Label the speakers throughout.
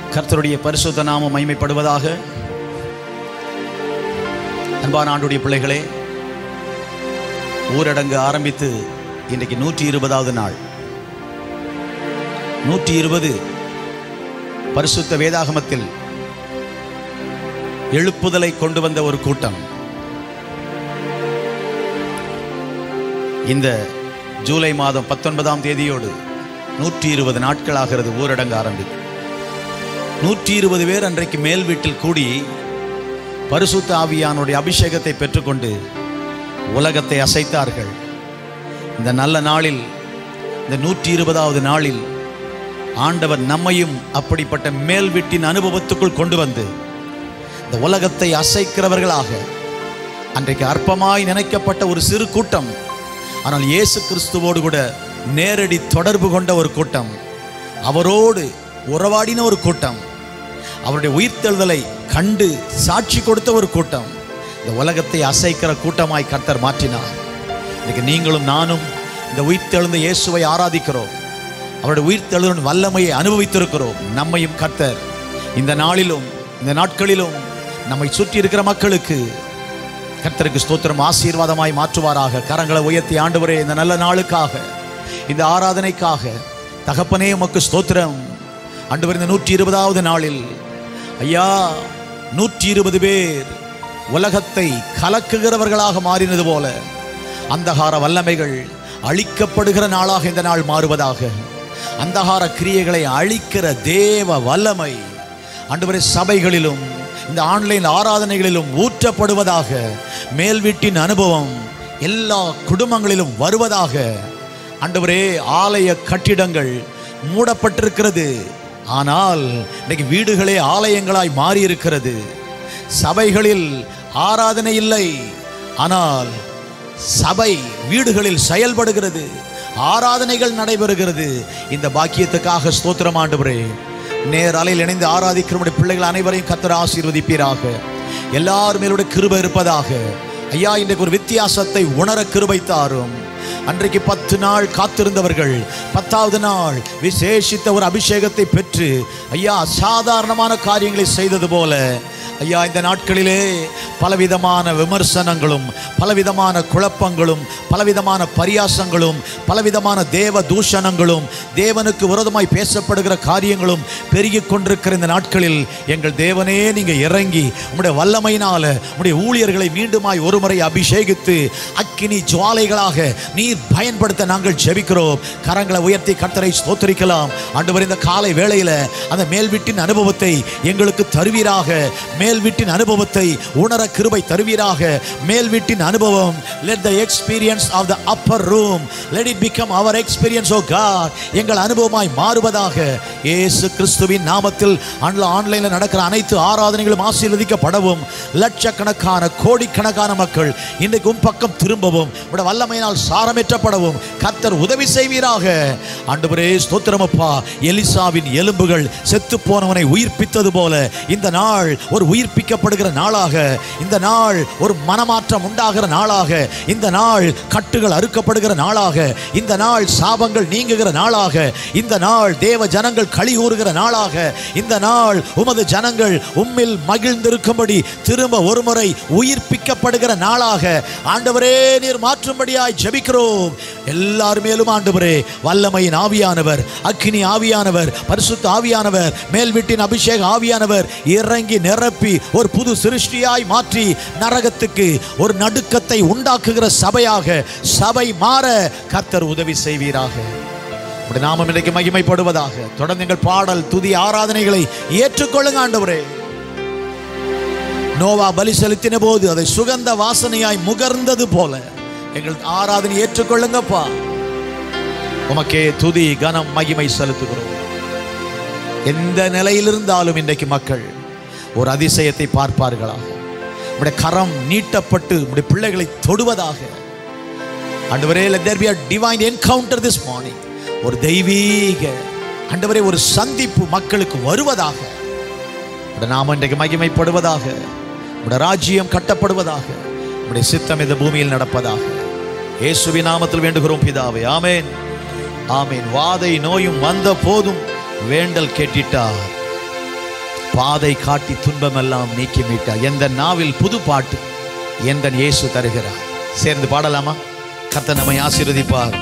Speaker 1: கர்த்தருடைய பரிசுத்த நாமம் மைமைப்படுவதாக அன்பான ஆண்டுடைய பிள்ளைகளே ஊரடங்கு ஆரம்பித்து இன்றைக்கு நூற்றி இருபதாவது நாள் நூற்றி இருபது பரிசுத்த வேதாகமத்தில் எழுப்புதலை கொண்டு வந்த ஒரு கூட்டம் இந்த ஜூலை மாதம் பத்தொன்பதாம் தேதியோடு நூற்றி இருபது நாட்களாகிறது ஊரடங்கு ஆரம்பித்து நூற்றி இருபது பேர் அன்றைக்கு மேல் வீட்டில் கூடி பரிசுத்த ஆவியானுடைய அபிஷேகத்தை பெற்றுக்கொண்டு உலகத்தை அசைத்தார்கள் இந்த நல்ல நாளில் இந்த நூற்றி இருபதாவது நாளில் ஆண்டவர் நம்மையும் அப்படிப்பட்ட மேல் வீட்டின் அனுபவத்துக்குள் கொண்டு வந்து இந்த உலகத்தை அசைக்கிறவர்களாக அன்றைக்கு அற்பமாய் நினைக்கப்பட்ட ஒரு சிறு கூட்டம் ஆனால் இயேசு கிறிஸ்துவோடு கூட நேரடி தொடர்பு கொண்ட ஒரு கூட்டம் அவரோடு உறவாடின ஒரு கூட்டம் அவருடைய உயிர்த்தெழுதலை கண்டு சாட்சி கொடுத்த ஒரு கூட்டம் இந்த உலகத்தை அசைக்கிற கூட்டமாய் கர்த்தர் மாற்றினார் இன்னைக்கு நீங்களும் நானும் இந்த உயிர்த்தெழுந்த இயேசுவை ஆராதிக்கிறோம் அவருடைய உயிர்த்தெழுதலின் வல்லமையை அனுபவித்திருக்கிறோம் நம்மையும் கர்த்தர் இந்த நாளிலும் இந்த நாட்களிலும் நம்மை சுற்றி இருக்கிற மக்களுக்கு கர்த்தருக்கு ஸ்தோத்திரம் ஆசீர்வாதமாய் மாற்றுவாராக கரங்களை உயர்த்தி ஆண்டவரே இந்த நல்ல நாளுக்காக இந்த ஆராதனைக்காக தகப்பனே உமக்கு ஸ்தோத்திரம் ஆண்டவர் இந்த நூற்றி இருபதாவது நாளில் ஐயா நூற்றி இருபது பேர் உலகத்தை கலக்குகிறவர்களாக மாறினது போல அந்தகார வல்லமைகள் அழிக்கப்படுகிற நாளாக இந்த நாள் மாறுவதாக அந்தகார கிரியைகளை அழிக்கிற தேவ வல்லமை ஆண்டவரே சபைகளிலும் இந்த ஆன்லைன் ஆராதனைகளிலும் ஊற்றப்படுவதாக மேல் வீட்டின் அனுபவம் எல்லா குடும்பங்களிலும் வருவதாக ஆண்டவரே ஆலய கட்டிடங்கள் மூடப்பட்டிருக்கிறது ஆனால் இன்னைக்கு வீடுகளே ஆலயங்களாய் மாறி இருக்கிறது சபைகளில் ஆராதனை இல்லை ஆனால் சபை வீடுகளில் செயல்படுகிறது ஆராதனைகள் நடைபெறுகிறது இந்த பாக்கியத்துக்காக ஸ்தோத்திரம் ஆண்டவரே நேர் அலையில் இணைந்து ஆராதிக்கிற நம்முடைய பிள்ளைகள் அனைவரையும் கத்தர் ஆசீர்வதிப்பீராக எல்லார் மேலோட கிருபை இருப்பதாக ஐயா இன்றைக்கு ஒரு வித்தியாசத்தை உணர கிருபை தாரும் அன்றைக்கு பத்து நாள் காத்திருந்தவர்கள் பத்தாவது நாள் விசேஷித்த ஒரு அபிஷேகத்தை பெற்று ஐயா சாதாரணமான காரியங்களை செய்தது போல ஐயா இந்த நாட்களிலே பலவிதமான விமர்சனங்களும் பலவிதமான குழப்பங்களும் பலவிதமான பரியாசங்களும் பலவிதமான தேவ தூஷணங்களும் தேவனுக்கு விரோதமாய் பேசப்படுகிற காரியங்களும் பெருகிக் கொண்டிருக்கிற இந்த நாட்களில் எங்கள் தேவனே நீங்க இறங்கி உம்முடைய வல்லமையினால உம்முடைய ஊழியர்களை மீண்டுமாய் ஒருமுறை அபிஷேகித்து அக்கினி ஜுவாலைகளாக நீர் பயன்படுத்த நாங்கள் ஜெபிக்கிறோம் கரங்களை உயர்த்தி கர்த்தரை ஸ்தோத்தரிக்கலாம் ஆண்டவர் இந்த காலை வேளையில அந்த மேல் வீட்டின் அனுபவத்தை எங்களுக்கு தருவீராக மேல் வீட்டின் அனுபவத்தை உணர கிருபை தருவீராக மேல் வீட்டின் அனுபவம் let the experience of the upper room let it become our experience oh god எங்கள் அனுபவமாய் மாறுவதாக இயேசு கிறிஸ்துவின் நாமத்தில் ஆன்ல ஆன்லைனில் நடக்கிற அனைத்து ஆராதனைகளும் ஆசீர்வதிக்கப்படவும் லட்சக்கணக்கான கோடிக்கணக்கான மக்கள் இன்றைக்கு உம் பக்கம் திரும்பவும் உடைய வல்லமையினால் சாரமேற்றப்படவும் கர்த்தர் உதவி செய்வீராக ஆண்டவரே ஸ்தோத்திரமப்பா எலிசாவின் எலும்புகள் செத்து போனவனை உயிர்ப்பித்தது போல இந்த நாள் ஒரு உயிர்ப்பிக்கப்படுகிற நாளாக இந்த நாள் ஒரு மனமாற்றம் உண்டாகிற நாளாக இந்த நாள் கட்டுகள் அறுக்கப்படுகிற நாளாக இந்த நாள் சாபங்கள் நீங்குகிற நாளாக இந்த நாள் தேவ ஜனங்கள் களி கூறுகிற நாளாக இந்த நாள் உமது ஜனங்கள் உம்மில் மகிழ்ந்திருக்கும்படி திரும்ப ஒருமுறை உயிர்ப்பிக்கப்படுகிற நாளாக ஆண்டவரே நீர் மாற்றும்படியாய் ஜெபிக்கிறோம் எல்லார் மேலும் ஆண்டவரே வல்லமையின் ஆவியானவர் அக்கினி ஆவியானவர் பரிசுத்த ஆவியானவர் மேல் வீட்டின் அபிஷேக ஆவியானவர் இறங்கி நிரப்பி ஒரு புது சிருஷ்டியாய் மாற்றி நரகத்துக்கு ஒரு நடுக்கத்தை உண்டாக்குகிற சபையாக சபை மாற கர்த்தர் உதவி செய்வீராக உடைய நாமம் இன்றைக்கு மகிமைப்படுவதாக தொடர்ந்து எங்கள் பாடல் துதி ஆராதனைகளை ஏற்றுக்கொள்ளுங்க ஆண்டவரே நோவா பலி செலுத்தின போது அதை சுகந்த வாசனையாய் முகர்ந்தது போல எங்கள் ஆராதனை ஏற்றுக்கொள்ளுங்கப்பா உமக்கே துதி கனம் மகிமை செலுத்துகிறோம் எந்த நிலையில் இருந்தாலும் இன்றைக்கு மக்கள் ஒரு அதிசயத்தை பார்ப்பார்களாக உடைய கரம் நீட்டப்பட்டு உடைய பிள்ளைகளை தொடுவதாக ஆண்டவரே let there be a divine encounter this morning ஒரு தெய்வீக ஆண்டவரே ஒரு சந்திப்பு மக்களுக்கு வருவதாக உடைய நாமம் இன்றைக்கு மகிமைப்படுவதாக உடைய ராஜ்யம் கட்டப்படுவதாக உடைய சித்தம் இந்த பூமியில் நடப்பதாக இயேசுவின் நாமத்தில் வேண்டுகிறோம் பிதாவே ஆமென் ஆமென் வாதை நோயும் வந்த போதும் வேண்டல் கேட்டிட்டார் பாதை காட்டி துன்பமெல்லாம் நீக்கி மீட்டார் எந்த நாவில் புது பாட்டு எந்த இயேசு தருகிறார் சேர்ந்து பாடலாமா கர்த்தர் நம்மை ஆசீர்வதிப்பார்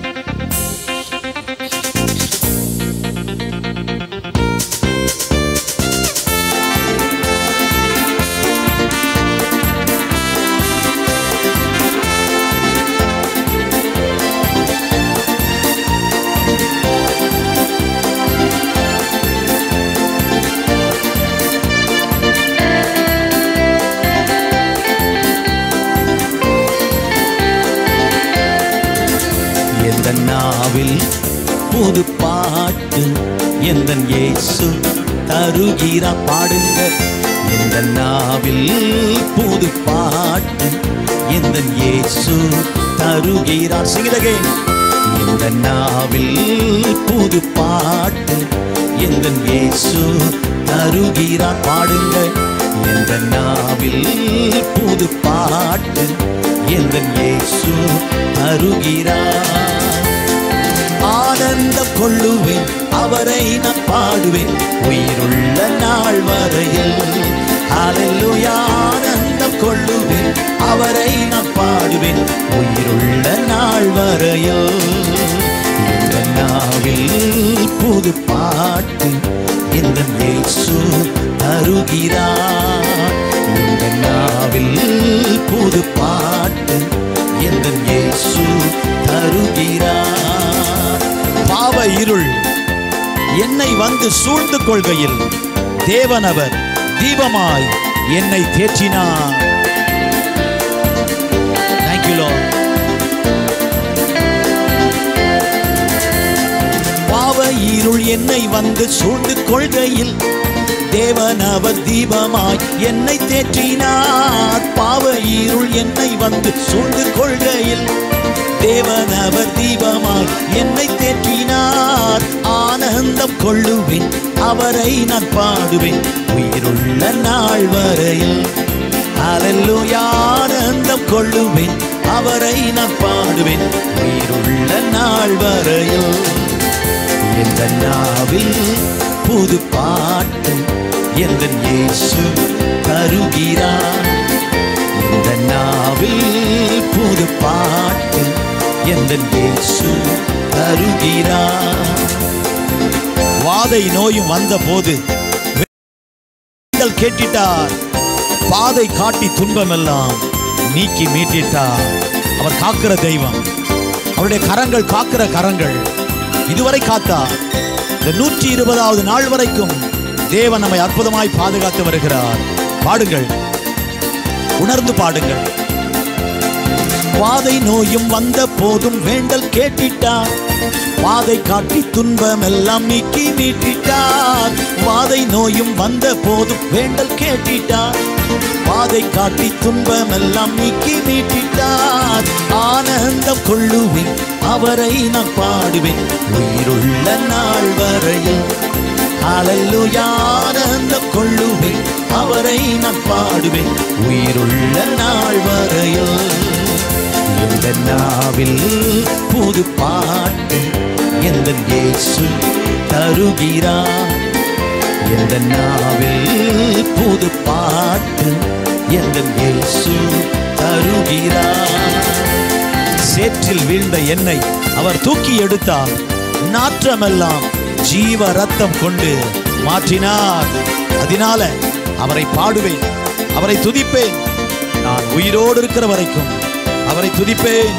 Speaker 1: எந்த நாவில் புது பாட்டு எந்த இயேசு தருகிறா பாடுங்க எந்த நாவில் புது பாட்டு எந்த இயேசு தருகிறார் சிங்கதகே எந்த நாவில் புது பாட்டு எந்த இயேசு தருகிறார் பாடுங்க எந்த நாவில் புது பாட்டு எந்த இயேசு தருகிறார் ஆனந்தம் கொள்ளுவேன் அவரை நான் பாடுவேன் உயிருள்ள நாள் வரையில் ஹalleluya ஆனந்தம் கொள்ளுவேன் அவரை நான் பாடுவேன் உயிருள்ள நாள் வரையில் இந்த நாவில் புது பாட்டு இந்த இயேசு தருகிறார் இந்த நாவில் புது பாட்டு எந்த இயேசு தருகிறார் பாவ இருள் என்னை வந்து சூழ்ந்து கொள்கையில் தேவனவர் தீபமாய் என்னை தேற்றினார் Thank you, Lord. பாவ இருள் என்னை வந்து சூழ்ந்து கொள்கையில் தேவனவர் தீபமாய் என்னை தேற்றினார் பாவ இருள் என்னை வந்து சூழ்ந்து கொள்கையில் தேவனவர் தீபமாய் என்னை தேற்றினார் ஆனந்தம் கொள்ளுவேன் அவரை நான் பாடுவேன் உயிருள்ள நாள் வரையில் அலல்லூயா ஆனந்தம் கொள்ளுவேன் அவரை நான் பாடுவேன் உயிருள்ள நாள் வரையில் எந்த நாவில் புது பாட்டு எந்த இயேசு தருகிறார் இந்த நாவில் புது பாட்டு எந்த இயேசு தருகிறார் வாதை நோயும் வந்தபோது வேண்டல் கேட்டிட்டார் பாதை காட்டி துன்பமெல்லாம் நீக்கி மீட்டிட்டார் அவர் காக்கிற தெய்வம் அவருடைய கரங்கள் காக்கிற கரங்கள் இதுவரை காத்தார் இந்த நூற்றி இருபதாவது நாள் வரைக்கும் தேவன் நம்மை அற்புதமாய் பாதுகாத்து வருகிறார் பாடுங்கள் உணர்ந்து பாடுங்கள் வாதை நோயும் வந்த போதும் வேண்டல் கேட்டிட்டார் பாதை காட்டி துன்பம் எல்லாம் நீக்கி மீட்டிட்டார் வாதை நோயும் வந்த போதும் வேண்டல் கேட்டிட்டார் பாதை காட்டி துன்பம் எல்லாம் நீக்கி மீட்டிட்டார் ஆனந்தம் கொள்ளுவேன் அவரை நான் பாடுவேன் உயிருள்ள நாள் வரையில் ஹalleluya ஆனந்தம் கொள்ளுவேன் அவரை நான் பாடுவேன் உயிருள்ள நாள் வரையில் எந்த நாவில் புது பாட்டு எந்த இயேசு தருகிறார் எந்த நாவில் புது பாட்டு எந்த இயேசு தருகிறார் சேற்றில் வீழ்ந்த என்னை அவர் தூக்கி எடுத்தார் நாற்றமெல்லாம் ஜீவ ரத்தம் கொண்டு மாற்றினார் அதனால அவரை பாடுவேன் அவரை துதிப்பேன் நான் உயிரோடு இருக்கிற வரைக்கும் அவரை துதிப்பேன்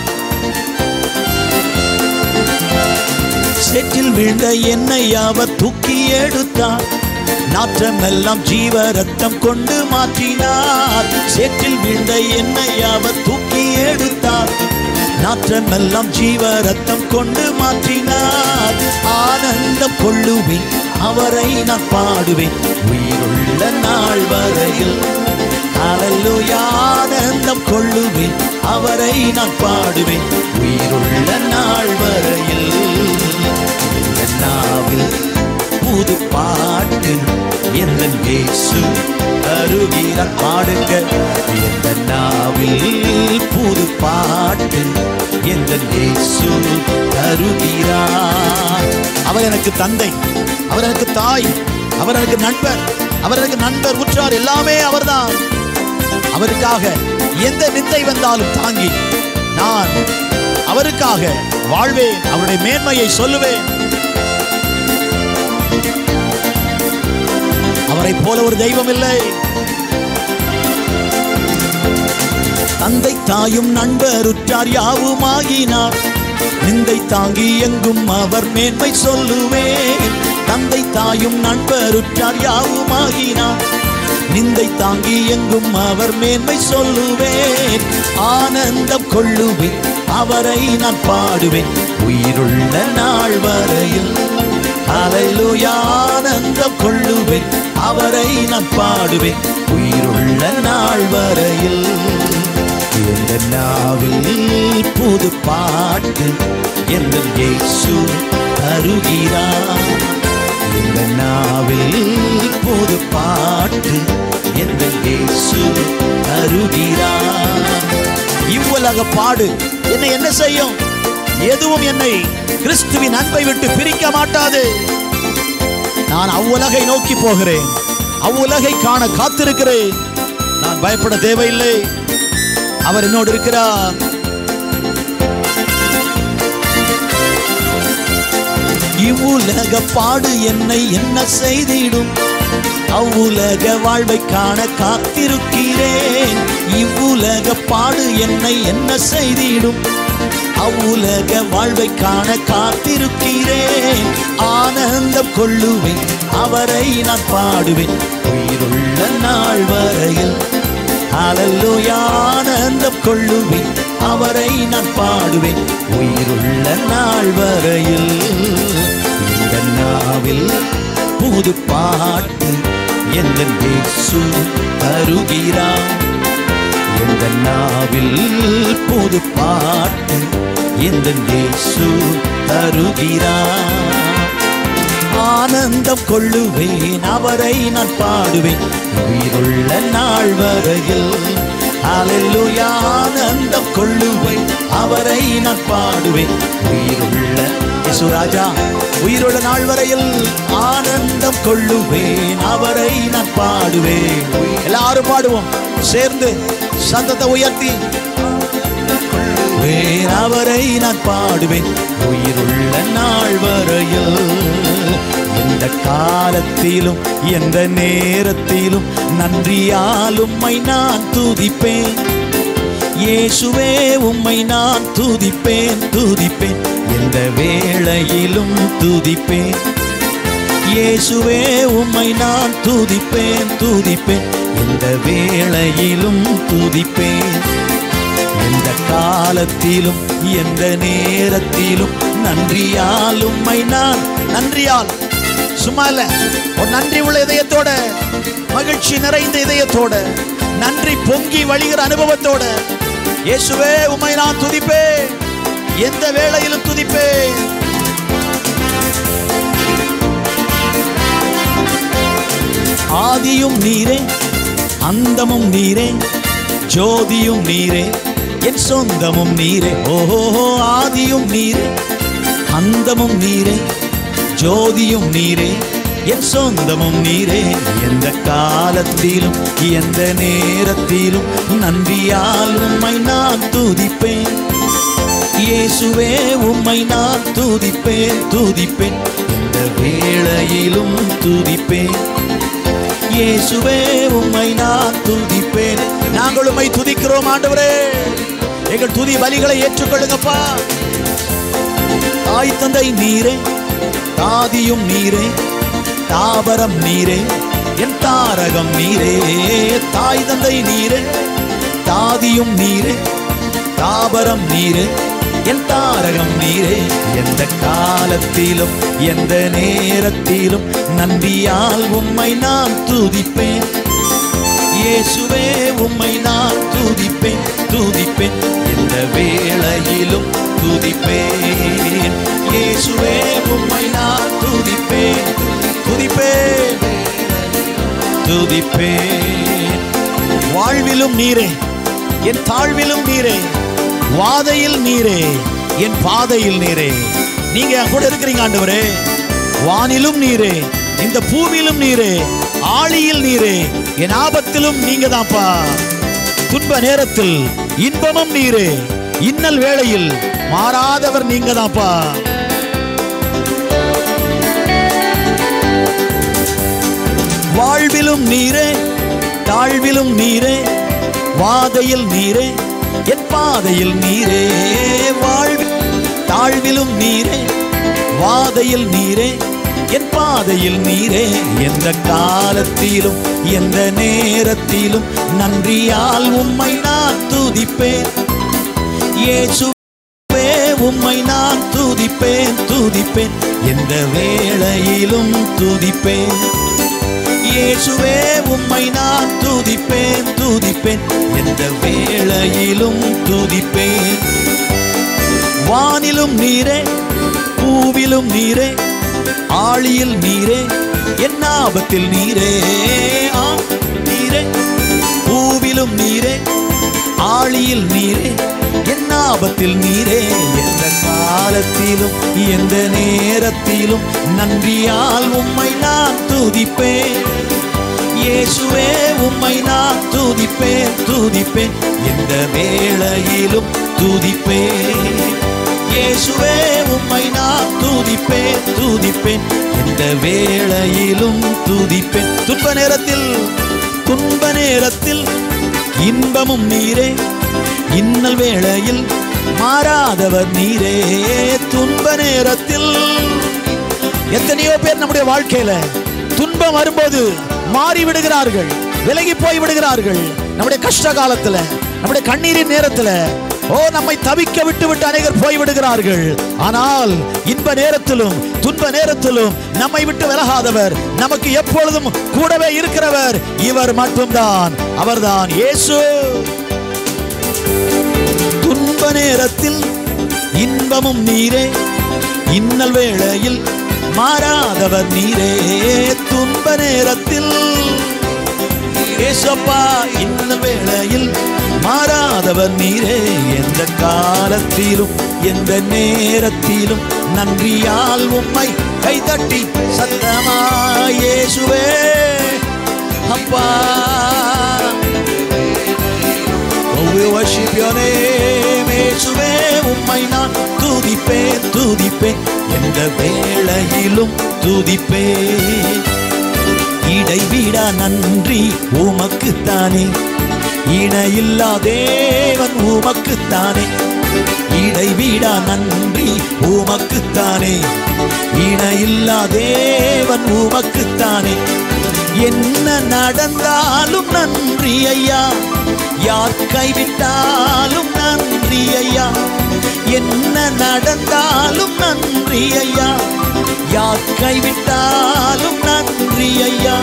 Speaker 1: சேற்றில் வீழ்ந்த என்னை அவர் தூக்கி எடுத்தார் நாற்றமெல்லாம் ஜீவ ரத்தம் கொண்டு மாற்றினார் சேற்றில் வீழ்ந்த என்னை அவர் தூக்கி எடுத்தார் நாற்றமெல்லாம் ஜீவ ரத்தம் கொண்டு மாற்றினார் ஆனந்தம் கொள்ளுவேன் அவரை நான் பாடுவேன் உயிருள்ள நாள் வரையில் அலல்லுயா ஆனந்தம் கொள்ளுவேன் அவரை நான் பாடுவேன் உயிருள்ள நாள் வரையில் இந்த நாவில் புது பாட்டு எந்த இயேசு அருகிறார் பாடுங்க எந்த நாவில் புது பாட்டு எந்த இயேசு தருகிறார் அவர் எனக்கு தந்தை அவர் எனக்கு தாய் அவர் எனக்கு நண்பர் அவர் எனக்கு நண்பர் உற்றார் எல்லாமே அவர்தான் அவருக்காக எந்த நிந்தை வந்தாலும் தாங்கி நான் அவருக்காக வாழ்வேன் அவருடைய மேன்மையை சொல்லுவேன் அவரை போல ஒரு தெய்வம் இல்லை தந்தை தாயும் நண்பர் உற்றார் யாவுமாகினார் நிந்தை தாங்கி எங்கும் அவர் மேன்மை சொல்லுவேன் தந்தை தாயும் நண்பர் உற்றார் யாவுமாகினார் நிந்தை தாங்கி எங்கும் அவர் மேன்மை சொல்லுவேன் ஆனந்தம் கொள்ளுவேன் அவரை நான் பாடுவேன் உயிருள்ள நாள் வரையில் அலையிலுயா ஆனந்தம் கொள்ளுவேன் அவரை நான் பாடுவேன் உயிருள்ள நாள் வரையில் எந்த நாவில் புது பாட்டு எந்த இயேசு தருகிறார் இந்த நாவில் புது பாட்டு எந்த இயேசு தருகிறார் இவ்வுலக பாடு என்னை என்ன செய்யும் எதுவும் என்னை கிறிஸ்துவின் அன்பை விட்டு பிரிக்க மாட்டாது நான் அவ்வுலகை நோக்கி போகிறேன் அவ்வுலகை காண காத்திருக்கிறேன் நான் பயப்பட தேவையில்லை அவர் என்னோடு இருக்கிறார் இவ்வுலக பாடு என்னை என்ன செய்திடும் அவ்வுலக வாழ்வை காண காத்திருக்கிறேன் இவ்வுலக பாடு என்னை என்ன செய்திடும் அவ்வுலக வாழ்வை காண காத்திருக்கிறேன் ஆனந்தம் கொள்ளுவேன் அவரை நான் பாடுவேன் உயிருள்ள நாள் வரையில் அலல்லுயா ஆனந்தம் கொள்ளுவேன் அவரை நான் பாடுவேன் உயிருள்ள நாள் வரையில் இந்த நாவில் புது பாட்டு எந்த இயேசு தருகிறார் எந்த நாவில் புது பாட்டு எந்த இயேசு தருகிறார் ஆனந்தம் கொள்ளுவேன் அவரை நான் பாடுவேன் உயிருள்ள நாள் வரையில் அலெல்லுயா ஆனந்தம் கொள்ளுவேன் அவரை நான் பாடுவேன் உயிருள்ள யேசுராஜா உயிருள்ள நாள் வரையில் ஆனந்தம் கொள்ளுவேன் அவரை நான் பாடுவேன் எல்லாரும் பாடுவோம் சேர்ந்து சத்தத்தை உயர்த்தி வேற அவரை நான் பாடுவேன் உயிருள்ள நாள் வரையில் எந்த காலத்திலும் எந்த நேரத்திலும் நன்றியால் உம்மை நான் துதிப்பேன் இயேசுவே உம்மை நான் துதிப்பேன் துதிப்பேன் எந்த வேளையிலும் துதிப்பேன் இயேசுவே உம்மை நான் துதிப்பேன் துதிப்பேன் எந்த வேளையிலும் துதிப்பேன் எந்த காலத்திலும் எந்த நேரத்திலும் நன்றியால் உம்மை நான் நன்றியால் சும்மா இல்ல ஒரு நன்றி உள்ள இதயத்தோட மகிழ்ச்சி நிறைந்த இதயத்தோட நன்றி பொங்கி வழிகிற அனுபவத்தோட இயேசுவே உம்மை நான் துதிப்பேன் எந்த வேளையிலும் துதிப்பேன் ஆதியும் நீரே அந்தமும் நீரே ஜோதியும் நீரே என் சொந்தமும் நீரே ஓஹோ ஆதியும் நீரே அந்தமும் நீரே ஜோதியும் நீரே என் சொந்தமும் நீரே எந்த காலத்திலும் எந்த நேரத்திலும் நன்றியால் உம்மை நான் துதிப்பேன் இயேசுவே உம்மை நான் துதிப்பேன் துதிப்பேன் எந்த வேளையிலும் துதிப்பேன் இயேசுவே உம்மை நான் துதிப்பேன் நாங்கள் உம்மை துதிக்கிறோம் ஆண்டவரே எங்கள் துதி பலிகளை ஏற்றுக்கொள்ளுங்கப்பா தாய் தந்தை நீரே தாதியும் நீரே தாவரம் நீரே என் தாரகம் நீரே தாய் தந்தை நீரே தாதியும் நீரே தாவரம் நீரே என் தாரகம் நீரே எந்த காலத்திலும் எந்த நேரத்திலும் நன்றியால் உம்மை நான் துதிப்பேன் இயேசுவே உம்மை நான் துதிப்பேன் துதிப்பேன் எந்த வேளையிலும் துதிப்பேன் இயேசுவே உம்மை நான் துதிப்பேன் துதிப்பேன் துதிப்பேன் வாழ்விலும் நீரே என் தாழ்விலும் நீரே வாதையில் நீரே என் பாதையில் நீரே நீங்க என் கூட இருக்கிறீங்க ஆண்டவரே வானிலும் நீரே இந்த பூவிலும் நீரே ஆழியில் நீரே என் ஆபத்திலும் நீங்க தான்ப்பா துன்ப நேரத்தில் இன்பமும் நீரே இன்னல் வேளையில் மாறாதவர் நீங்க தான்ப்பா வாழ்விலும் நீரே தாழ்விலும் நீரே வாதையில் நீரே என் பாதையில் நீரே வாழ்வில் தாழ்விலும் நீரே வாதையில் நீரே என் பாதையில் நீரே எந்த காலத்திலும் எந்த நேரத்திலும் நன்றியால் உம்மை நான் துதிப்பேன் இயேசுவே உம்மை நான் துதிப்பேன் துதிப்பேன் எந்த வேளையிலும் துதிப்பேன் இயேசுவே உம்மை நான் துதிப்பேன் துதிப்பேன் எந்த வேளையிலும் துதிப்பேன் வானிலும் நீரே பூவிலும் நீரே ஆழியில் நீரே என் ஆபத்தில் நீரே ஆ நீரே பூவிலும் நீரே ஆழியில் நீரே என் ஆபத்தில் நீரே எந்த காலத்திலும் எந்த நேரத்திலும் நன்றியால் உம்மை நான் துதிப்பேன் இயேசுவே உம்மை நான் துதிப்பேன் துதிப்பேன் எந்த வேளையிலும் துதிப்பேன் இயேசுவே உம்மை நான் துதிப்பேன் துதிப்பேன் எந்த வேளையிலும் துதிப்பேன் துன்ப நேரத்தில் துன்ப நேரத்தில் இன்பமும் நீரே இன்னல் வேளையில் மாறாதவர் நீரே துன்ப நேரத்தில் எத்தனையோ பேர் நம்முடைய வாழ்க்கையில துன்பம் வரும்போது மாறி விடுகிறார்கள் விலகி போய் விடுகிறார்கள் நம்முடைய கஷ்ட காலத்துல நம்முடைய கண்ணீரின் நேரத்துல ஓ நம்மை தவிக்க விட்டு விட்டு அநேகர் போய் விடுகிறார்கள் ஆனால் இன்ப நேரத்திலும் துன்ப நேரத்திலும் நம்மை விட்டு விலகாதவர் நமக்கு எப்பொழுதும் கூடவே இருக்கிறவர் இவர் மட்டும்தான் அவர்தான் இயேசு துன்ப நேரத்தில் இன்பமும் நீரே இன்னல் வேளையில் மாறாதவர் நீரே துன்ப நேரத்தில் ஏசப்பா இன்னல் வேளையில் மாறாதவர் நீரே எந்த காலத்திலும் எந்த நேரத்திலும் நன்றியால் உம்மை கைதட்டி சத்தமா இயேசுவே அப்பா Oh, we worship your name, இயேசுவே உம்மை நான் துதிப்பேன் துதிப்பேன் எந்த வேளையிலும் துதிப்பேன் இடைவிடா நன்றி உமக்குத்தானே இணையில்லா தேவன் உமக்குத்தானே இடைவிடா நன்றி உமக்குத்தானே இணையில்லா தேவன் உமக்குத்தானே என்ன நடந்தாலும் நன்றி ஐயா யார் கைவிட்டாலும் நன்றி ஐயா என்ன நடந்தாலும் நன்றி ஐயா யார் கைவிட்டாலும் நன்றி ஐயா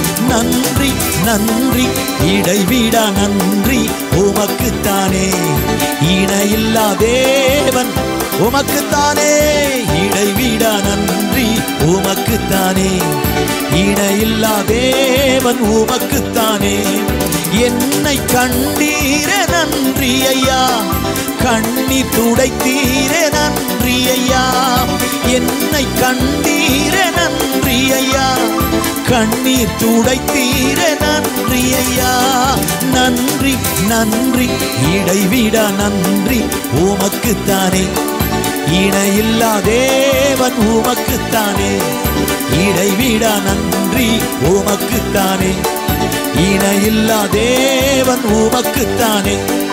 Speaker 1: நன்றி நன்றி இடைவிடா நன்றி உமக்குத்தானே இணையில்லா தேவன் உமக்குத்தானே இடைவிடா நன்றி உமக்குத்தானே இணையில்லா தேவன் உமக்குத்தானே என்னை கண்டீரே நன்றி ஐயா கண்ணி துடைத்தீரே நன்றி ஐயா என்னை கண்டீரே நன்றி ஐயா கண்ணீர் துடைத்தீரே நன்றி ஐயா நன்றி நன்றி இடைவிடா நன்றி உமக்குத்தானே இணையில்லா தேவன் உமக்குத்தானே இடைவிடா நன்றி உமக்குத்தானே இணையில்லா தேவன் உமக்குத்தானே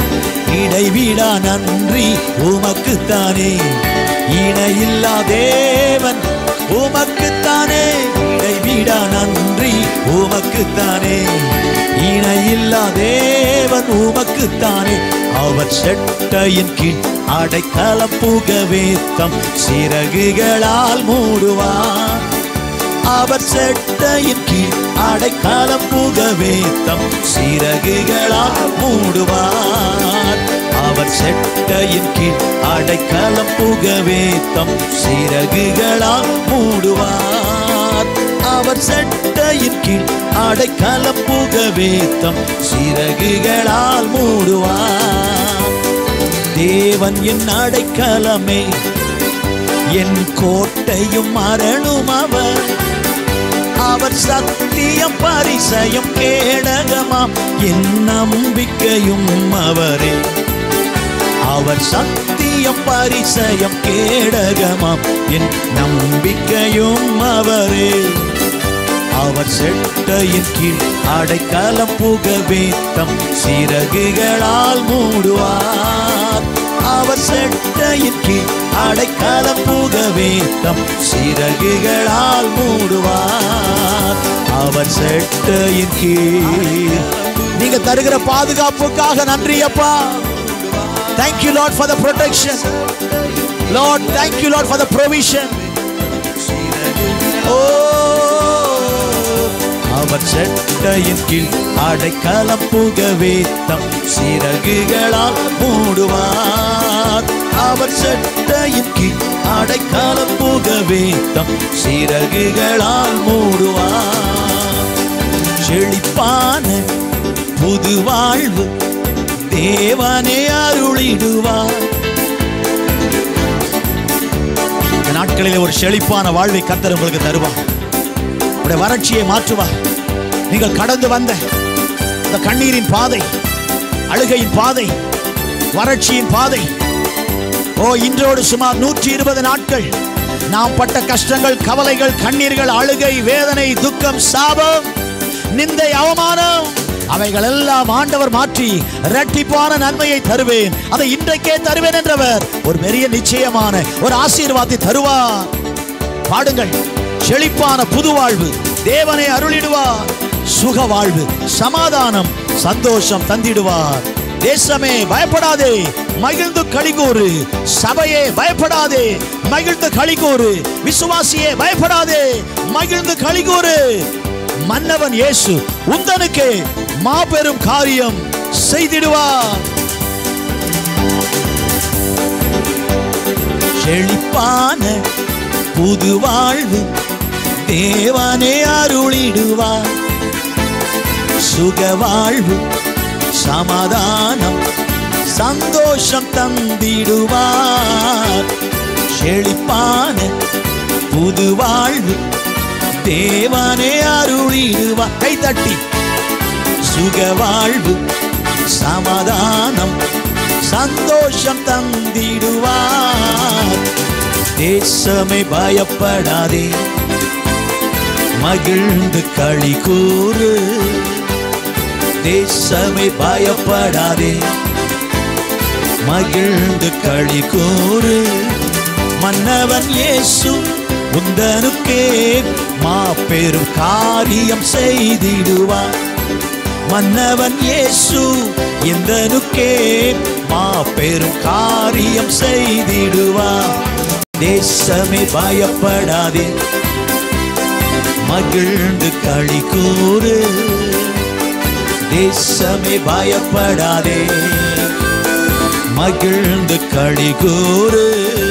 Speaker 1: இடைவிடா நன்றி உமக்குத்தானே இணையில்லா தேவன் உமக்குத்தானே இடைவிடா நன்றி உமக்குத்தானே இணையில்லா தேவன் உமக்குத்தானே அவர் செட்டையின் கீழ் அடைக்கலம் புகவே தம் சிறகுகளால் மூடுவார் அவர் செட்டையின் கீழ் அடைக்கலம் புகவே தம் சிறகுகளால் மூடுவார் அவர் செட்டையின் கீழ் அடைக்கலம் புகவே தம் சிறகுகளால் மூடுவார் அவர் செட்டையின் கீழ் அடைக்கலம் புகவே தம் சிறகுகளால் மூடுவார் தேவன் என் அடைக்கலமே என் கோட்டையும் மரணும் அவர் அவர் சத்தியம் பரிசயம் கேடகமாம் என் நம்பிக்கையும் அவரே அவர் சத்தியம் பரிசயம் கேடகமாம் என் நம்பிக்கையும் அவரே அவர் செட்டையின் கீழ் அடைக்கலம் புகவே தம் சிறகுகளால் மூடுவார் அவர் செட்டையின் கீழ் அடைக்கலம் புகவே தம் சிறகுகளால் மூடுவார் அவர் செட்டையின் கீழ் நீங்க தருகிற பாதுகாப்புக்காக நன்றி அப்பா Thank you, Lord, for the protection. Lord, thank you, Lord, for the provision. Oh, அவர் செட்டையின் கீழ் அடைக்கலம் புகவே தம் சிறகுகளால் மூடுவார் அவர் செட்டையின் கீழ் அடைக்கலம் புகவே தம் சிறகுகளால் மூடுவார் செழிப்பான புது வாழ்வு தேவனே அருளிடுவார் இந்த நாட்களிலே ஒரு செழிப்பான வாழ்வை கத்தர் உங்களுக்கு தருவார் உடைய வறட்சியை மாற்றுவார் நீங்கள் கடந்து வந்த இந்த கண்ணீரின் பாதை அழுகையின் பாதை வறட்சியின் பாதை ஓ இன்றோடு சுமார் நூற்றி இருபது நாட்கள் நாம் பட்ட கஷ்டங்கள் கவலைகள் கண்ணீர்கள் அழுகை வேதனை துக்கம் சாபம் நிந்தை அவமானம் அவைகள் எல்லாம் ஆண்டவர் மாற்றி இரட்டிப்பான நன்மையை தருவேன் அதை இன்றைக்கே தருவேன் என்றவர் ஒரு பெரிய நிச்சயமான ஒரு ஆசீர்வாதத்தை தருவார் பாடுங்கள் செழிப்பான புது வாழ்வு தேவனை அருளிடுவார் சுக வாழ்வு சமாதானம் சந்தோஷம் தந்திடுவார் தேசமே பயப்படாதே மகிழ்ந்து களிகூறு சபையே பயப்படாதே மகிழ்ந்து களிகூறு விசுவாசியே பயப்படாதே மகிழ்ந்து களிகூறு மன்னவன் இயேசு உந்தனுக்கு மாபெரும் காரியம் செய்திடுவார் செழிப்பான புது வாழ்வு தேவனே அருளிடுவார் சுக வாழ்வு சமாதானம் சந்தோஷம் தந்திடுவார் செழிப்பான புது வாழ்வு தேவனே அருளிடுவார் கை தட்டி சுக வாழ்வு சமாதானம் சந்தோஷம் தந்திடுவார் தேசமே பயப்படாதே மகிழ்ந்து களி கூறு தேசமே பயப்படாதே மகிழ்ந்து களி கூறு மன்னவன் இயேசு உந்தனுக்கே மாபெரும் காரியம் செய்திடுவார் மன்னவன் இயேசு எந்தனுக்கே மாபெரும் காரியம் செய்திடுவார் தேசமே பயப்படாதே மகிழ்ந்து களி கூறு தேசமே பயப்படாதே மகிழ்ந்து களி கூறு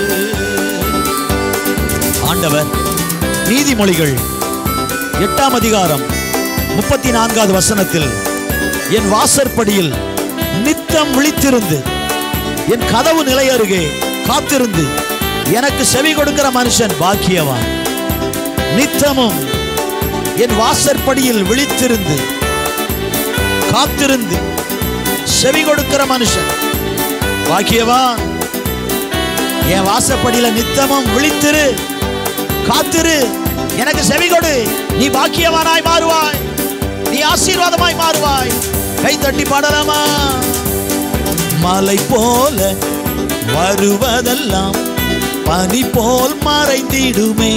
Speaker 1: ஆண்டவர் நீதிமொழிகள் எட்டாம் அதிகாரம் முப்பத்தி நான்காவது வசனத்தில் என் வாசற்படியில் நித்தம் விழித்திருந்து என் கதவு நிலை அருகே காத்திருந்து எனக்கு செவி கொடுக்கிற மனுஷன் பாக்கியவான் நித்தமும் என் வாசற்படியில் விழித்திருந்து காத்திருந்து செவி கொடுக்கிற மனுஷன் பாக்கியவான் என் வாசப்படியில நித்தமும் விழித்திரு காத்திரு எனக்கு செவி கொடு நீ பாக்கியவானாய் மாறுவாய் நீ ஆசீர்வாதமாய் மாறுவாய் கை தட்டி பாடலாமா மலை போல வருவதெல்லாம் பனி போல் மறைந்திடுமே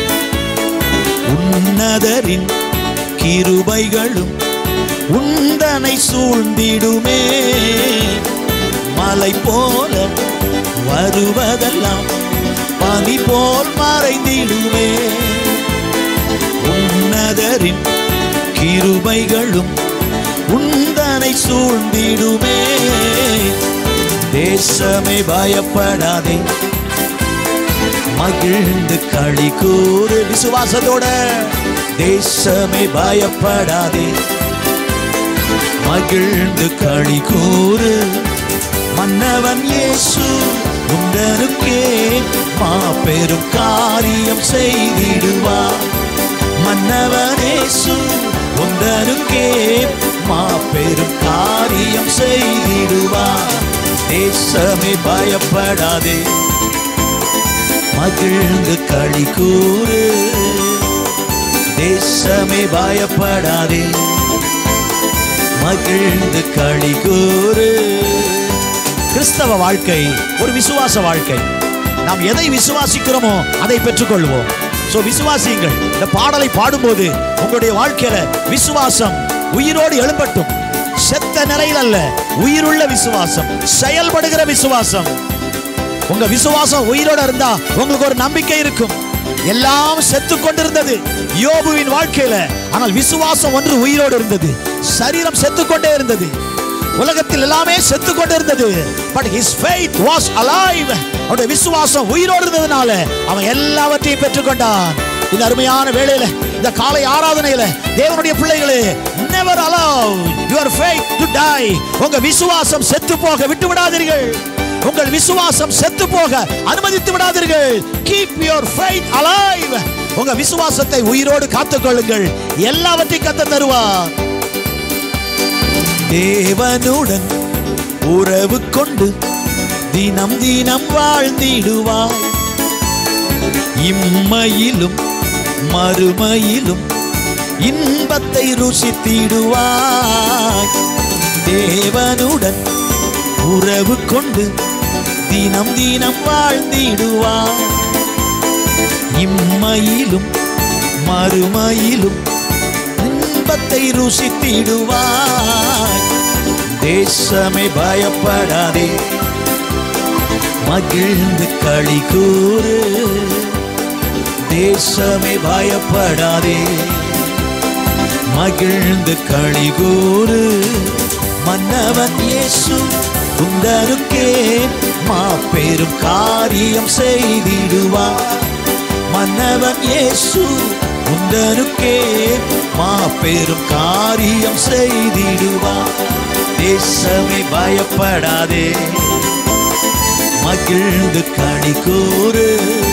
Speaker 1: உன்னதரின் கிருபைகளும் உந்தனை சூழ்ந்திடுமே மலை போல வருவதெல்லாம் பனி போல் மறைந்திடுமே உன்னதரின் கிருபைகளும் உந்தனை சூழ்ந்திடுமே தேசமே பயப்படாதே மகிழ்ந்து களி கூறு விசுவாசத்தோட தேசமே பயப்படாதே மகிழ்ந்து களி கூறு மன்னவன் இயேசு உந்தனுக்கே மாபெரும் காரியம் செய்திடுவார் மன்னவனே இயேசு உந்தனுக்கே மாபெரும் காரியம் செய்திடுவார் தேசமே பயப்படாதே மகிழ்ந்து களி கூறு தேசமே பயப்படாதே மகிழ்ந்து களி கூறு கிறிஸ்தவ வாழ்க்கை ஒரு விசுவாச வாழ்க்கை நாம் எதை விசுவாசிக்கிறோமோ அதை பெற்றுக்கொள்வோம் சோ விசுவாசியுங்கள் இந்த பாடலை பாடும்போது உங்களுடைய வாழ்க்கையில விசுவாசம் உயிரோடு எழும்பட்டும் செத்த நிலையில் அல்ல உயிருள்ள விசுவாசம் செயல்படுகிற விசுவாசம் உங்க விசுவாசம் உயிரோட இருந்தா உங்களுக்கு ஒரு நம்பிக்கை இருக்கும் எல்லாம் செத்து கொண்டிருந்தது யோபுவின் வாழ்க்கையில ஆனால் விசுவாசம் ஒன்று உயிரோடு இருந்தது சரீரம் செத்து கொண்டே இருந்தது உலகத்தில் எல்லாமே செத்து கொண்டிருந்தது but his faith was alive அவருடைய விசுவாசம் உயிரோடு இருந்ததுனால அவன் எல்லாவற்றையும் பெற்றுக்கொண்டான் இந்த அருமையான வேளையில இந்த காலை ஆராதனையில தேவனுடைய பிள்ளைகளே never allow your faith to die உங்க விசுவாசம் செத்து போக விட்டு விடாதீர்கள் உங்கள் விசுவாசம் செத்து போக அனுமதித்து விடாதீர்கள் கீப் யுவர் ஃபெய்த் அலைவ் உங்க விசுவாசத்தை உயிரோடு காத்துக்கொள்ளுங்கள் எல்லாவற்றையும் கத்த தருவார் தேவனுடன் உறவு கொண்டு தினம் தினம் வாழ்ந்திடுவாய் இம்மையிலும் மறுமையிலும் இன்பத்தை ருசித்திடுவாய் தேவனுடன் உறவு கொண்டு தினம் தினம் வாழ்ந்திடுவாய் இம்மையிலும் மறுமையிலும் இன்பத்தை ருசித்திடுவாய் தேசமே பயப்படாதே மகிழ்ந்து களி கூறு தேசமே பயப்படாதே மகிழ்ந்து களி கூறு மன்னவன் இயேசு உந்தனுக்கே மாபெரும் காரியம் செய்திடுவார் மன்னவன் இயேசு உந்தனுக்கே மாபெரும் காரியம் செய்திடுவார் தேசமே பயப்படாதே மகிழ்ந்து கனி கூறு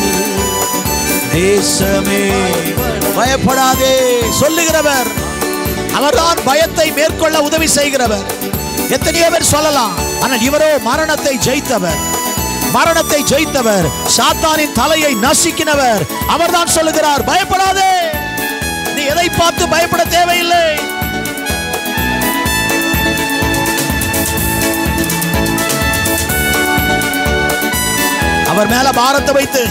Speaker 1: தேசமே பயப்படாதே சொல்லுகிறவர் அவர்தான் பயத்தை மேற்கொள்ள உதவி செய்கிறவர் எத்தனையோ பேர் சொல்லலாம் ஆனால் இவரோ மரணத்தை ஜெயித்தவர் மரணத்தை ஜெயித்தவர் சாத்தானின் தலையை நசுக்கினவர் அவர்தான் சொல்லுகிறார் பயப்படாதே நீ எதை பார்த்து பயப்பட தேவையில்லை அவர் மேல பாரத்தை வைத்து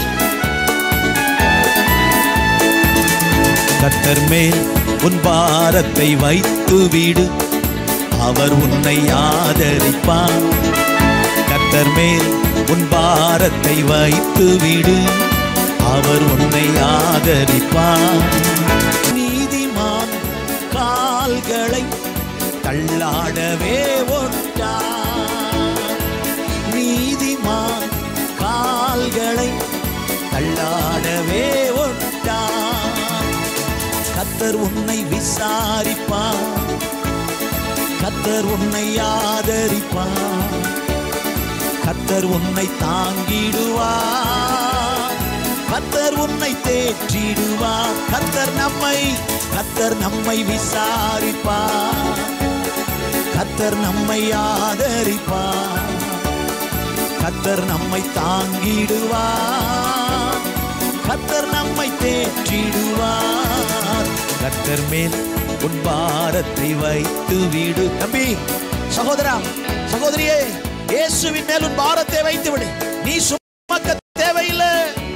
Speaker 1: கத்தர் மேல் உன் பாரத்தை வைத்து விடு அவர் உன்னை ஆதரிப்பார் கத்தர் மேல் உன் பாரத்தை வைத்து விடு அவர் உன்னை ஆதரிப்பார் நீதிமான் கால்களை தள்ளாடவே ஒட்டார் நீதிமான் கால்களை தள்ளாடவே ஒட்டார் கத்தர் உன்னை விசாரிப்பார் கத்தர் உன்னை ஆதரிப்பார் கத்தர் உன்னை தாங்கிடுவார் கத்தர் உன்னை தேற்றிடுவார் கத்தர் நம்மை கத்தர் நம்மை விசாரிப்பார் கத்தர் நம்மை ஆதரிப்பார் கத்தர் நம்மை தாங்கிடுவார் கத்தர் நம்மை தேற்றிடுவார் கத்தர் மேல் உன் பாரத்தை வைத்து விடு தம்பி சகோதரா சகோதரியே இயேசுவின் மேல் உன் பாரத்தை வைத்து விடு நீ சுமக்க தேவையில்லை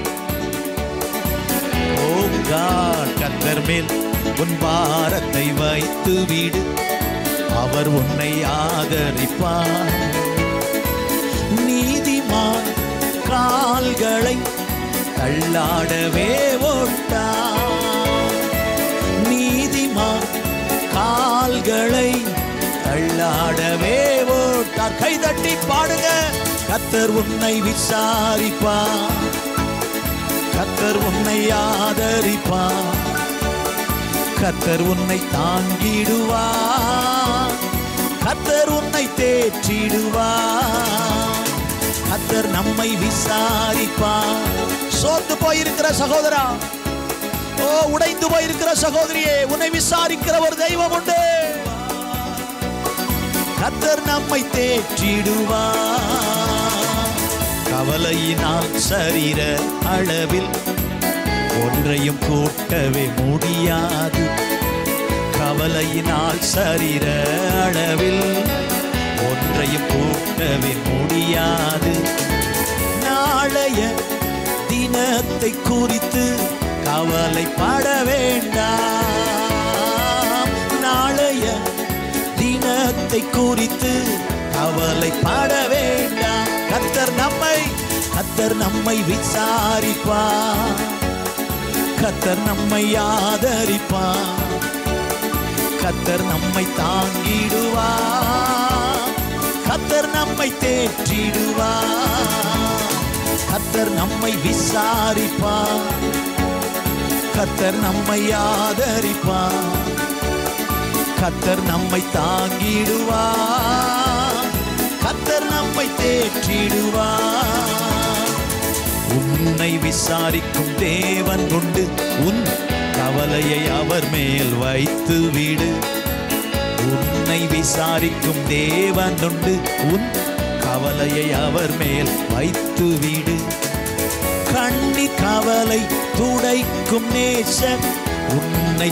Speaker 1: ஓ God, கத்தர் மேல் உன் பாரத்தை வைத்து விடு அவர் உன்னை ஆதரிப்பார் நீதிமான் கால்களை தள்ளாடவே ஓட்டார் நீதிமான் கால்களை தள்ளாடவே ஓட்டார் கைதட்டி பாடுங்க கத்தர் உன்னை விசாரிப்பார் கத்தர் உன்னை ஆதரிப்பார் கத்தர் உன்னை தாங்கிடுவார் கத்தர் உன்னை தேற்றிடுவார் கத்தர் நம்மை விசாரிப்பார் சோர்ந்து போயிருக்கிற சகோதரா ஓ ஓ உடைந்து போயிருக்கிற சகோதரியே உன்னை விசாரிக்கிற ஒரு தெய்வம் உண்டு கத்தர் நம்மை தேற்றிடுவார் கவலையினால் சரீர அளவில் ஒன்றையும் கூட்டவே முடியாது கவலையினால் சரீர அளவில் ஒன்றையும் கூட்டவே முடியாது நாளைய தினத்தை குறித்து கவலைப்பட வேண்டாம் நாளைய தினத்தை குறித்து கவலைப்பட வேண்டாம் கத்தர் நம்மை கத்தர் நம்மை விசாரிப்பார் கத்தர் நம்மை ஆதரிப்பார் கத்தர் நம்மை தாங்கிடுவார் கத்தர் நம்மை தேற்றிடுவார் கத்தர் நம்மை விசாரிப்பார் கத்தர் நம்மை ஆதரிப்பார் கத்தர் நம்மை தாங்கிடுவார் கத்தர் நம்மை தேற்றிடுவார் உன்னை விசாரிக்கும் தேவன் உண்டு உன் கவலையை அவர் மேல் வைத்து விடு உன்னை விசாரிக்கும் தேவன் உண்டு உன் கவலையை அவர் மேல் வைத்து விடு கண்ணி கவலை துடைக்கும் நேசன் உன்னை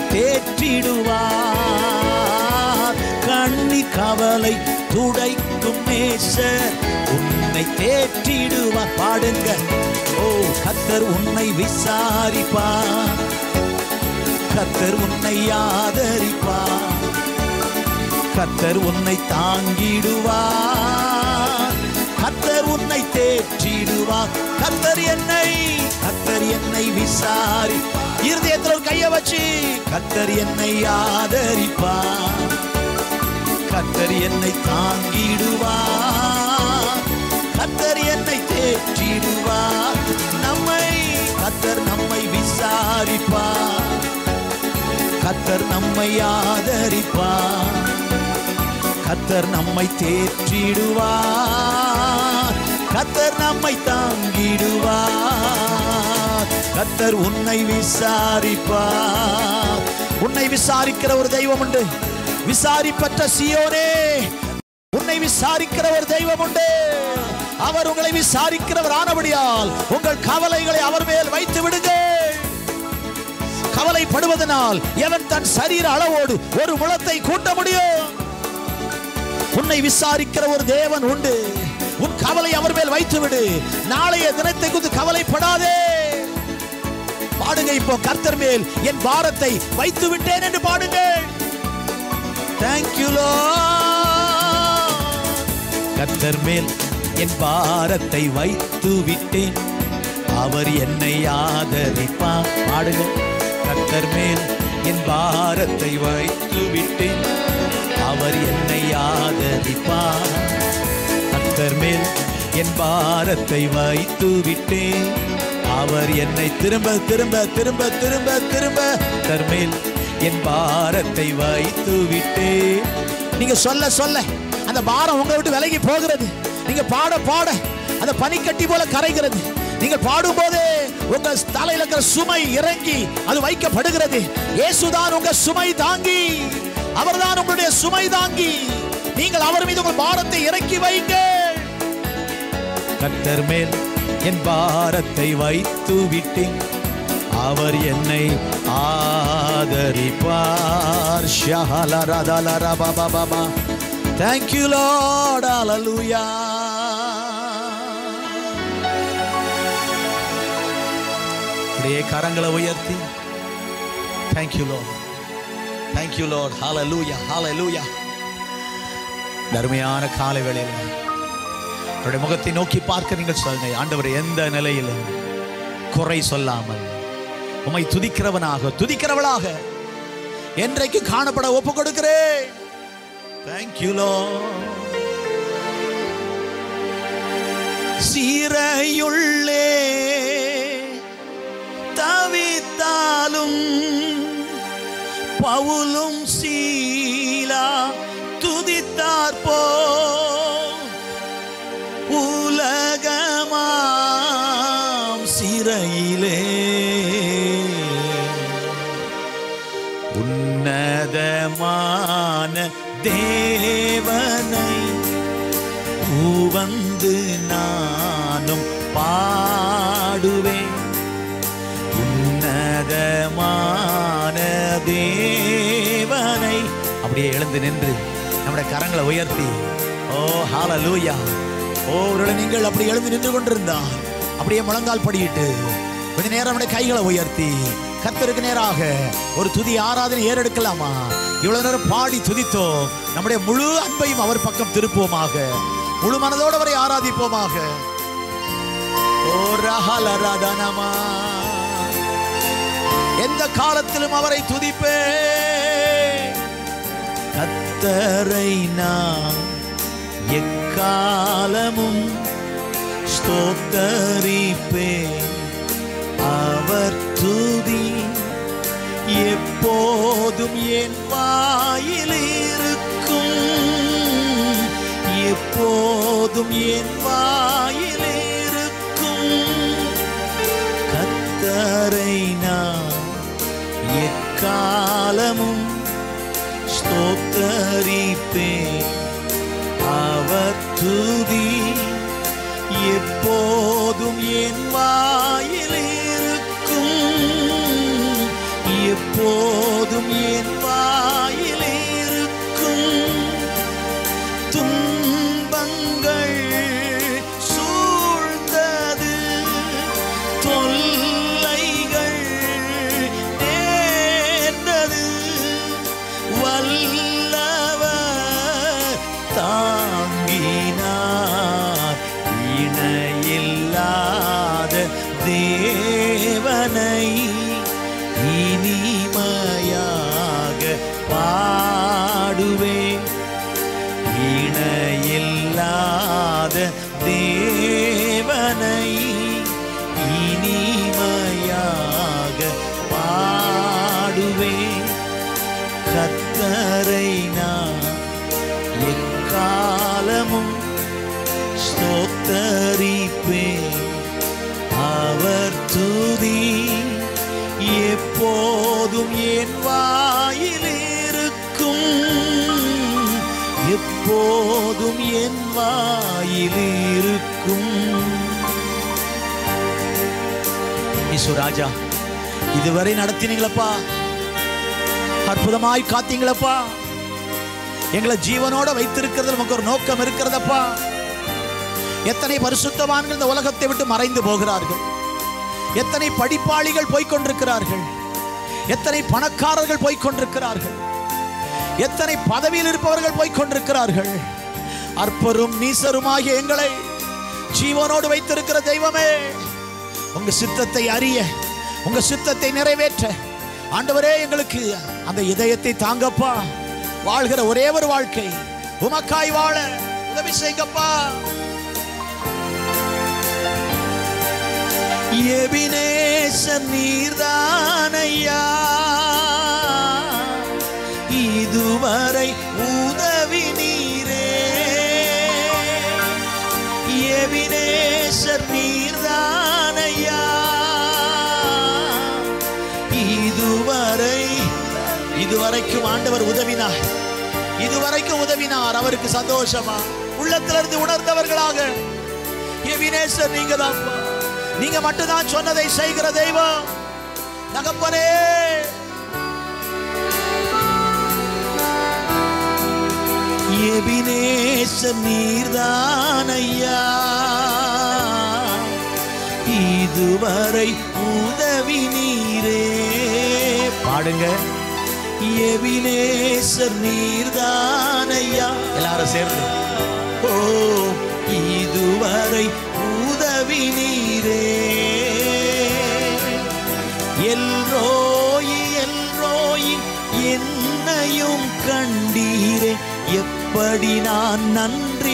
Speaker 1: தேற்றிடுவார் கண்ணி கவலை துடைக்கும் நேசர் உன்னை தேற்றிடுவார் பாடுங்க ஓ கத்தர் உன்னை விசாரிப்பார் கத்தர் உன்னை ஆதரிப்பார் கத்தர் உன்னை தாங்கிடுவார் கத்தர் உன்னை தேற்றிடுவார் கத்தர் என்னை கத்தர் என்னை விசாரி இருதயத்தில் ஒரு கைய வச்சு கத்தர் என்னை ஆதரிப்பார் கத்தர் என்னை தாங்கிடுவார் கத்தர் என்னை தேற்றிடுவார் நம்மை கத்தர் நம்மை விசாரிப்பார் கத்தர் நம்மை ஆதரிப்பார் கத்தர் நம்மை தேற்றிடுவார் கத்தர் நம்மை தாங்கிடுவார் கத்தர் உன்னை விசாரிப்பார் உன்னை விசாரிக்கிற ஒரு தெய்வம் உண்டு விசாரிப்பற்ற சியோனே உன்னை விசாரிக்கிற ஒரு தெய்வம் உண்டு அவர் உங்களை விசாரிக்கிறவர் ஆனபடியால் உங்கள் கவலைகளை அவர் மேல் வைத்து விடுங்கள் கவலைப்படுவதனால் எவன் தன் சரீர அளவோடு ஒரு முளத்தை கூட்ட முடியும் உன்னை விசாரிக்கிற ஒரு தேவன் உண்டு உன் கவலை அவர் மேல் வைத்து விடு நாளைய தினத்தை குறித்து கவலைப்படாதே பாடுங்க இப்போ கர்த்தர் மேல் என் பாரத்தை வைத்து விட்டேன் என்று பாடுங்கள் தேங்க்யூ கர்த்தர் மேல் என் பாரத்தை வைத்து விட்டேன் அவர் என்னை ஆதரிப்பார் பாடுங்க கர்த்தர் மேல் என் பாரத்தை வைத்து விட்டேன் அவர் என்னை ஆதரிப்பார் கர்த்தர் மேல் என் பாரத்தை வைத்து விட்டேன் அவர் என்னை திரும்ப திரும்ப திரும்ப திரும்ப திரும்ப கர்த்தர் மேல் என் பாரத்தை வைத்து விட்டேன் நீங்க சொல்ல சொல்ல அந்த பாரம் உங்களை விட்டு விலகி போகிறது நீங்க பாட பாட அந்த பனிக்கட்டி போல கரைகிறது நீங்கள் பாடும்போதே உங்க தலையில இருக்கிற சுமை இறங்கி அது வைக்கப்படுகிறது இயேசுதான் உங்க சுமை தாங்கி அவர்தான் உங்களுடைய சுமை தாங்கி நீங்கள் அவர் மீது உங்கள் பாரத்தை இறக்கி வைங்க கர்த்தர் மேல் என் பாரத்தை வைத்து விட்டேன் அவர் என்னை ஆதரிப்பார் ஷஹலரதலரபபபபா தேங்க்யூ லார்ட் ஹalleluya அப்படியே கரங்களை உயர்த்தி தேங்க்யூ லார்ட் தேங்க்யூ லார்ட் ஹalleluya ஹalleluya தர்மையான காலை வேளையில் அவருடைய முகத்தை நோக்கி பார்க்க நீங்கள் சொல்லுங்க ஆண்டவர் எந்த நிலையிலும் குறை சொல்லாமல் உம்மை துதிக்கிறவனாக துதிக்கிறவளாக என்றைக்கு காணப்பட ஒப்பு கொடுக்கிறேன் தேங்க்யூ சீரையுள்ளே தவித்தாலும் பவுலும் சீலா துதித்தார் போ உலகமாம் சிறையிலே உன்னதமான தேவனை கூவந்து நானும் பாடுவேன் உன்னதமான தேவனை அப்படியே எழுந்து நின்று நம்முடைய கரங்களை உயர்த்தி ஓ ஹalleluya ஓ ஒருவேளை நீங்கள் அப்படி எழுந்து நின்று கொண்டிருந்தால் அப்படியே முழங்கால் படியிட்டு கொஞ்ச நேரம் நம்முடைய கைகளை உயர்த்தி கர்த்தருக்கு நேராக ஒரு துதி ஆராதனை ஏறெடுக்கலாமா இவ்வளவு நேரம் பாடி துதித்தோம் நம்முடைய முழு அன்பையும் அவர் பக்கம் திருப்புவோமாக முழு மனதோடு அவரை ஆராதிப்போமாக ஓ ரஹலரதனமா எந்த காலத்திலும் அவரை துதிப்பே கத்தரை நான் எக்காலமும் ஸ்தோத்தரிப்பே அவர் துதி எப்போதும் என் வாயில் இருக்கும் எப்போதும் என் வாயில் இருக்கும் கத்தரை நான் எக்காலமும் ஸ்தோத்தரிப்பேன் அவர் துதி எப்போதும் என் வாயில் இருக்கும் எப்போதும் என் வாயில் இருக்கும் துன்பங்கள் சூழ்ந்தது தொல்லைகள் நேர்ந்தது வல்லவர் தாங்கினார் இணையில்லாத தேவனை இனிமையாக பாடுவேன் இணையில்லாத தேவனை இனிமையாக பாடுவேன் கத்தரை நான் எக்காலமும் ஸ்தோத்தரிப்பேன் அவர் துதி எப்போதும் என் வாயில் இருக்கும் எப்போதும் என் வாயில் இருக்கும் இயேசு ராஜா இதுவரை நடத்தினீங்களப்பா அற்புதமாய் காத்தீங்களப்பா எங்களை ஜீவனோட வைத்திருக்கிறது நமக்கு ஒரு நோக்கம் இருக்கிறதப்பா எத்தனை பரிசுத்தவான்கள் இந்த உலகத்தை விட்டு மறைந்து போகிறார்கள் எத்தனை படிப்பாளிகள் போய்க் கொண்டிருக்கிறார்கள் எத்தனை பணக்காரர்கள் போய்க் கொண்டிருக்கிறார்கள் எத்தனை பதவியில் இருப்பவர்கள் போய்க் கொண்டிருக்கிறார்கள் அற்பரும் நீசருமாகிய எங்களை ஜீவனோடு வைத்திருக்கிற தெய்வமே உங்க சித்தத்தை அறிய உங்க சித்தத்தை நிறைவேற்ற ஆண்டவரே எங்களுக்கு அந்த இதயத்தை தாங்கப்பா வாழ்கிற ஒரே ஒரு வாழ்க்கை உமக்காய் வாழ உதவி செய்யுங்கப்பா எபினேசர் நீர்தானையா இதுவரை உதவி நீரே எபினேசர் நீர்தானையா இதுவரை இதுவரைக்கும் ஆண்டவர் உதவினார் இதுவரைக்கும் உதவினார் அவருக்கு சந்தோஷமா உள்ளத்திலிருந்து உணர்ந்தவர்களாக எபினேசர் நீங்க நீங்க மட்டும்தான் சொன்னதை செய்கிற தெய்வம் தகப்பனே எபினேசர் நீர்தானையா இதுவரை உதவி நீரே பாடுங்க எபினேசர் நீர்தானையா எல்லாரும் சேர்ந்து ஓ இதுவரை உதவி நீரே எல்ரோயி எல்ரோயி என்னையும் கண்டீரே எப்படி நான் நன்றி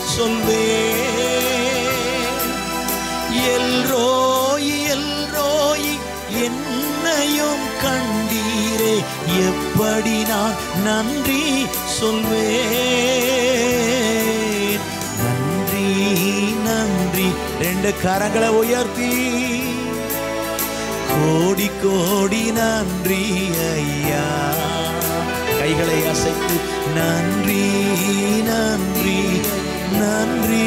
Speaker 1: சொல்வேன் எல்ரோயி எல்ரோயி என்னையும் கண்டீரே எப்படி நான் நன்றி சொல்வேன் நன்றி நன்றி ரெண்டு கரங்களை உயர்த்தி கோடி கோடி நன்றி ஐயா கைகளை அசைத்து நன்றி நன்றி நன்றி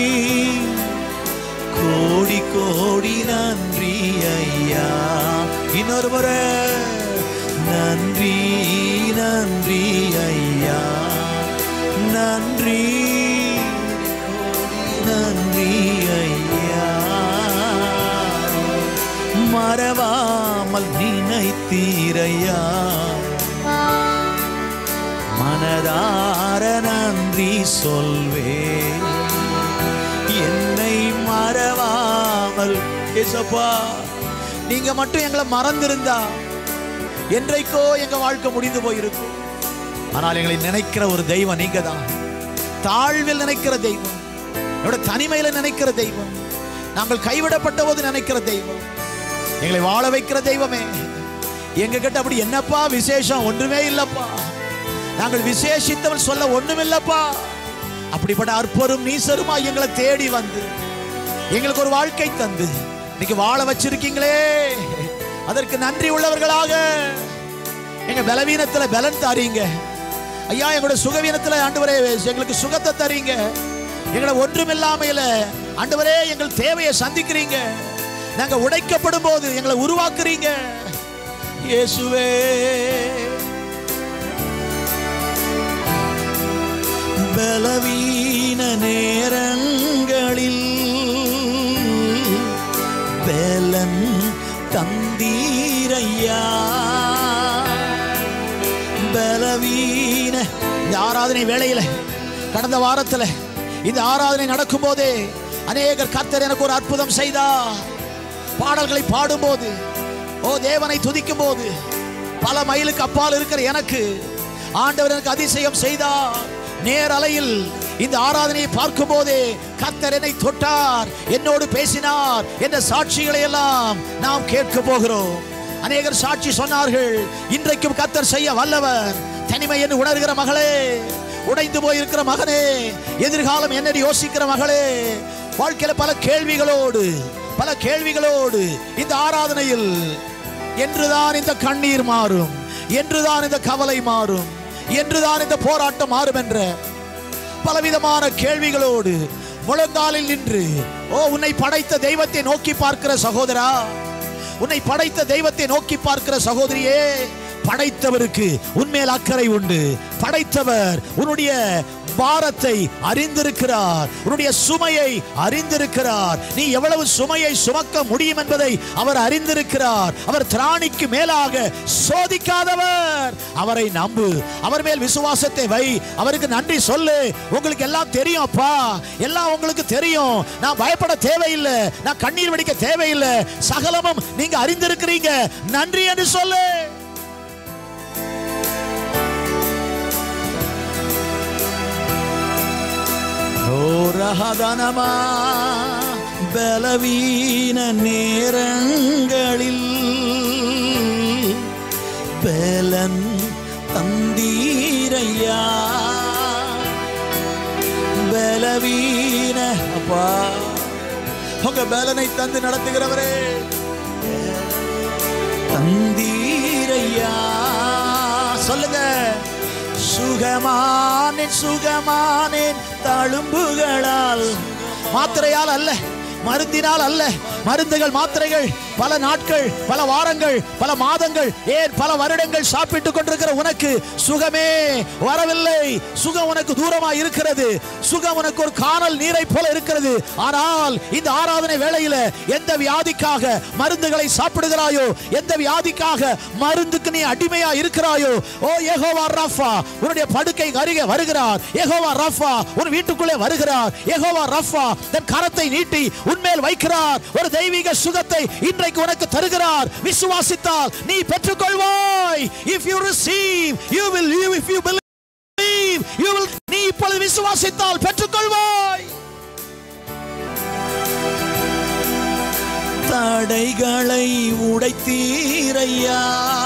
Speaker 1: கோடி கோடி நன்றி ஐயா இன்னொரு முறை நன்றி நன்றி ஐயா நன்றி நன்றி ஐயா மறவாமல் நினைத்தீரையா மனதார நன்றி சொல்வே என்னை மறவாமல் ஏசப்பா நீங்க மட்டும் எங்களை மறந்திருந்தா என்றைக்கோ எங்க வாழ்க்கை முடிந்து போயிருக்கும் ஆனால் எங்களை நினைக்கிற ஒரு தெய்வம் நீங்க தான் தாழ்வில் நினைக்கிற தெய்வம் என்னோட தனிமையில நினைக்கிற தெய்வம் நாங்கள் கைவிடப்பட்ட போது நினைக்கிற தெய்வம் எங்களை வாழ வைக்கிற தெய்வமே எங்க கிட்ட அப்படி என்னப்பா விசேஷம் ஒன்றுமே இல்லப்பா நாங்கள் விசேஷித்தவன் சொல்ல ஒண்ணுமில்லப்பா அப்படிப்பட்ட அற்பரும் நீசருமா எங்களை தேடி வந்து எங்களுக்கு ஒரு வாழ்க்கை தந்து இன்னைக்கு வாழ வச்சிருக்கீங்களே அதற்கு நன்றி உள்ளவர்களாக எங்க பலவீனத்துல பலன் தாரீங்க ஐயா எங்களோட சுகவீனத்துல ஆண்டவரே எங்களுக்கு சுகத்தை தரீங்க எங்களை ஒன்றுமில்லாமையில ஆண்டவரே எங்கள் தேவையை சந்திக்கிறீங்க நாங்க உடைக்கப்படும் போது எங்களை உருவாக்குறீங்க இயேசுவே பலவீன நேரங்களில் பலன் தந்தீரையா பலவீன இந்த ஆராதனை வேளையில கடந்த வாரத்துல இந்த ஆராதனை நடக்கும் போதே அநேகர் கர்த்தர் எனக்கு ஒரு அற்புதம் செய்தா பாடல்களை பாடும்போது ஓ தேவனை துதிக்கும் போது பல மைலுக்கு அப்பால் இருக்கிற எனக்கு ஆண்டவர் எனக்கு அதிசயம் செய்தார் நேர் அலையில் இந்த ஆராதனையை பார்க்கும் போதே கர்த்தர் என்னை தொட்டார் என்னோடு பேசினார் என்ற சாட்சிகளை எல்லாம் நாம் கேட்க போகிறோம் அநேகர் சாட்சி சொன்னார்கள் இன்றைக்கும் கர்த்தர் செய்ய வல்லவர் தனிமை என்று உணர்கிற மகளே உடைந்து போயிருக்கிற மகனே எதிர்காலம் என்னடி யோசிக்கிற மகளே வாழ்க்கையில பல கேள்விகளோடு பல கேள்விகளோடு இந்த ஆராதனையில் என்றுதான் இந்த கண்ணீர் மாறும் என்றுதான் இந்த கவலை மாறும் என்றுதான் இந்த போராட்டம் மாறும் என்ற பலவிதமான கேள்விகளோடு முழங்காலில் நின்று ஓ உன்னை படைத்த தெய்வத்தை நோக்கி பார்க்கிற சகோதரா உன்னை படைத்த தெய்வத்தை நோக்கி பார்க்கிற சகோதரியே படைத்தவருக்கு உன்மேல் அக்கறை உண்டு படைத்தவர் உன்னுடைய பாரத்தை அறிந்திருக்கிறார் உன்னுடைய சுமையை அறிந்திருக்கிறார் நீ எவ்வளவு சுமையை சுமக்க முடியும் என்பதை அவர் அறிந்திருக்கிறார் அவர் திராணிக்கு மேலாக சோதிக்காதவர் அவரை நம்பு அவர் மேல் விசுவாசத்தை வை அவருக்கு நன்றி சொல்லு உங்களுக்கு எல்லாம் தெரியும் அப்பா எல்லாம் உங்களுக்கு தெரியும் நான் பயப்பட தேவையில்லை நான் கண்ணீர் வடிக்க தேவையில்லை சகலமும் நீங்க அறிந்திருக்கிறீங்க நன்றி என்று சொல்லு ஓரஹதனமா பலவீன நேரங்களில் பலன் தந்தீரையா பலவீன அப்பா உங்க பலனை தந்து நடத்துகிறவரே தந்தீரையா சொல்லுங்க சுகமானேன் சுகமானேன் தழும்புகளால் மாத்திரையால் அல்ல மருந்தினால் அல்ல மருந்துகள் மாத்திரைகள் பல நாட்கள் பல வாரங்கள் பல மாதங்கள் ஏன் பல வருடங்கள் சாப்பிட்டுக் கொண்டிருக்கிற உனக்கு சுகமே வரவில்லை சுகம் உனக்கு தூரமா இருக்கிறது சுகம் உனக்கு ஒரு காணல் நீரை போல இருக்கிறது ஆனால் இந்த ஆராதனை வேளையில எந்த வியாதிக்காக மருந்துகளை சாப்பிடுகிறாயோ எந்த வியாதிக்காக மருந்துக்கு நீ அடிமையா இருக்கிறாயோ ஓ யெகோவா ரஃபா உன்னுடைய படுக்கை அருகே வருகிறார் யெகோவா ரஃபா உன் வீட்டுக்குள்ளே வருகிறார் யெகோவா ரஃபா தன் கரத்தை நீட்டி உன்மேல் வைக்கிறார் ஒரு தெய்வீக சுகத்தை இன்றைக்கு உனக்கு தருகிறார் விசுவாசித்தால் நீ பெற்றுக்கொள்வாய் if you receive you will you if you believe you will நீ இப்பொழுது விசுவாசித்தால் பெற்றுக்கொள்வாய் தடைகளை உடைத்தீரையா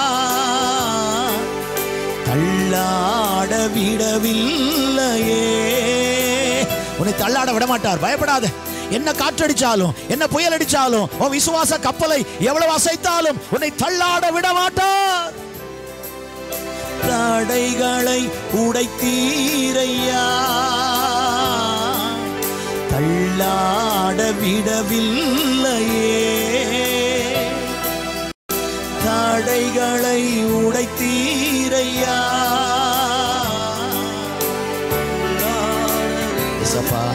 Speaker 1: தள்ளாட விடவில்லையே உன்னை தள்ளாட விட மாட்டார் பயப்படாத என்ன காற்றடிச்சாலும் என்ன புயல் அடிச்சாலும் உன் விசுவாச கப்பலை எவ்வளவு அசைத்தாலும் உன்னை தள்ளாட விட மாட்டார் தடைகளை உடைத்தீரையா தள்ளாட விடவில்லையே தடைகளை உடைத்தீரையா இசப்பா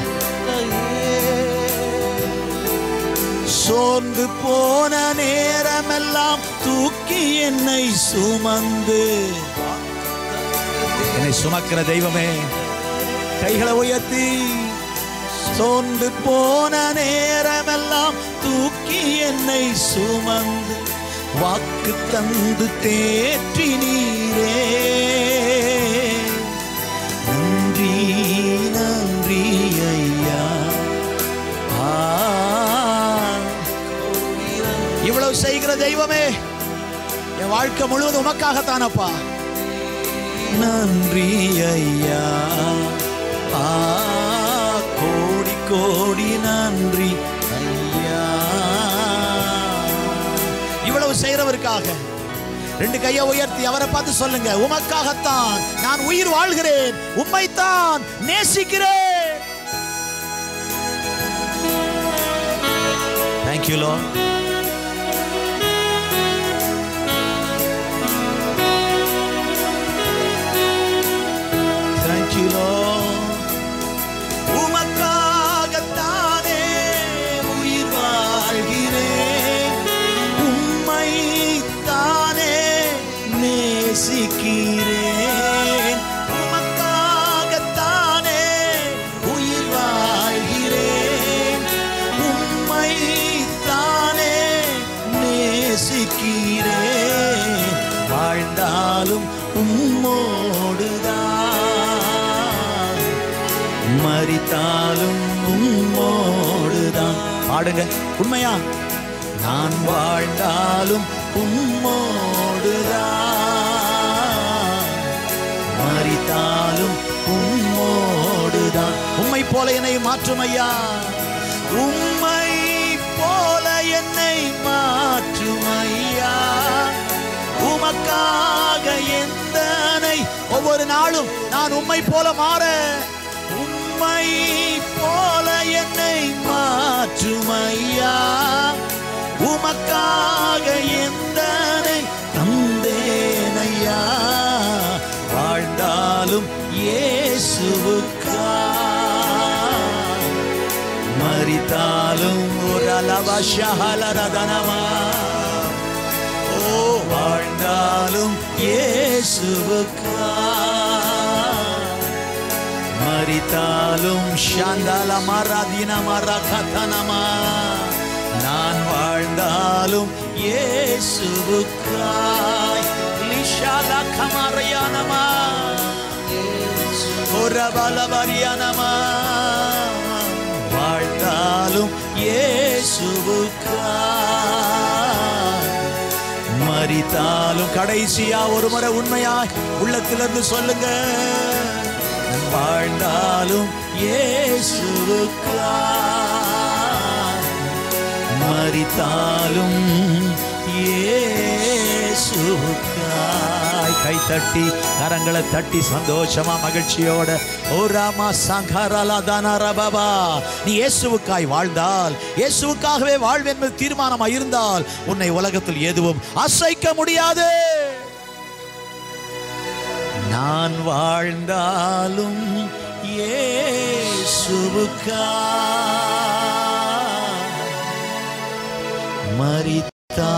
Speaker 1: சோர்ந்து போன நேரமெல்லாம் தூக்கி என்னை சுமந்து என்னை சுமக்கிற தெய்வமே கைகளை உயர்த்தி சோர்ந்து போன நேரமெல்லாம் தூக்கி என்னை சுமந்து வாக்கு தந்து தேற்றி நீரே நன்றி நன்றி ஐயா ஆ. இவ்வளவு செய்கிற தெய்வமே என் வாழ்க்கை முழுவதும் உமக்காகத்தானப்பா நன்றி ஐயா ஆ கோடி கோடி நன்றி ஐயா இவ்வளவு செய்கிறவருக்காக ரெண்டு கையை உயர்த்தி அவரை பார்த்து சொல்லுங்க உமக்காகத்தான் நான் உயிர் வாழ்கிறேன் உம்மைத்தான் நேசிக்கிறேன் தேங்க்யூ லோ தேங்க்யூ லோ உமக்காகத்தானே உயிர் வாழ்கிறேன் உம்மை தானே நேசிக்கிறேன் உமக்காகத்தானே உயிர் வாழ்கிறேன் உம்மை தானே நேசிக்கிறேன் வாழ்ந்தாலும் உம்மோடுதான் மரித்தாலும் உம்மோடுதான் பாடுங்க உண்மையா நான் வாழ்ந்தாலும் உம்மோடுதான் மரித்தாலும் உம்மோடுதான் உம்மை போல என்னை மாற்றும் ஐயா உம்மை போல என்னை மாற்றும் ஐயா உமக்காக எந்தனை ஒவ்வொரு நாளும் நான் உம்மை போல மாற உம்மை போல என்னை மாற்றும் ஐயா உமக்காக எந்தனை தந்தேனையா வாழ்ந்தாலும் இயேசுவுக்கா மரித்தாலும் ஒரு அளவசகலரதனமா ஓ வாழ்ந்தாலும் இயேசுவுக்கா மரித்தாலும் சாந்தால மரதின மரகதனமா நான் வாழ்ந்தாலும் இயேசுவுக்காய் லிஷால கமரையானமா ஒரு பலவரியானமா வாழ்ந்தாலும் இயேசுவுக்காய் மரித்தாலும் கடைசியா ஒரு முறை உண்மையாய் உள்ளத்திலிருந்து சொல்லுங்க வாழ்ந்தாலும் இயேசுவுக்காய் மரித்தாலும் இயேசுவுக்காய் கை தட்டி கரங்களை தட்டி சந்தோஷமா மகிழ்ச்சியோட ஓ ராமா சங்கரலா பாபா நீ இயேசுவுக்காய் வாழ்ந்தால் இயேசுவுக்காகவே வாழ்வு என்பது தீர்மானமாக இருந்தால் உன்னை உலகத்தில் எதுவும் அசைக்க முடியாது நான் வாழ்ந்தாலும் இயேசுவுக்காய் மரித்தா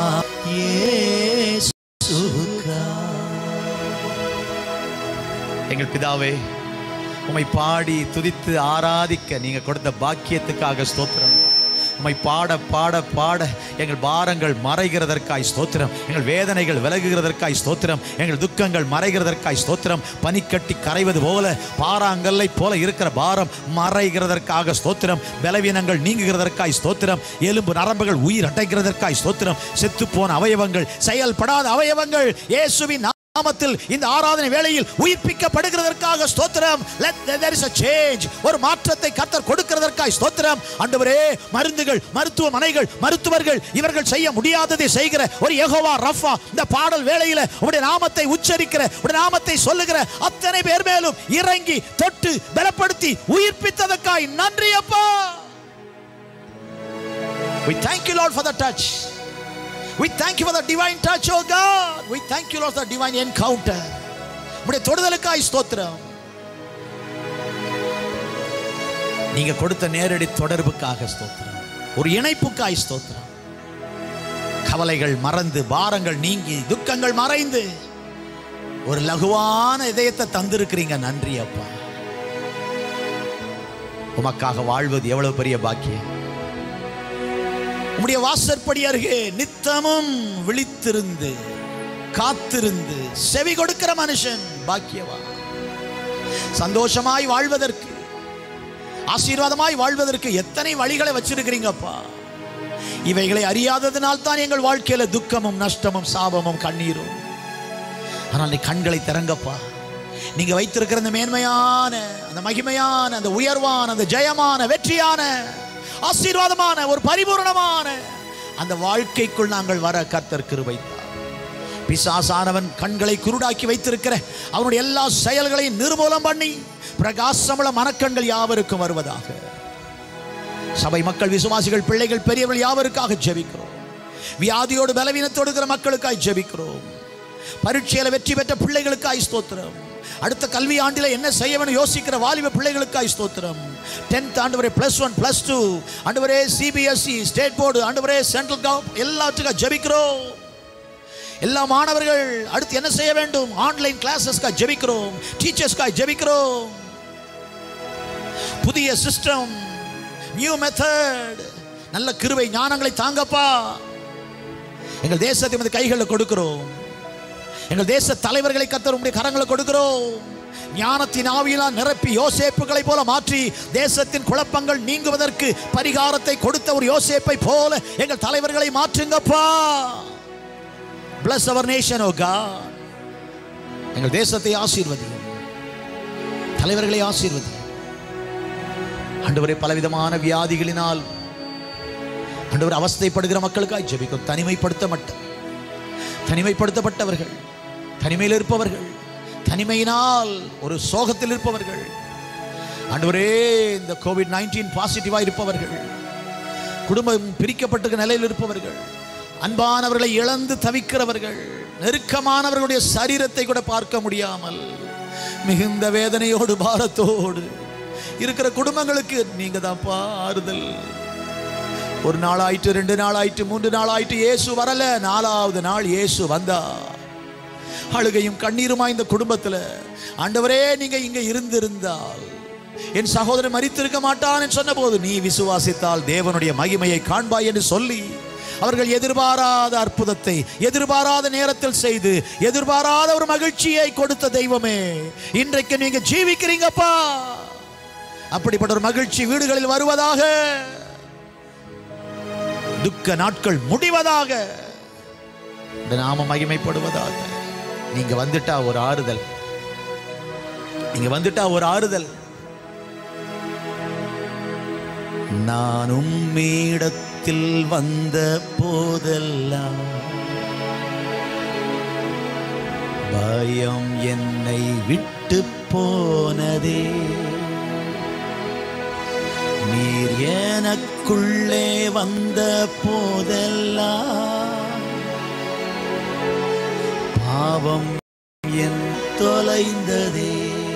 Speaker 1: எங்கள் பிதாவே உம்மை பாடி துதித்து ஆராதிக்க நீங்க கொடுத்த பாக்கியத்துக்காக ஸ்தோத்திரம் உம்மை பாட பாட பாட எங்கள் பாரங்கள் மறைகிறதற்காய் ஸ்தோத்திரம் எங்கள் வேதனைகள் விலகுகிறதற்காய் ஸ்தோத்திரம் எங்கள் துக்கங்கள் மறைகிறதற்காய் ஸ்தோத்திரம் பனிக்கட்டி கரைவது போல பாறாங்கல்லை போல இருக்கிற பாரம் மறைகிறதற்காக ஸ்தோத்திரம் பலவீனங்கள் நீங்குகிறதற்காய் ஸ்தோத்திரம் எலும்பு நரம்புகள் உயிர் அடைக்கிறதற்காய் ஸ்தோத்திரம் செத்துப்போன அவயவங்கள் செயல்படாத அவயவங்கள் இயேசுவின் நாமத்தில் இந்த ஆராதனை வேளையில் உயிர்ப்பிக்கப்படுகிறதற்காக ஸ்தோத்திரம் let there is a change ஒரு மாற்றத்தை கர்த்தர் கொடுக்கிறதற்காக ஸ்தோத்திரம் ஆண்டவரே மருந்துகள் மருத்துவமனைகள் மருத்துவர்கள் இவர்கள் செய்ய முடியாததை செய்கிற ஒரு யெகோவா ரஃபா இந்த பாடல் வேளையில உடைய நாமத்தை உச்சரிக்கிற உடைய நாமத்தை சொல்லுகிற அத்தனை பேர் மேலும் இறங்கி தொட்டு பலப்படுத்தி உயிர்ப்பித்ததற்காய் நன்றி அப்பா we thank you lord for the touch We thank you for the divine touch, oh God. We thank you, Lord, for the divine encounter. உடைய தொடுதலுக்காய் ஸ்தோத்திரம் நீங்க கொடுத்த நேரடி தொடர்புக்காக ஸ்தோத்திரம் ஒரு இணைப்புக்காய் ஸ்தோத்திரம் கவலைகள் மறந்து பாரங்கள் நீங்கி துக்கங்கள் மறைந்து ஒரு லகுவான இதயத்தை தந்திருக்கிறீங்க நன்றி அப்பா உமக்காக வாழ்வது எவ்வளவு பெரிய பாக்கியம் உம்முடைய வாசற்படி அருகே நித்தமும் விழித்திருந்து காத்திருந்து செவி கொடுக்கிற மனுஷன் பாக்கியவா சந்தோஷமாய் வாழ்வதற்கு ஆசீர்வாதமாய் வாழ்வதற்கு எத்தனை வழிகளை வச்சிருக்கிறீங்கப்பா இவைகளை அறியாததினால் தான் எங்கள் வாழ்க்கையில துக்கமும் நஷ்டமும் சாபமும் கண்ணீரும் ஆனால் நீ கண்களை திறங்கப்பா நீங்க வைத்திருக்கிற அந்த மேன்மையான அந்த மகிமையான அந்த உயர்வான அந்த ஜெயமான வெற்றியான ஆசீர்வாதமான ஒரு பரிபூரணமான அந்த வாழ்க்கைக்குள் நாங்கள் வர கர்த்தர் கிருபைத்தார் பிசாசானவன் கண்களை குருடாக்கி வைத்திருக்கிற அவனுடைய எல்லா செயல்களையும் நிர்மூலம் பண்ணி பிரகாசமுள்ள மனக்கண்கள் யாவருக்கும் வருவதாக சபை மக்கள் விசுவாசிகள் பிள்ளைகள் பெரியவர்கள் யாவருக்காக ஜெபிக்கிறோம் வியாதியோடு பலவீனத்தோடு இருக்கிற மக்களுக்காய் ஜெபிக்கிறோம் பரீட்சையில வெற்றி பெற்ற பிள்ளைகளுக்காய் ஸ்தோத்திரம் அடுத்த கல்வி ஆண்டில் என்ன செய்ய வேணும் யோசிக்கிற வாலிப பிள்ளைகளுக்காய் ஸ்தோத்திரம் டென்த் ஆண்டு வரை பிளஸ் ஒன் பிளஸ் டூ ஆண்டு வரை சிபிஎஸ்சி ஸ்டேட் போர்டு ஆண்டு வரை சென்ட்ரல் கவர்மெண்ட் எல்லாத்துக்கும் ஜெபிக்கிறோம் எல்லா மாணவர்கள் அடுத்து என்ன செய்ய வேண்டும் ஆன்லைன் கிளாஸஸ்க்காக ஜெபிக்கிறோம் டீச்சர்ஸ்க்காக ஜெபிக்கிறோம் புதிய சிஸ்டம் நியூ மெத்தட் நல்ல கிருபை ஞானங்களை தாங்கப்பா எங்கள் தேசத்தை உமது கைகளில் கொடுக்கிறோம் எங்கள் தேச தலைவர்களை கத்தர் உம்முடைய கரங்களை கொடுக்கிறோம் ஞானத்தின் ஆவியினால் நிரப்பி யோசேப்புகளை போல மாற்றி தேசத்தின் குழப்பங்கள் நீங்குவதற்கு பரிகாரத்தை கொடுத்த ஒரு யோசேப்பை போல எங்கள் தலைவர்களை மாற்றுங்கப்பா bless our nation oh god எங்கள் தேசத்தை ஆசீர்வதியும் தலைவர்களை ஆசீர்வதியும் ஆண்டவரே பலவிதமான வியாதிகளினால் ஆண்டவர் அவஸ்தைப்படுகிற மக்களுக்காய் ஜெபிக்கும் தனிமைப்படுத்த மட்டும் தனிமைப்படுத்தப்பட்டவர்கள் தனிமையில் இருப்பவர்கள் தனிமையினால் ஒரு சோகத்தில் இருப்பவர்கள் ஆண்டவரே இந்த கோவிட் நைன்டீன் பாசிட்டிவாக இருப்பவர்கள் குடும்பம் பிரிக்கப்பட்ட நிலையில் இருப்பவர்கள் அன்பானவர்களை இழந்து தவிக்கிறவர்கள் நெருக்கமானவர்களுடைய சரீரத்தை கூட பார்க்க முடியாமல் மிகுந்த வேதனையோடு பாரத்தோடு இருக்கிற குடும்பங்களுக்கு நீங்க தான்ப்பா ஆறுதல் ஒரு நாள் ஆயிட்டு ரெண்டு நாள் ஆயிட்டு மூன்று நாள் ஆயிட்டு இயேசு வரல நாலாவது நாள் இயேசு வந்தா அழுகையும் கண்ணீருமா இந்த குடும்பத்துல ஆண்டவரே நீங்க இங்க இருந்திருந்தால் என் சகோதரன் மரித்திருக்க மாட்டான் என்று சொன்னபோது நீ விசுவாசித்தால் தேவனுடைய மகிமையை காண்பாய் என்று சொல்லி அவர்கள் எதிர்பாராத அற்புதத்தை எதிர்பாராத நேரத்தில் செய்து எதிர்பாராத ஒரு மகிழ்ச்சியை கொடுத்த தெய்வமே இன்றைக்கு நீங்க ஜீவிக்கிறீங்கப்பா அப்படிப்பட்ட ஒரு மகிழ்ச்சி வீடுகளில் வருவதாக துக்க நாட்கள் முடிவதாக இந்த நாம மகிமைப்படுவதாக நீங்க வந்துட்டா ஒரு ஆறுதல் நீங்க வந்துட்டா ஒரு ஆறுதல் நான் உம்மிடத்தில் வந்த போதெல்லாம் பயம் என்னை விட்டு போனதே நீர் எனக்குள்ளே வந்த போதெல்லாம் பாவம் என் தொலைந்ததே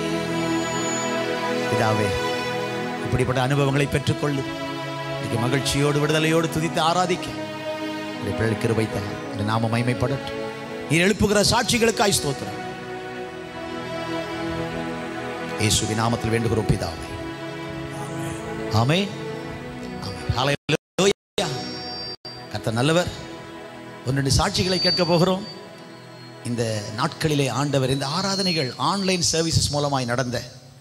Speaker 1: பிதாவே இப்படிப்பட்ட அனுபவங்களை பெற்றுக்கொள்ளு இன்னைக்கு மகிழ்ச்சியோடு விடுதலையோடு துதித்து ஆராதிக்க உடைய பிள்ளை கிருபைத்தான் இந்த நாம மைமைப்படட்டும் நீர் எழுப்புகிற சாட்சிகளுக்காய் ஸ்தோத்திரம் இயேசுவின் நாமத்தில் வேண்டுகிறோம் பிதாவே ஆமே கர்த்தர் நல்லவர் ஒன்று ரெண்டு சாட்சிகளை கேட்க போகிறோம் இந்த நாட்களிலே ஆண்டவர் இந்த ஆராதனைகள் ஆன்லைன் சர்வீசஸ் மூலமாய் நடந்த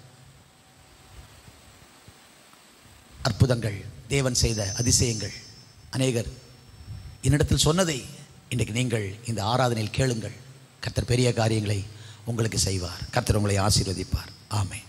Speaker 1: அற்புதங்கள் தேவன் செய்த அதிசயங்கள் அநேகர் என்னிடத்தில் சொன்னதை இன்றைக்கு நீங்கள் இந்த ஆராதனையில் கேளுங்கள் கர்த்தர் பெரிய காரியங்களை உங்களுக்கு செய்வார் கர்த்தர் உங்களை ஆசீர்வதிப்பார் ஆமென்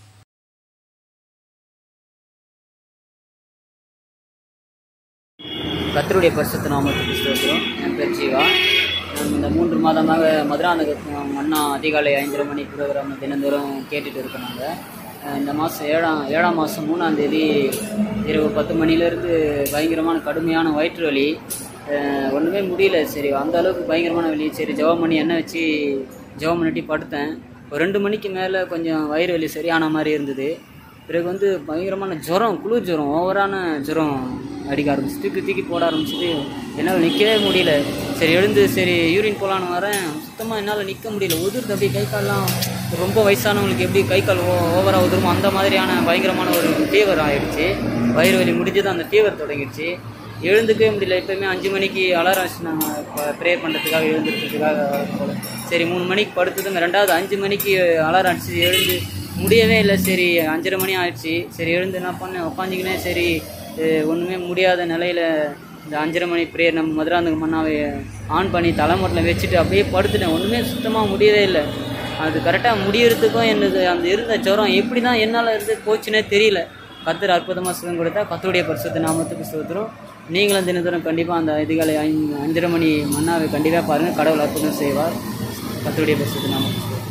Speaker 2: கர்த்தருடைய பரிசுத்த நாமத்துக்கு ஸ்தோத்திரம் என் பேர் ஜீவா நான் இந்த மூன்று மாதமாக மதுராந்தக மன்னா அதிகாலை ஐந்தரை மணி ப்ரோக்ராம் தினந்தோறும் கேட்டுட்டு இருக்கோம் நாங்கள் அஹ் இந்த மாதம் ஏழாம் ஏழாம் மாதம் மூணாம் தேதி இரவு பத்து மணிலேருந்து பயங்கரமான கடுமையான வயிற்று வலி அஹ் ஒன்றுமே முடியல சரி அந்த அளவுக்கு பயங்கரமான வலி சரி ஜெபம் பண்ணி எண்ணெய் வச்சு ஜெபம் பண்ணிட்டு படுத்தேன் ஒரு ரெண்டு மணிக்கு மேலே கொஞ்சம் வயிறு வலி சரியான மாதிரி இருந்தது பிறகு வந்து பயங்கரமான ஜுரம் குளிர் ஜுரம் ஓவரான ஜுரம் அடிக்க ஆரம்பிச்சு தூக்கி தூக்கி போட ஆரம்பிச்சது என்னால் நிற்கவே முடியல சரி எழுந்து சரி யூரின் போகலான்னு வரேன் சுத்தமாக என்னால் நிற்க முடியல உதிர்ந்து அப்படியே கை கால்லாம் ரொம்ப வயசானவங்களுக்கு எப்படி கை கால் ஓ ஓவராக உதிருமோ அந்த மாதிரியான பயங்கரமான ஒரு ஃபீவர் ஆயிடுச்சு வயிறு வலி முடிஞ்சது அந்த ஃபீவர் தொடங்கிடுச்சு எழுந்துக்கவே முடியல எப்பயுமே அஞ்சு மணிக்கு அலாரம் வச்சு நாங்கள் ப்ரேயர் பண்ணுறதுக்காக எழுந்திருக்கிறதுக்காக சரி மூணு மணிக்கு படுத்ததுங்க ரெண்டாவது அஞ்சு மணிக்கு அலாரம் அடிச்சு எழுந்து முடியவே இல்லை சரி அஞ்சரை மணி ஆயிடுச்சு சரி எழுந்து என்ன பண்ணேன் உட்காந்துக்கினே சரி அஹ் ஒண்ணுமே முடியாத நிலையில இந்த அஞ்சரை மணி ப்ரேயர் நம்ம மதுராந்தக மண்ணாவை ஆன் பண்ணி தலைமுறையில் வச்சுட்டு அப்படியே படுத்துட்டேன் ஒன்றுமே சுத்தமாக முடியவே இல்லை அது கரெக்டாக முடியறதுக்கும் எனக்கு அந்த இருந்த ஜுரம் எப்படி தான் என்னால் இருந்து போச்சுன்னே தெரியல கத்தர் அற்புதமாக சுகம் கொடுத்தா கத்தருடைய பரிசுத்த நாமத்துக்கு சோத்துரும் நீங்களும் தினத்தோறும் கண்டிப்பாக அந்த அதிகாலை ஐந்து அஞ்சரை மணி மண்ணாவை கண்டிப்பாக பாருங்கள் கடவுள் அற்புதம் செய்வார் கத்தருடைய பரிசுத்த நாமத்துக்கு ஸ்தோத்திரம்.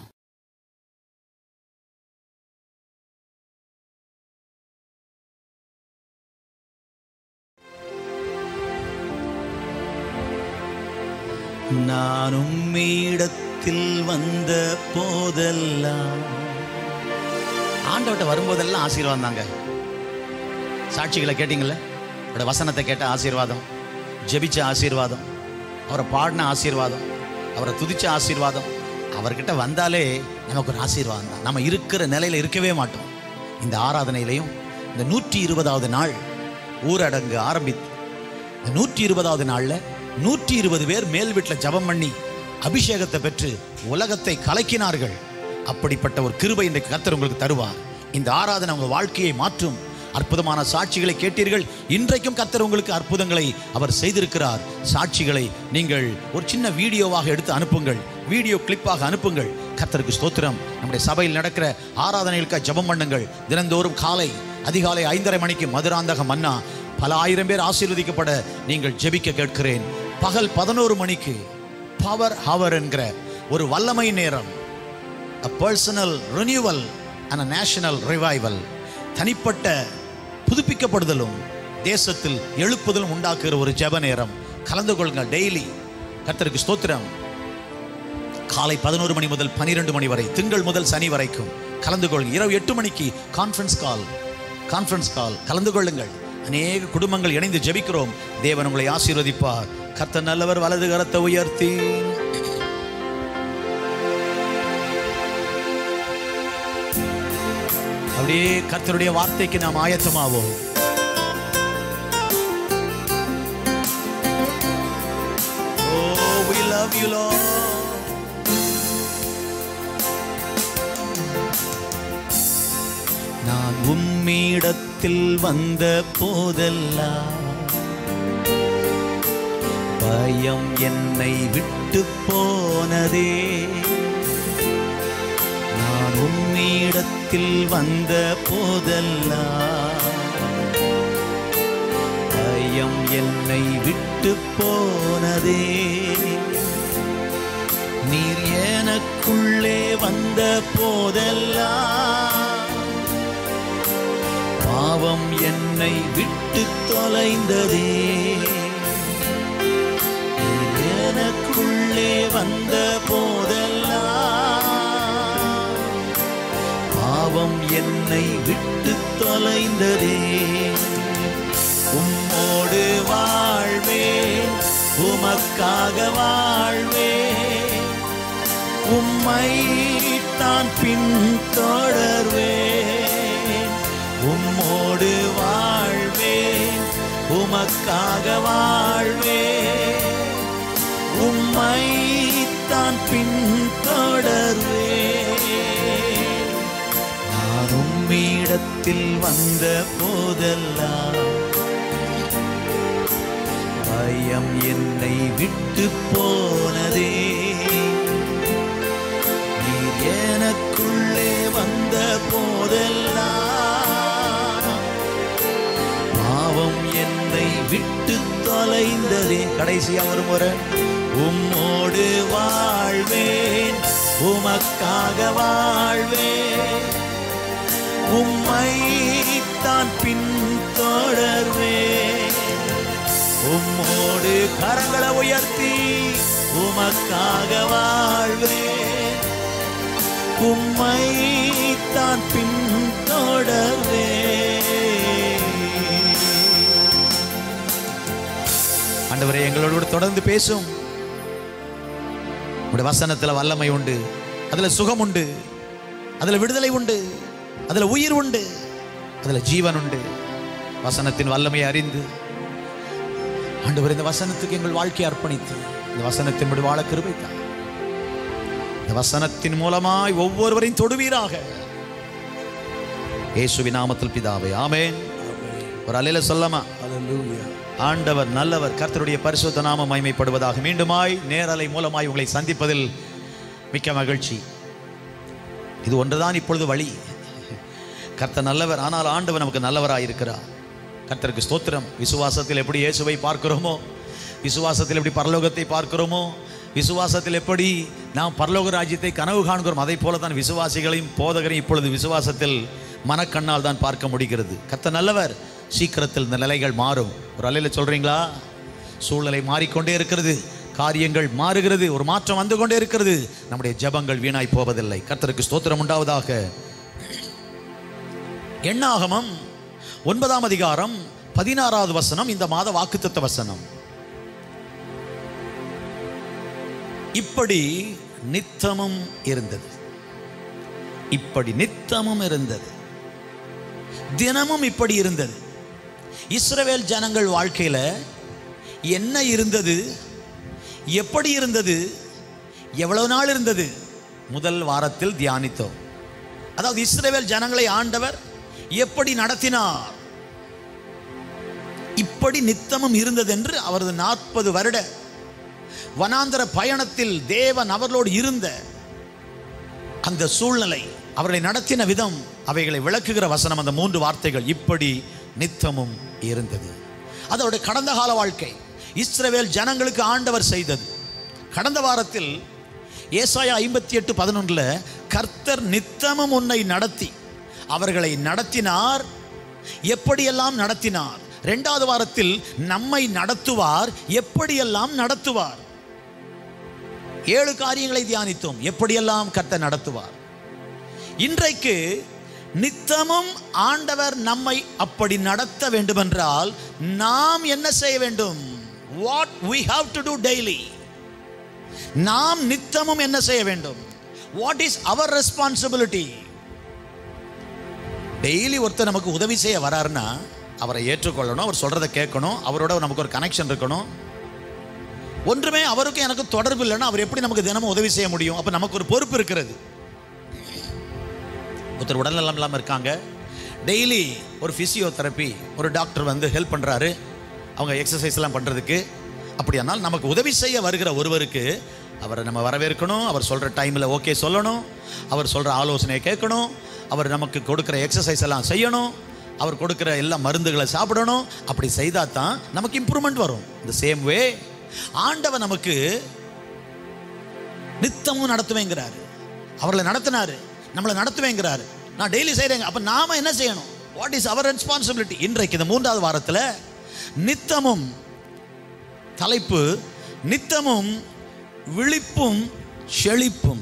Speaker 1: நான் உம்மிடத்தில் வந்த போதெல்லாம் ஆண்டவட்ட வரும்போதெல்லாம் ஆசீர்வாதம் தாங்க சாட்சிகளை கேட்டீங்கல்ல அவரோட வசனத்தை கேட்ட ஆசீர்வாதம் ஜெபிச்ச ஆசீர்வாதம் அவரை பாடின ஆசீர்வாதம் அவரை துதிச்ச ஆசீர்வாதம் அவர்கிட்ட வந்தாலே நமக்கு ஒரு ஆசீர்வாதம் தான் நம்ம இருக்கிற நிலையில இருக்கவே மாட்டோம் இந்த ஆராதனையிலையும் இந்த நூற்றி இருபதாவது நாள் ஊரடங்கு ஆரம்பித்து இந்த நூற்றி இருபதாவது நாள்ல நூற்றி இருபது பேர் மேல் வீட்டில் ஜெபம் பண்ணி அபிஷேகத்தை பெற்று உலகத்தை கலக்கினார்கள் அப்படிப்பட்ட ஒரு கிருபை இன்றைக்கு கர்த்தர் உங்களுக்கு தருவார் இந்த ஆராதனை உங்க வாழ்க்கையை மாற்றும் அற்புதமான சாட்சிகளை கேட்டீர்கள் இன்றைக்கும் கர்த்தர் உங்களுக்கு அற்புதங்களை அவர் செய்திருக்கிறார் சாட்சிகளை நீங்கள் ஒரு சின்ன வீடியோவாக எடுத்து அனுப்புங்கள் வீடியோ கிளிப்பாக அனுப்புங்கள் கர்த்தருக்கு ஸ்தோத்திரம் நம்முடைய சபையில் நடக்கிற ஆராதனைகளுக்கு ஜெபம் பண்ணுங்கள் தினந்தோறும் காலை அதிகாலை ஐந்தரை மணிக்கு மதுராந்தக மன்னா பல ஆயிரம் பேர் ஆசீர்வதிக்கப்பட நீங்கள் ஜெபிக்க கேட்கிறேன் பகல் பதினோரு மணிக்கு பவர் ஹவர் என்கிற ஒரு வல்லமை நேரம் a personal renewal and a national revival தனிப்பட்ட புதுப்பிக்கப்படுதலும் தேசத்தில் எழுப்புதலும் உண்டாக்குகிற ஒரு ஜெப நேரம் கலந்து கொள்ளுங்கள் டெய்லி கர்த்தருக்கு ஸ்தோத்திரம் காலை பதினோரு மணி முதல் பனிரெண்டு மணி வரை திங்கள் முதல் சனி வரைக்கும் கலந்து கொள்ளுங்கள் இரவு எட்டு மணிக்கு கான்ஃபரன்ஸ் கால் கான்ஃபரன்ஸ் கால் கலந்து கொள்ளுங்கள் அநேக குடும்பங்கள் இணைந்து ஜெபிக்கிறோம் தேவன் உங்களை ஆசீர்வதிப்பார் கர்த்தர் நல்லவர் வலது கரத்தை உயர்த்தி அப்படியே கர்த்தருடைய வார்த்தைக்கு நாம் ஆயத்தமாவோம் Oh, we love you, Lord. நான் உம்மிடத்தில் வந்த போதெல்லாம் பயம் என்னை விட்டு போனதே நான் உம்மிடத்தில் வந்த போதெல்லாம் பயம் என்னை விட்டு போனதே நீர் எனக்குள்ளே வந்த போதெல்லாம் பாவம் என்னை விட்டு தொலைந்ததே நீர் எனக்குள்ளே வந்த போதெல்லாம் பாவம் என்னை விட்டு தொலைந்ததே உம்மோடு வாழ்வேன் உமக்காக வாழ்வேன் உம்மை தான் பின்தொடர்வேன் உம்மோடு வாழ்வேன் உமக்காக வாழ்வேன் உம்மை தான் பின்தொடர்வேன் நான் உம்மிடத்தில் வந்த போதெல்லாம் பயம் என்னை விட்டு போனதே கடைசியா ஒரு முறை உம்மோடு வாழ்வேன் உமக்காக வாழ்வேன் உம்மை தான் பின்தொடர்வேன் உம்மோடு கரங்களை உயர்த்தி உமக்காக வாழ்வேன் உம்மை தான் பின்தொடர்வேன் ஆண்டவரே எங்களோடு தொடர்ந்து பேசும் உடைய வசனத்துல வல்லமை உண்டு அதுல சுகம் உண்டு அதுல விடுதலை உண்டு அதுல உயிர் உண்டு அதுல ஜீவன் உண்டு வசனத்தின் வல்லமையை அறிந்து ஆண்டவர் இந்த வசனத்துக்கு எங்கள் வாழ்க்கையை அர்ப்பணித்து இந்த வசனத்தின்படி வாழ கிருபைத்தார் இந்த வசனத்தின் மூலமாய் ஒவ்வொருவரையும் தொடுவீராக இயேசுவின் நாமத்தில் பிதாவே ஆமென் ஒரு அலையில சொல்லமா ஆண்டவர் நல்லவர் கர்த்தருடைய பரிசுத்த நாமம் மகிமைப்படுவதாக மீண்டுமாய் நேரலை மூலமாய் உங்களை சந்திப்பதில் மிக்க மகிழ்ச்சி இது ஒன்றுதான் இப்பொழுது வழி கர்த்தர் நல்லவர் ஆனால் ஆண்டவர் நமக்கு நல்லவராய் இருக்கிறார் கர்த்தருக்கு ஸ்தோத்திரம் விசுவாசத்தில் எப்படி இயேசுவை பார்க்கிறோமோ விசுவாசத்தில் எப்படி பரலோகத்தை பார்க்கிறோமோ விசுவாசத்தில் எப்படி நாம் பரலோக ராஜ்யத்தை கனவு காண்கிறோம் அதை போல தான் விசுவாசிகளையும் போதகரையும் இப்பொழுது விசுவாசத்தில் மனக்கண்ணால் தான் பார்க்க முடிகிறது கர்த்தர் நல்லவர் சீக்கிரத்தில் இந்த நிலைகள் மாறும் ஒரு அலையில சொல்றீங்களா சூழ்நிலை மாறிக்கொண்டே இருக்கிறது காரியங்கள் மாறுகிறது ஒரு மாற்றம் வந்து கொண்டே இருக்கிறது நம்முடைய ஜெபங்கள் வீணாய் போவதில்லை கர்த்தருக்கு ஸ்தோத்திரம் உண்டாவதாக எண்ணாகமம் ஒன்பதாம் அதிகாரம் பதினாறாவது வசனம் இந்த மாத வாக்குத்தத்த வசனம் இப்படி நித்தமும் இருந்தது இப்படி நித்தமும் இருந்தது தினமும் இப்படி இருந்தது இஸ்ரவேல் ஜனங்கள் வாழ்க்கையில என்ன இருந்தது எப்படி இருந்தது எவ்வளவு நாள் இருந்தது முதல் வாரத்தில் தியானித்தோம் அதாவது இஸ்ரவேல் ஜனங்களை ஆண்டவர் எப்படி நடத்தினார் இப்படி நித்தமும் இருந்தது என்று அவரது நாற்பது வருட வனாந்தர பயணத்தில் தேவன் அவர்களோடு இருந்த அந்த சூழ்நிலை அவர்களை நடத்தின விதம் அவைகளை விளக்குகிற வசனம் அந்த மூன்று வார்த்தைகள் இப்படி நித்தமும் இருந்தது அதோட கடந்த கால வாழ்க்கை இஸ்ரவேல் ஜனங்களுக்கு ஆண்டவர் செய்தது கடந்த வாரத்தில் ஏசாயா ஐம்பத்தி எட்டு பதினொன்றில் கர்த்தர் நித்தமும் உன்னை நடத்தி அவர்களை நடத்தினார் எப்படியெல்லாம் நடத்தினார் ரெண்டாவது வாரத்தில் நம்மை நடத்துவார் எப்படியெல்லாம் நடத்துவார் ஏழு காரியங்களை தியானித்தோம் எப்படியெல்லாம் கர்த்தர் நடத்துவார் இன்றைக்கு நித்தமும் ஆண்டவர் நம்மை அப்படி நடத்த வேண்டுமென்றால் நாம் என்ன செய்ய வேண்டும் what we have to do daily நாம் நித்தமும் என்ன செய்ய வேண்டும் what is our responsibility daily ஒருத்தர் நமக்கு உதவி செய்ய வராருன்னா அவரை ஏற்றுக்கொள்ளணும் அவர் சொல்றதை கேட்கணும் அவரோட நமக்கு ஒரு கனெக்ஷன் இருக்கணும் ஒன்றுமே அவருக்கும் எனக்கு தொடர்பு இல்லைன்னா அவர் எப்படி நமக்கு தினமும் உதவி செய்ய முடியும் அப்போ நமக்கு ஒரு பொறுப்பு இருக்கிறது ஒருத்தர் உடல்நலம் இல்லாமல் இருக்காங்க டெய்லி ஒரு ஃபிசியோதெரப்பி ஒரு டாக்டர் வந்து ஹெல்ப் பண்ணுறாரு அவங்க எக்ஸசைஸ் எல்லாம் பண்ணுறதுக்கு அப்படியானால் நமக்கு உதவி செய்ய வருகிற ஒருவருக்கு அவரை நம்ம வரவேற்கணும் அவர் சொல்கிற டைமில் ஓகே சொல்லணும் அவர் சொல்கிற ஆலோசனையை கேட்கணும் அவர் நமக்கு கொடுக்குற எக்ஸசைஸ் எல்லாம் செய்யணும் அவர் கொடுக்குற எல்லா மருந்துகளை சாப்பிடணும் அப்படி செய்தால் தான் நமக்கு இம்ப்ரூவ்மெண்ட் வரும் இந்த சேம் வே ஆண்டவர் நமக்கு நித்தமும் நடத்துவேங்கிறாரு அவர்களை நடத்தினாரு நம்மளை நடத்துவேங்கிறாரு நான் டெய்லி செய்கிறேங்க அப்போ நாம என்ன செய்யணும் வாட் இஸ் அவர் ரெஸ்பான்சிபிலிட்டி இன்றைக்கு இந்த மூன்றாவது வாரத்தில் நித்தமும் தலைப்பு நித்தமும் விழிப்பும் செழிப்பும்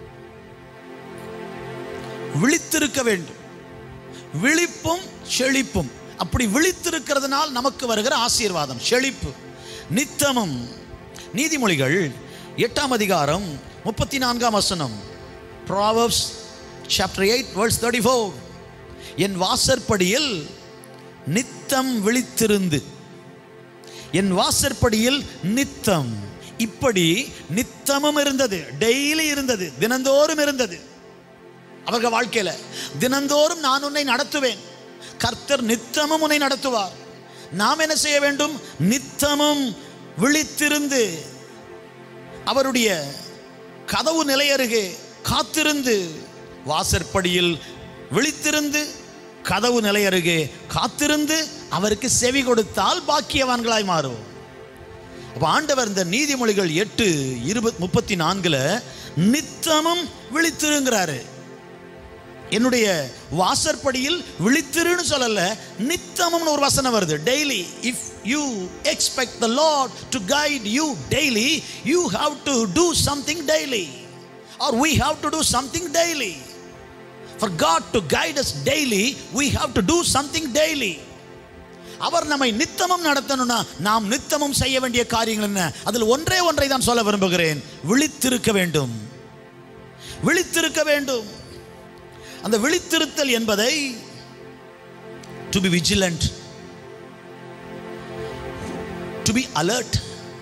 Speaker 1: விழித்திருக்க வேண்டும் விழிப்பும் செழிப்பும் அப்படி விழித்திருக்கிறதுனால் நமக்கு வருகிற ஆசீர்வாதம் செழிப்பு நித்தமும் நீதிமொழிகள் எட்டாம் அதிகாரம் முப்பத்தி நான்காம் வசனம் Proverbs chapter eight verse thirty four என் வாசற்படியில் நித்தம் விழித்திருந்து என் வாசற்படியில் நித்தம் இப்படி நித்தமும் இருந்தது டெய்லி இருந்தது தினந்தோறும் இருந்தது அவர்கள் வாழ்க்கையில தினந்தோறும் நான் உன்னை நடத்துவேன் கர்த்தர் நித்தமும் உன்னை நடத்துவார் நாம் என்ன செய்ய வேண்டும் நித்தமும் விழித்திருந்து அவருடைய கதவு நிலையருகே காத்திருந்து வாசற்படியில் விழித்திருந்து கதவு நிலையருகே காத்திருந்து அவருக்கு செவி கொடுத்தால் பாக்கியவான்களாய் மாறும் அப்ப ஆண்டவர் இந்த நீதிமொழிகள் எட்டு இருபத் முப்பத்தி நான்குல நித்தமும் விழித்திருங்கிறாரு என்னுடைய வாசற்படியில் விழித்திருன்னு சொல்லல நித்தமும்னு ஒரு வசனம் வருது daily if you expect the Lord to guide you daily you have to do something daily or we have to do something daily for god to guide us daily we have to do something daily அவர் நம்மை நித்தமும் நடத்தணும்னா நாம் நித்தமும் செய்ய வேண்டிய காரியங்கள் என்ன அதில் ஒன்றே ஒன்றை தான் சொல்ல விரும்புகிறேன் விழித்திருக்க வேண்டும் விழித்திருக்க வேண்டும் அந்த விழித்திருத்தல் என்பதை to be vigilant to be alert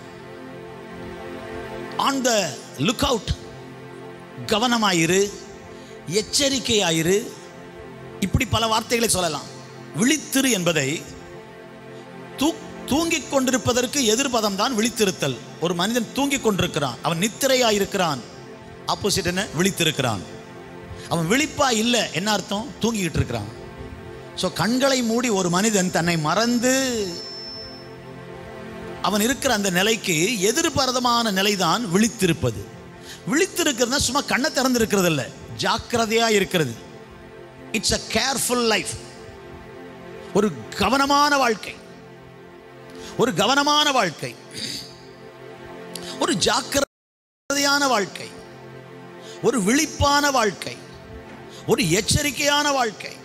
Speaker 1: on the look out கவனமாயிரு எச்சரிக்கையாயிரு இப்படி பல வார்த்தைகளை சொல்லலாம் விழித்திரு என்பதை தூ தூங்கிக் கொண்டிருப்பதற்கு எதிர்பதம் தான் விழித்திருத்தல் ஒரு மனிதன் தூங்கிக் கொண்டிருக்கிறான் அவன் நித்திரையாயிருக்கிறான் ஆப்போசிட் என்ன விழித்திருக்கிறான் அவன் விழிப்பா இல்லை என்ன அர்த்தம் தூங்கிக்கிட்டு இருக்கிறான் ஸோ கண்களை மூடி ஒரு மனிதன் தன்னை மறந்து அவன் இருக்கிற அந்த நிலைக்கு எதிர்பரதமான நிலைதான் விழித்திருப்பது விழித்திருக்கிறதுனா சும்மா கண்ணை திறந்திருக்கிறது இல்லை ஜாக்கிரதையா இருக்கிறது இட்ஸ் அ கேர்ஃபுல் லைஃப் ஒரு கவனமான வாழ்க்கை ஒரு கவனமான வாழ்க்கை ஒரு ஜாக்கிரதையான வாழ்க்கை ஒரு விழிப்பான வாழ்க்கை ஒரு எச்சரிக்கையான வாழ்க்கை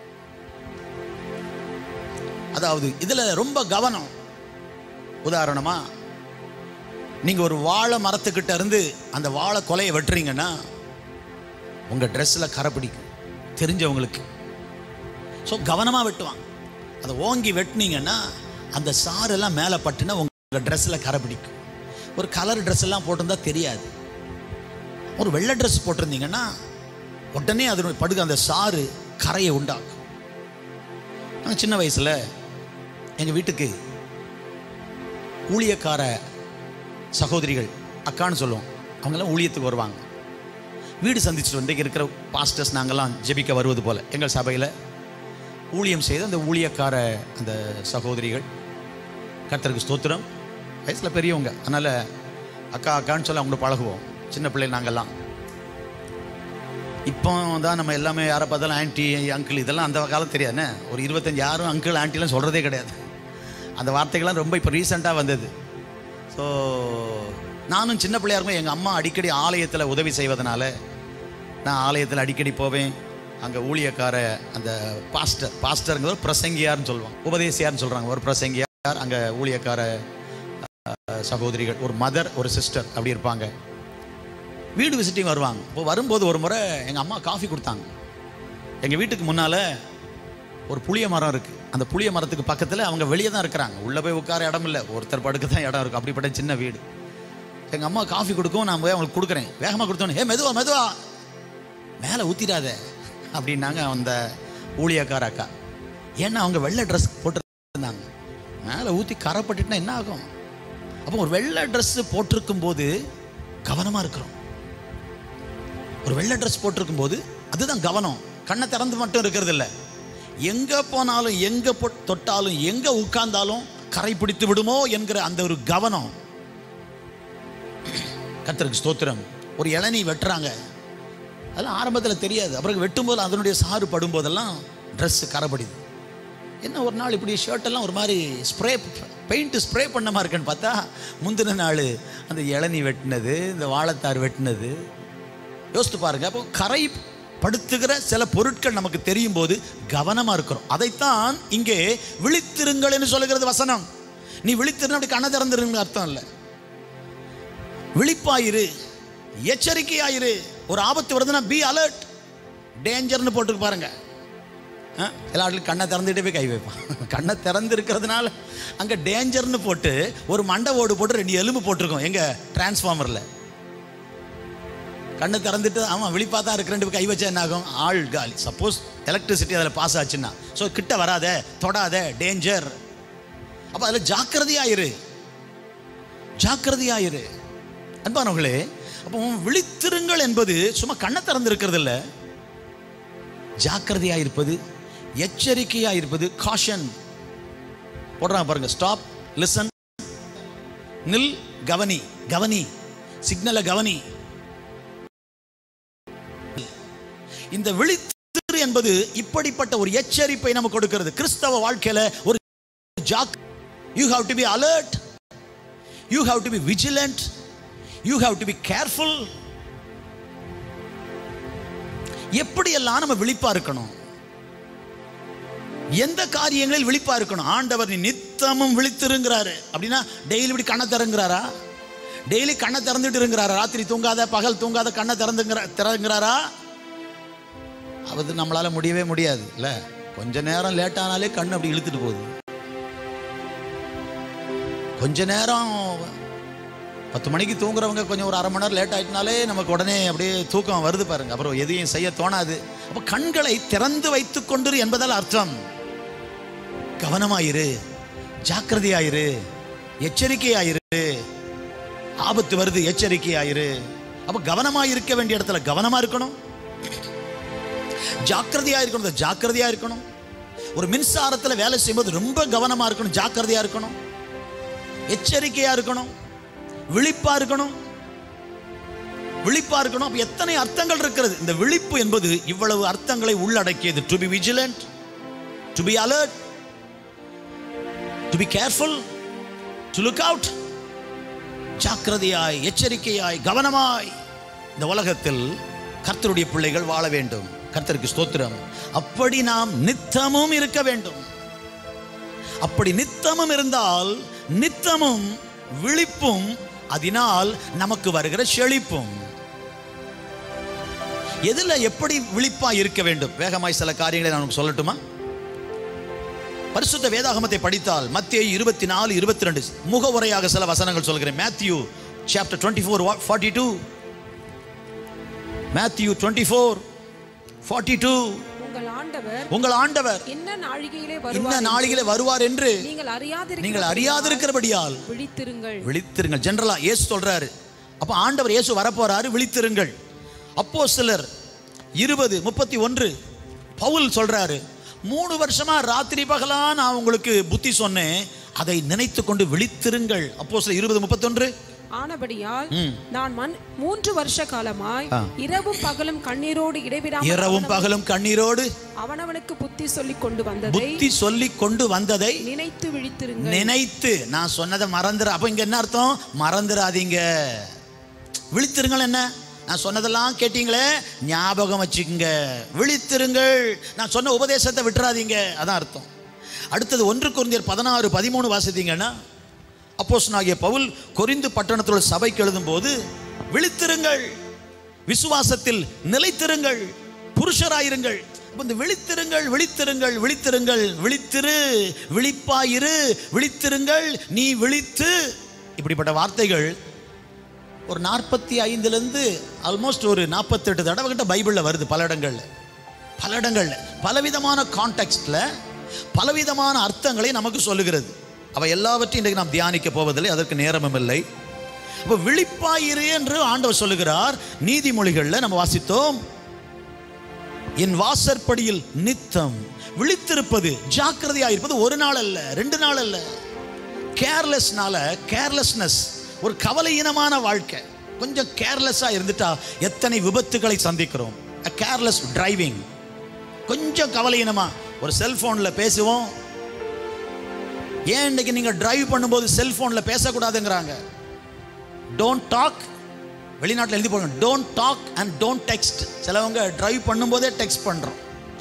Speaker 1: அதாவது இதுல ரொம்ப கவனம் உதாரணமா நீங்க ஒரு வாழை மரத்துக்கிட்ட இருந்து அந்த வாழை கொலையை வெட்டுறீங்கன்னா உங்க ட்ரெஸ்ல கரை பிடிக்கும் தெரிஞ்சவங்களுக்கு ஸோ கவனமா வெட்டுவான் அதை ஓங்கி வெட்டினீங்கன்னா அந்த சாரெல்லாம் மேலே பட்டுனா உங்க ட்ரெஸ்ல கரை பிடிக்கும் ஒரு கலர் ட்ரெஸ் எல்லாம் போட்டிருந்தா தெரியாது ஒரு வெள்ளை ட்ரெஸ் போட்டிருந்தீங்கன்னா உடனே அதனுடைய படுக அந்த சாறு கரையை உண்டாக்கும் நான் சின்ன வயசில் எங்கள் வீட்டுக்கு ஊழியக்கார சகோதரிகள் அக்கான்னு சொல்லுவோம் அவங்கெல்லாம் ஊழியத்துக்கு வருவாங்க வீடு சந்திச்சுட்டு வந்து இங்க இருக்கிற பாஸ்டர்ஸ் நாங்கெல்லாம் ஜெபிக்க வருவது போல எங்கள் சபையில் ஊழியம் செய்த அந்த ஊழியக்கார அந்த சகோதரிகள் கர்த்தருக்கு ஸ்தோத்திரம் வயசில் பெரியவங்க அதனால் அக்கா அக்கான்னு சொல்லி அவங்க பழகுவோம் சின்ன பிள்ளை நாங்கெல்லாம் இப்போ தான் நம்ம எல்லாமே யாரை பார்த்தாலும் ஆன்ட்டி அங்கிள் இதெல்லாம் அந்த காலம் தெரியாதுண்ணே ஒரு இருபத்தஞ்சு யாரும் அங்கிள் ஆன்ட்டிலாம் சொல்கிறதே கிடையாது அந்த வார்த்தைகள்லாம் ரொம்ப இப்போ ரீசெண்டாக வந்தது ஸோ நானும் சின்ன பிள்ளையா இருக்கும் எங்கள் அம்மா அடிக்கடி ஆலயத்தில் உதவி செய்வதனால நான் ஆலயத்தில் அடிக்கடி போவேன் அங்கே ஊழியக்கார அந்த பாஸ்டர் பாஸ்டருங்கிற ஒரு பிரசங்கியார்னு சொல்லுவாங்க உபதேசியார்னு சொல்கிறாங்க ஒரு பிரசங்கியார் அங்கே ஊழியக்கார அஹ், சகோதரிகள் ஒரு மதர் ஒரு சிஸ்டர் அப்படி இருப்பாங்க வீடு விசிட்டிங் வருவாங்க இப்போ வரும்போது ஒரு முறை எங்கள் அம்மா காஃபி கொடுத்தாங்க எங்கள் வீட்டுக்கு முன்னால் ஒரு புளிய மரம் இருக்குது அந்த புளிய மரத்துக்கு பக்கத்தில் அவங்க வெளியே தான் இருக்கிறாங்க உள்ளே போய் உட்கார இடம் இல்லை ஒருத்தர் படுக்க தான் இடம் இருக்கும் அப்படிப்பட்ட சின்ன வீடு எங்கள் அம்மா காஃபி கொடுக்கவும் நான் போய் அவங்களுக்கு கொடுக்குறேன் வேகமாக கொடுத்தோன்னே ஏ மெதுவா மெதுவா மேலே ஊற்றிடாத அப்படின்னாங்க அந்த ஊழியக்கார அக்கா ஏன்னா அவங்க வெள்ளை ட்ரெஸ் போட்டுருந்தாங்க மேலே ஊற்றி கரைப்பட்டுட்டுனா என்ன ஆகும் அப்போ ஒரு வெள்ளை ட்ரெஸ் போட்டிருக்கும் போது கவனமாக இருக்கிறோம் ஒரு வெள்ளை ட்ரெஸ் போட்டிருக்கும் போது அதுதான் கவனம் கண்ணை திறந்து மட்டும் இருக்கிறது இல்லை எங்க போனாலும் எங்க பொ- தொட்டாலும் எங்க உட்கார்ந்தாலும் கரை பிடித்து விடுமோ என்கிற அந்த ஒரு கவனம் கர்த்தருக்கு ஸ்தோத்திரம் ஒரு இளநீ வெட்டுறாங்க அதெல்லாம் ஆரம்பத்தில் தெரியாது அப்புறம் வெட்டும்போது அதனுடைய சாறு படும்போதெல்லாம் ட்ரெஸ் கரைப்படுது என்ன ஒரு நாள் இப்படி ஷர்ட் எல்லாம் ஒரு மாதிரி ஸ்ப்ரே பெயிண்ட் ஸ்ப்ரே பண்ண மாதிரி இருக்குன்னு பார்த்தா முந்தின நாள் அந்த இளநீ வெட்டினது இந்த வாழைத்தார் வெட்டினது யோசித்து பாருங்க அப்போ கரை படுத்துகிற சில பொருட்கள் நமக்கு தெரியும் போது கவனமா இருக்கிறோம் அதைத்தான் இங்கே விழித்திருங்கள் என்று சொல்லுகிறது வசனம் நீ விழித்திருந்த அப்படி கண்ண திறந்துருங்க அர்த்தம் இல்லை விழிப்பாயிரு எச்சரிக்கையாயிரு ஒரு ஆபத்து வருதுன்னா பி அலர்ட் டேஞ்சர்னு போட்டு பாருங்க ஆ? எல்லா இடத்துலையும் கண்ணை திறந்துட்டே போய் கை வைப்பான் கண்ணை திறந்து இருக்கிறதுனால அங்கே டேஞ்சர்னு போட்டு ஒரு மண்டை ஓடு போட்டு ரெண்டு எலும்பு போட்டிருக்கோம் எங்க டிரான்ஸ்ஃபார்மரில் கண்ணை திறந்துட்டு ஆமாம் விழிப்பா தான் இருக்கு ரெண்டு பேர் கை வச்சா என்ன ஆகும் ஆள் காலி சப்போஸ் எலக்ட்ரிசிட்டி அதில் பாஸ் ஆச்சுன்னா ஸோ கிட்ட வராத தொடாத டேஞ்சர் அப்போ அதில் ஜாக்கிரதையாயிரு ஜாக்கிரதையாயிரு அன்பானவர்களே அப்போ விழித்திருங்கள் என்பது சும்மா கண்ணை திறந்து இருக்கிறது இல்லை ஜாக்கிரதையா இருப்பது எச்சரிக்கையா இருப்பது காஷன் போடுறாங்க பாருங்க ஸ்டாப் லிசன் நில் கவனி கவனி சிக்னலை கவனி இந்த விழித்திரு என்பது இப்படிப்பட்ட ஒரு எச்சரிப்பை நமக்கு கொடுக்கிறது கிறிஸ்தவ வாழ்க்கையில ஒரு ஜாக் you have to be alert you have to be vigilant you have to be careful எப்படியெல்லாம் நம்ம விழிப்பா இருக்கணும் எந்த காரியங்களில் விழிப்பா இருக்கணும் ஆண்டவர் நீ நித்தமும் விழித்திருங்கிறாரு அப்படின்னா டெய்லி இப்படி கண்ணை திறங்குறாரா டெய்லி கண்ணை திறந்துட்டு இருக்கிறாரா ராத்திரி தூங்காத பகல் தூங்காத கண்ணை திறந்துங்கிற திறங்குறாரா அது நம்மளால முடியவே முடியாது இல்ல கொஞ்ச நேரம் லேட் ஆனாலே கண்ணு அப்படி இழுத்துட்டு போகுது கொஞ்ச நேரம் பத்து மணிக்கு தூங்குறவங்க கொஞ்சம் ஒரு அரை மணி நேரம் லேட் ஆயிட்டனாலே நமக்கு உடனே அப்படியே தூக்கம் வருது பாருங்க அப்புறம் எதையும் செய்ய தோணாது அப்ப கண்களை திறந்து வைத்துக் கொண்டு என்பதால் அர்த்தம் கவனமாயிரு ஜாக்கிரதையாயிரு எச்சரிக்கையாயிரு ஆபத்து வருது எச்சரிக்கையாயிரு அப்ப கவனமா இருக்க வேண்டிய இடத்துல கவனமா இருக்கணும் ஜாக்கிரதையா இருக்கணும் ஜாக்கிரதையா இருக்கணும் ஒரு மின்சாரத்துல வேலை செய்யும்போது ரொம்ப கவனமா இருக்கணும் ஜாக்கிரதையா இருக்கணும் எச்சரிக்கையா இருக்கணும் விழிப்பா இருக்கணும் விழிப்பா இருக்கணும் அப்ப எத்தனை அர்த்தங்கள் இருக்கிறது இந்த விழிப்பு என்பது இவ்வளவு அர்த்தங்களை உள்ளடக்கியது to be vigilant to be alert to be careful to look out ஜாக்கிரதையாய் எச்சரிக்கையாய் கவனமாய் இந்த உலகத்தில் கர்த்தருடைய பிள்ளைகள் வாழ வேண்டும் கர்த்தருக்கு ஸ்தோத்திரம் அப்படி நாம் நித்தமும் இருக்க வேண்டும் அப்படி நித்தமும் இருந்தால் நித்தமும் விழிப்பும் அதனால் நமக்கு வருகிற செழிப்பும் எதுல எப்படி விழிப்பா இருக்க வேண்டும் வேகமாய் சில காரியங்களை நான் உங்களுக்கு சொல்லட்டுமா பரிசுத்த வேதாகமத்தை படித்தால் மத்திய இருபத்தி நாலு இருபத்தி ரெண்டு முகவுரையாக சில வசனங்கள் சொல்கிறேன் Matthew chapter twenty four forty two Matthew twenty four forty two
Speaker 3: உங்கள் ஆண்டவர்
Speaker 1: உங்கள் ஆண்டவர்
Speaker 3: என்ன நாழிகையிலே
Speaker 1: இந்த
Speaker 3: வருவார்
Speaker 1: நாளிலே வருவார் என்று
Speaker 3: நீங்கள் அறியாதிருக்க
Speaker 1: நீங்கள் அறியாதிருக்கிறபடியால்
Speaker 3: விழித்திருங்கள்
Speaker 1: விழித்திருங்கள் ஜெனரலா இயேசு சொல்றாரு அப்ப ஆண்டவர் இயேசு வரப்போறாரு விழித்திருங்கள் அப்போ சிலர் இருபது முப்பத்தி ஒன்று பவுல் சொல்றாரு மூணு வருஷமா ராத்திரி பகலா நான் உங்களுக்கு புத்தி சொன்னேன் அதை நினைத்து கொண்டு விழித்திருங்கள் அப்போ சில இருபது முப்பத்தொன்று
Speaker 3: ஆனபடியால்
Speaker 1: ம்.
Speaker 3: நான் மண் மூன்று வருஷ காலமாய்
Speaker 1: ஆ.
Speaker 3: இரவும் பகலும் கண்ணீரோடு இடைவிடாமல்
Speaker 1: இரவும் பகலும் கண்ணீரோடு
Speaker 3: அவனவனுக்கு புத்தி சொல்லிக் கொண்டு வந்ததை
Speaker 1: புத்தி சொல்லி கொண்டு வந்ததை
Speaker 3: நினைத்து விழித்திருங்கள்
Speaker 1: நினைத்து நான் சொன்னதை மறந்துற அப்ப இங்க என்ன அர்த்தம் மறந்துடாதீங்க விழித்திருங்கள் என்ன நான் சொன்னதெல்லாம் கேட்டீங்களே ஞாபகம் வச்சுக்கோங்க விழித்திருங்கள் நான் சொன்ன உபதேசத்தை விட்டுறாதீங்க அதான் அர்த்தம் அடுத்தது ஒன்று குருந்தியர் பதினாறு பதிமூணு வாசித்தீங்கன்னா அப்போஸ்தலனாகிய பவுல் கொரிந்து பட்டணத்தோட சபைக்கு எழுதும்போது விழித்திருங்கள் விசுவாசத்தில் நிலைத்திருங்கள் புருஷராயிருங்கள் அப்ப இந்த விழித்திருங்கள் விழித்திருங்கள் விழித்திருங்கள் விழித்திரு விழிப்பாயிரு விழித்திருங்கள் நீ விழித்து இப்படிப்பட்ட வார்த்தைகள் ஒரு நாற்பத்தி ஐந்துலேருந்து ஆல்மோஸ்ட் ஒரு நாற்பத்தெட்டு தடவை கிட்ட பைபிளில் வருது பல இடங்கள்ல பல இடங்கள்ல பலவிதமான கான்டெக்ட்ல பலவிதமான அர்த்தங்களை நமக்கு சொல்லுகிறது அவை எல்லாவற்றையும் இன்றைக்கு நாம் தியானிக்க போவதில்லை அதற்கு நேரமும் இல்லை அப்போ விழிப்பாயிரு என்று ஆண்டவர் சொல்லுகிறார் நீதிமொழிகளில் நம்ம வாசித்தோம் என் வாசற்படியில் நித்தம் விழித்திருப்பது ஜாக்கிரதையாக இருப்பது ஒரு நாள் அல்ல ரெண்டு நாள் அல்ல கேர்லெஸ்னால கேர்லெஸ்னஸ் ஒரு கவலையினமான வாழ்க்கை கொஞ்சம் கேர்லெஸ்ஸாக இருந்துட்டா எத்தனை விபத்துகளை சந்திக்கிறோம் கேர்லெஸ் டிரைவிங் கொஞ்சம் கவலையினமா ஒரு செல்போனில் பேசுவோம் ஏன் இன்னைக்கு நீங்கள் டிரைவ் பண்ணும்போது செல்போனில் பேசக்கூடாதுங்கிறாங்க டோன்ட் டாக் வெளிநாட்டில் எழுதி போடுங்க don't talk and don't text சிலவங்க டிரைவ் பண்ணும்போதே டெக்ஸ்ட் பண்ணுறோம்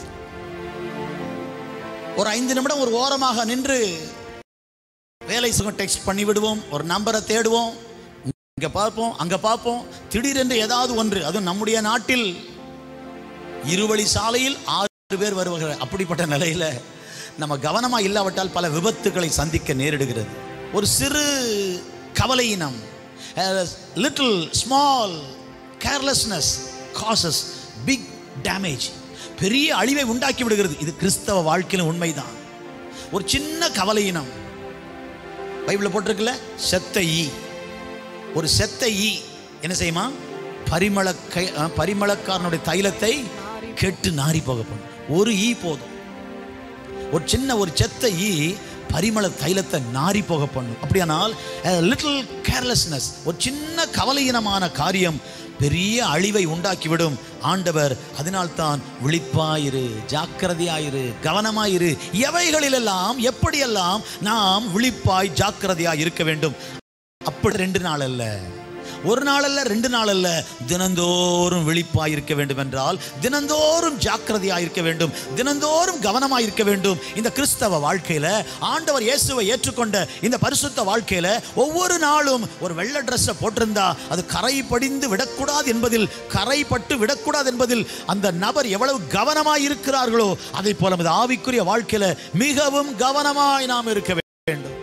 Speaker 1: ஒரு ஐந்து நிமிடம் ஒரு ஓரமாக நின்று வேலை சுகம் டெக்ஸ்ட் பண்ணி விடுவோம் ஒரு நம்பரை தேடுவோம் இங்க பார்ப்போம் அங்க பார்ப்போம் திடீரென்று ஏதாவது ஒன்று அதுவும் நம்முடைய நாட்டில் இருவழி சாலையில் ஆறு பேர் வருவார்கள் அப்படிப்பட்ட நிலையில நம்ம கவனமா இல்லாவிட்டால் பல விபத்துக்களை சந்திக்க நேரிடுகிறது ஒரு சிறு கவலையினம் little small carelessness causes big damage பெரிய அழிவை உண்டாக்கி விடுகிறது இது கிறிஸ்தவ வாழ்க்கையிலும் உண்மைதான் ஒரு சின்ன கவலையினம் பைபிளில் போட்டிருக்குல்ல செத்த ஈ ஒரு செத்த ஈ என்ன செய்யுமா பரிமள கை அஹ், பரிமளக்காரனுடைய தைலத்தை கெட்டு நாரி போக பண்ணும் ஒரு ஈ போதும் ஒரு சின்ன ஒரு செத்த ஈ பரிமள தைலத்தை நாரி போக பண்ணும் அப்படியானால் லிட்டில் கேர்லெஸ்னஸ் ஒரு சின்ன கவலையினமான காரியம் பெரிய அழிவை உண்டாக்கிவிடும் ஆண்டவர் அதனால்தான் விழிப்பாயிரு ஜாக்கிரதையாயிரு கவனமாயிரு எவைகளிலெல்லாம் எப்படியெல்லாம் நாம் விழிப்பாய் ஜாக்கிரதையாய் இருக்க வேண்டும் அப்படி ரெண்டு நாள் அல்ல ஒரு நாள் அல்ல ரெண்டு நாள் அல்ல தினந்தோறும் விழிப்பாய் இருக்க வேண்டும் என்றால் தினந்தோறும் ஜாக்கிரதையாய் இருக்க வேண்டும் தினந்தோறும் கவனமாய் இருக்க வேண்டும் இந்த கிறிஸ்தவ வாழ்க்கையில ஆண்டவர் இயேசுவை ஏற்றுக்கொண்ட இந்த பரிசுத்த வாழ்க்கையில ஒவ்வொரு நாளும் ஒரு வெள்ளை ட்ரெஸ்ஸை போட்டிருந்தா அது கரை படிந்து விடக்கூடாது என்பதில் கரைப்பட்டு விடக்கூடாது என்பதில் அந்த நபர் எவ்வளவு கவனமாய் இருக்கிறார்களோ அதை போல நமது ஆவிக்குரிய வாழ்க்கையில மிகவும் கவனமாய் நாம் இருக்க வேண்டும்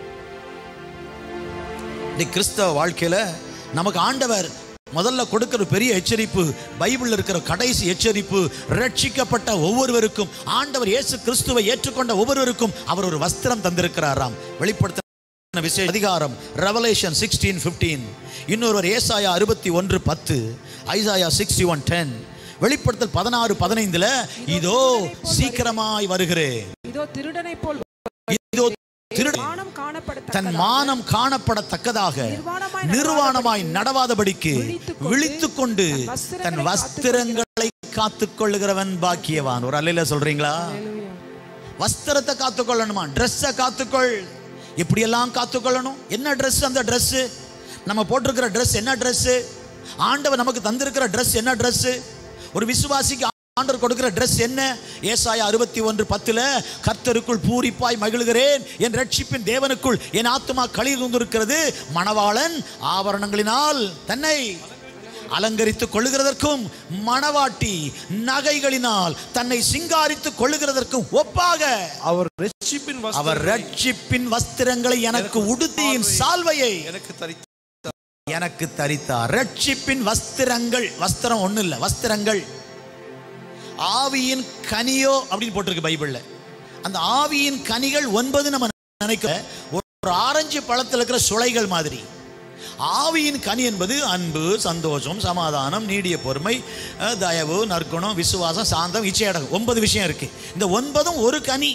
Speaker 1: இந்த கிறிஸ்தவ வாழ்க்கையில நமக்கு ஆண்டவர் முதல்ல கொடுக்கிற பெரிய எச்சரிப்பு பைபிள்ல இருக்கிற கடைசி எச்சரிப்பு ரட்சிக்கப்பட்ட ஒவ்வொருவருக்கும் ஆண்டவர் இயேசு கிறிஸ்துவை ஏற்றுக்கொண்ட ஒவ்வொருவருக்கும் அவர் ஒரு வஸ்திரம் தந்திருக்கிறாராம் வெளிப்படுத்த விசேஷ அதிகாரம் ரெவலேஷன் சிக்ஸ்டீன் ஃபிஃப்டீன் இன்னொருவர் ஏசாயா அறுபத்தி ஒன்று பத்து ஐசாயா சிக்ஸ்டி ஒன் டென் வெளிப்படுத்தல் பதினாறு பதினைந்துல இதோ சீக்கிரமாய் வருகிறேன்
Speaker 3: இதோ திருடனை போல்
Speaker 1: இதோ திருட
Speaker 3: மானம் காணப்படத்தக்க
Speaker 1: தன் மானம் காணப்படத்தக்கதாக நிர்வாணமாய் நடவாதபடிக்கு விழித்துக் கொண்டு தன் வஸ்திரங்களை காத்துக் கொள்ளுகிறவன் பாக்கியவான் ஒரு அல்லையில சொல்றீங்களா வஸ்திரத்தை காத்துக்கொள்ளணுமா ட்ரெஸ்ஸை காத்துக்கொள் எப்படியெல்லாம் காத்துக்கொள்ளணும் என்ன ட்ரெஸ் அந்த Dress நம்ம போட்டிருக்கிற Dress என்ன Dress ஆண்டவர் நமக்கு தந்திருக்கிற Dress என்ன Dress ஒரு விசுவாசிக்கு ஆண்டவர் கொடுக்கிற Dress என்ன ஏசாயா அறுபத்தி ஒன்று பத்துல கர்த்தருக்குள் பூரிப்பாய் மகிழ்கிறேன் என் ரட்சிப்பின் தேவனுக்குள் என் ஆத்துமா களி இருக்கிறது மணவாளன் ஆபரணங்களினால் தன்னை அலங்கரித்துக் கொள்ளுகிறதற்கும் மணவாட்டி நகைகளினால் தன்னை சிங்காரித்துக் கொள்ளுகிறதற்கும் ஒப்பாக
Speaker 4: அவர் ரட்சிப்பின் வஸ்திரம்
Speaker 1: அவர் ரட்சிப்பின் வஸ்திரங்களை எனக்கு உடுத்தியின் சால்வையை
Speaker 4: எனக்கு தரித்த
Speaker 1: எனக்கு தரித்தார் ரட்சிப்பின் வஸ்திரங்கள் வஸ்திரம் ஒண்ணு இல்ல வஸ்திரங்கள் ஆவியின் கனியோ அப்படின்னு போட்டிருக்கு பைபிள்ல அந்த ஆவியின் கனிகள் ஒன்பது நம்ம நினைக்க ஒரு ஆரஞ்சு பழத்தில் இருக்கிற சுளைகள் மாதிரி ஆவியின் கனி என்பது அன்பு சந்தோஷம் சமாதானம் நீடிய பொறுமை அஹ், தயவு நற்குணம் விசுவாசம் சாந்தம் இச்சையடகம் ஒன்பது விஷயம் இருக்கு இந்த ஒன்பதும் ஒரு கனி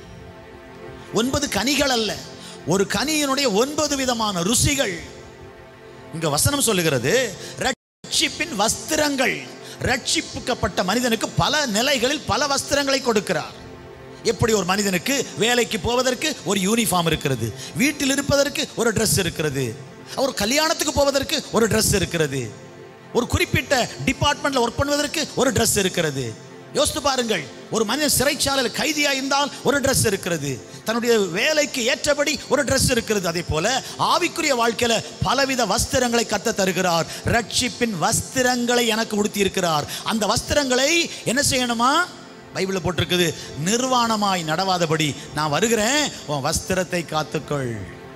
Speaker 1: ஒன்பது கனிகள் அல்ல ஒரு கனியினுடைய ஒன்பது விதமான ருசிகள் இங்க வசனம் சொல்லுகிறது ரட்சிப்பின் வஸ்திரங்கள் ரட்சிப்புக்கப்பட்ட மனிதனுக்கு பல நிலைகளில் பல வஸ்திரங்களை கொடுக்கிறார் எப்படி ஒரு மனிதனுக்கு வேலைக்கு போவதற்கு ஒரு யூனிஃபார்ம் இருக்கிறது வீட்டில் இருப்பதற்கு ஒரு Dress இருக்கிறது ஒரு கல்யாணத்துக்கு போவதற்கு ஒரு Dress இருக்கிறது ஒரு குறிப்பிட்ட டிபார்ட்மெண்ட்ல ஒர்க் பண்ணுவதற்கு ஒரு Dress இருக்கிறது யோசித்து பாருங்கள் ஒரு மனிதன் சிறைச்சாலையில் கைதியா இருந்தால் ஒரு Dress இருக்கிறது தன்னுடைய வேலைக்கு ஏற்றபடி ஒரு Dress இருக்கிறது அதே போல ஆவிக்குரிய வாழ்க்கையில பலவித வஸ்திரங்களை கத்த தருகிறார் ரட்சிப்பின் வஸ்திரங்களை எனக்கு உடுத்தி இருக்கிறார் அந்த வஸ்திரங்களை என்ன செய்யணுமா பைபிள்ல போட்டிருக்குது நிர்வாணமாய் நடவாதபடி நான் வருகிறேன் உன் வஸ்திரத்தை காத்துக்கொள்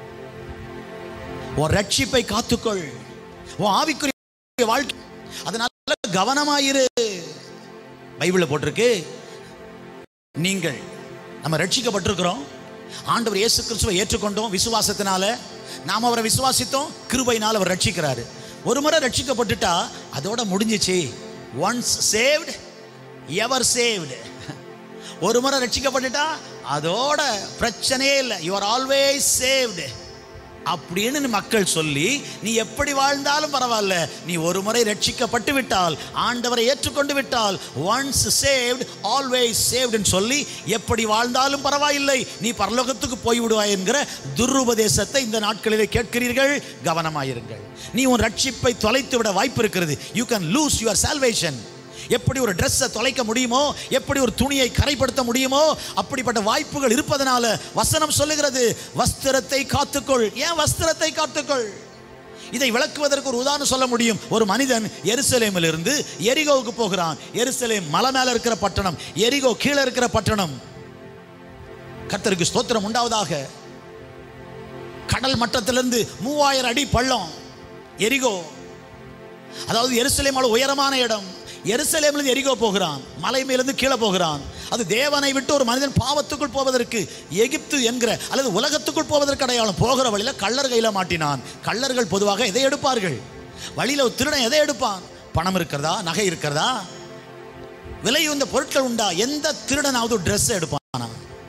Speaker 1: உன் ரட்சிப்பை காத்துக்கொள் உன் ஆவிக்குரிய வாழ்க்கை அதனால கவனமாயிரு பைபிள்ல போட்டிருக்கு நீங்கள் நம்ம ரட்சிக்கப்பட்டிருக்கிறோம் ஆண்டவர் இயேசு கிறிஸ்துவை ஏற்றுக்கொண்டோம் விசுவாசத்தினால நாம் அவரை விசுவாசித்தோம் கிருபையினால் அவர் ரட்சிக்கிறாரு ஒரு முறை ரட்சிக்கப்பட்டுட்டா அதோட முடிஞ்சிச்சு ஒன்ஸ் சேவ்டு எவர் சேவ்டு ஒரு முறை ரட்சிக்கப்பட்டுட்டா அதோட பிரச்சனையே இல்லை யூ ஆர் ஆல்வேஸ் சேவ்டு அப்படின்னு மக்கள் சொல்லி நீ எப்படி வாழ்ந்தாலும் பரவாயில்ல நீ ஒரு முறை ரட்சிக்கப்பட்டு விட்டால் ஆண்டவரை ஏற்றுக்கொண்டு விட்டால் ஒன்ஸ் சேவ்ட் ஆல்வேஸ் சேவ்டுன்னு சொல்லி எப்படி வாழ்ந்தாலும் பரவாயில்லை நீ பரலோகத்துக்கு போய் விடுவாய் என்கிற துருபதேசத்தை இந்த நாட்களிலே கேட்கிறீர்கள் கவனமாயிருங்கள் நீ உன் ரட்சிப்பை தொலைத்து விட வாய்ப்பு இருக்கிறது you can lose your salvation எப்படி ஒரு ட்ரெஸ்ஸை தொலைக்க முடியுமோ எப்படி ஒரு துணியை கரைப்படுத்த முடியுமோ அப்படிப்பட்ட வாய்ப்புகள் இருப்பதனால வசனம் சொல்லுகிறது வஸ்திரத்தை காத்துக்கொள் ஏன் வஸ்திரத்தை காத்துக்கொள் இதை விளக்குவதற்கு ஒரு உதாரணம் சொல்ல முடியும் ஒரு மனிதன் எருசலேமில் இருந்து எரிகோவுக்கு போகிறான் எருசலேம் மலை மேல இருக்கிற பட்டணம் எரிகோ கீழே இருக்கிற பட்டணம் கர்த்தருக்கு ஸ்தோத்திரம் உண்டாவதாக கடல் மட்டத்திலிருந்து மூவாயிரம் அடி பள்ளம் எரிகோ அதாவது எருசலேமோட உயரமான இடம் எருசலேமிலிருந்து எரிகோ போகிறான் மலை மேலிருந்து கீழே போகிறான் அது தேவனை விட்டு ஒரு மனிதன் பாவத்துக்குள் போவதற்கு எகிப்து என்கிற அல்லது உலகத்துக்குள் போவதற்கு அடையாளம் போகிற வழியில கள்ளர் கையில மாட்டினான் கள்ளர்கள் பொதுவாக எதை எடுப்பார்கள் வழியில ஒரு திருடன் எதை எடுப்பான் பணம் இருக்கிறதா நகை இருக்கிறதா விலை உந்த பொருட்கள் உண்டா எந்த திருடனாவது ட்ரெஸ் எடுப்பானா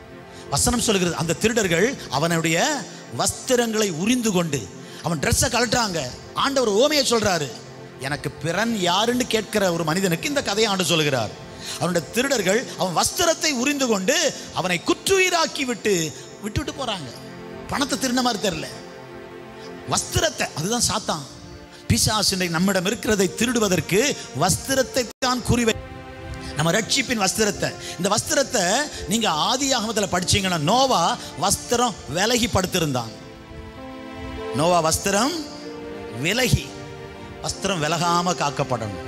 Speaker 1: வசனம் சொல்கிறது அந்த திருடர்கள் அவனுடைய வஸ்திரங்களை உரிந்து கொண்டு அவன் ட்ரெஸ்ஸை கழட்டாங்க ஆண்டவர் ஓமையை சொல்றாரு எனக்கு பிறன் யாருன்னு கேட்கிற ஒரு மனிதனுக்கு இந்த கதையை ஆண்டு சொல்கிறார் அவனுடைய திருடர்கள் அவன் வஸ்திரத்தை உரிந்து கொண்டு அவனை குற்றுயிராக்கி விட்டு விட்டுவிட்டு போறாங்க பணத்தை திருடின மாதிரி தெரியல வஸ்திரத்தை அதுதான் சாத்தான் பிசாசினை நம்மிடம் இருக்கிறதை திருடுவதற்கு வஸ்திரத்தை தான் குறிவை நம்ம ரட்சிப்பின் வஸ்திரத்தை இந்த வஸ்திரத்தை நீங்க ஆதி ஆகமத்தில் படிச்சீங்கன்னா நோவா வஸ்திரம் விலகி படுத்திருந்தான் நோவா வஸ்திரம் விலகி வஸ்திரம் விலகாம காக்கப்படணும்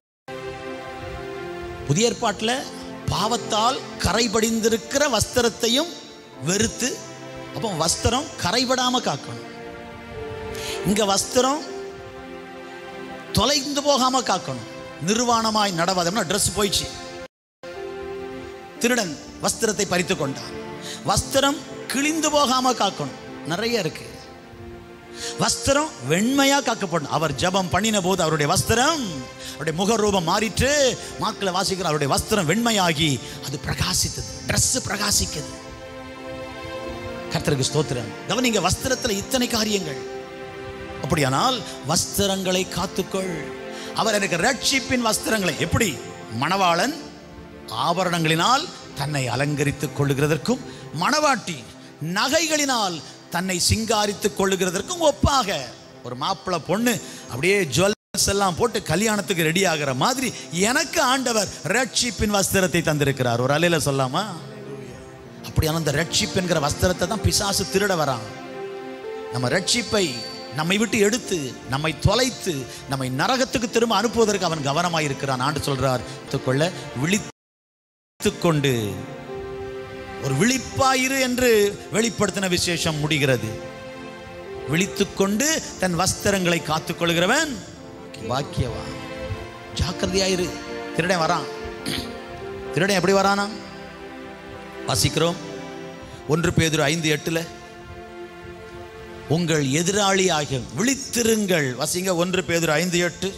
Speaker 1: புதிய ஏற்பாட்டில் பாவத்தால் கரைபடிந்திருக்கிற வஸ்திரத்தையும் வெறுத்து அப்போ வஸ்திரம் கரைபடாம காக்கணும் இங்க வஸ்திரம் தொலைந்து போகாம காக்கணும் நிர்வாணமாய் நடவாதம்னா ட்ரெஸ் போயிடுச்சு திருடன் வஸ்திரத்தை பறித்து கொண்டான் வஸ்திரம் கிழிந்து போகாம காக்கணும் நிறைய இருக்கு வஸ்திரம் வெண்மையா காக்கப்படணும் அவர் ஜெபம் பண்ணின போது அவருடைய வஸ்திரம் அவருடைய முகரூபம் மாறிட்டு மாக்களை வாசிக்கிற அவருடைய வஸ்திரம் வெண்மையாகி அது பிரகாசித்தது Dress பிரகாசிக்குது கர்த்தருக்கு ஸ்தோத்திரம் கவனிங்க வஸ்திரத்துல இத்தனை காரியங்கள் அப்படியானால் வஸ்திரங்களை காத்துக்கொள் அவர் எனக்கு ரட்சிப்பின் வஸ்திரங்களை எப்படி மணவாளன் ஆபரணங்களினால் தன்னை அலங்கரித்துக் கொள்ளுகிறதற்கும் மணவாட்டி நகைகளினால் தன்னை சிங்காரித்துக் கொள்ளுகிறதற்கும் ஒப்பாக ஒரு மாப்பிள்ளை பொண்ணு அப்படியே ஜுவல்ஸ் எல்லாம் போட்டு கல்யாணத்துக்கு ரெடி ஆகிற மாதிரி எனக்கு ஆண்டவர் ரட்சிப்பின் வஸ்திரத்தை தந்திருக்கிறார் ஒரு அலையில சொல்லாமா அப்படியான அந்த ரட்சிப்பு என்கிற வஸ்திரத்தை தான் பிசாசு திருட வரான் நம்ம ரட்சிப்பை நம்மை விட்டு எடுத்து நம்மை தொலைத்து நம்மை நரகத்துக்கு திரும்ப அனுப்புவதற்கு அவன் கவனமாய் இருக்கிறான் ஆண்டு சொல்றார் கொள்ள விழித்துக் கொண்டு ஒரு விழிப்பாயிரு என்று வெளிப்படுத்தின விசேஷம் முடிகிறது விழித்துக்கொண்டு தன் வஸ்திரங்களை காத்துக்கொள்கிறவன் பாக்கியவான் ஜாக்கிரதையாயிரு திருடன் வரான் திருடன் எப்படி வரானா வாசிக்கிறோம் ஒன்று பேதுரு ஐந்து எட்டுல உங்கள் எதிராளியாக விழித்திருங்கள் வாசிங்க ஒன்று பேதுரு ஐந்து எட்டு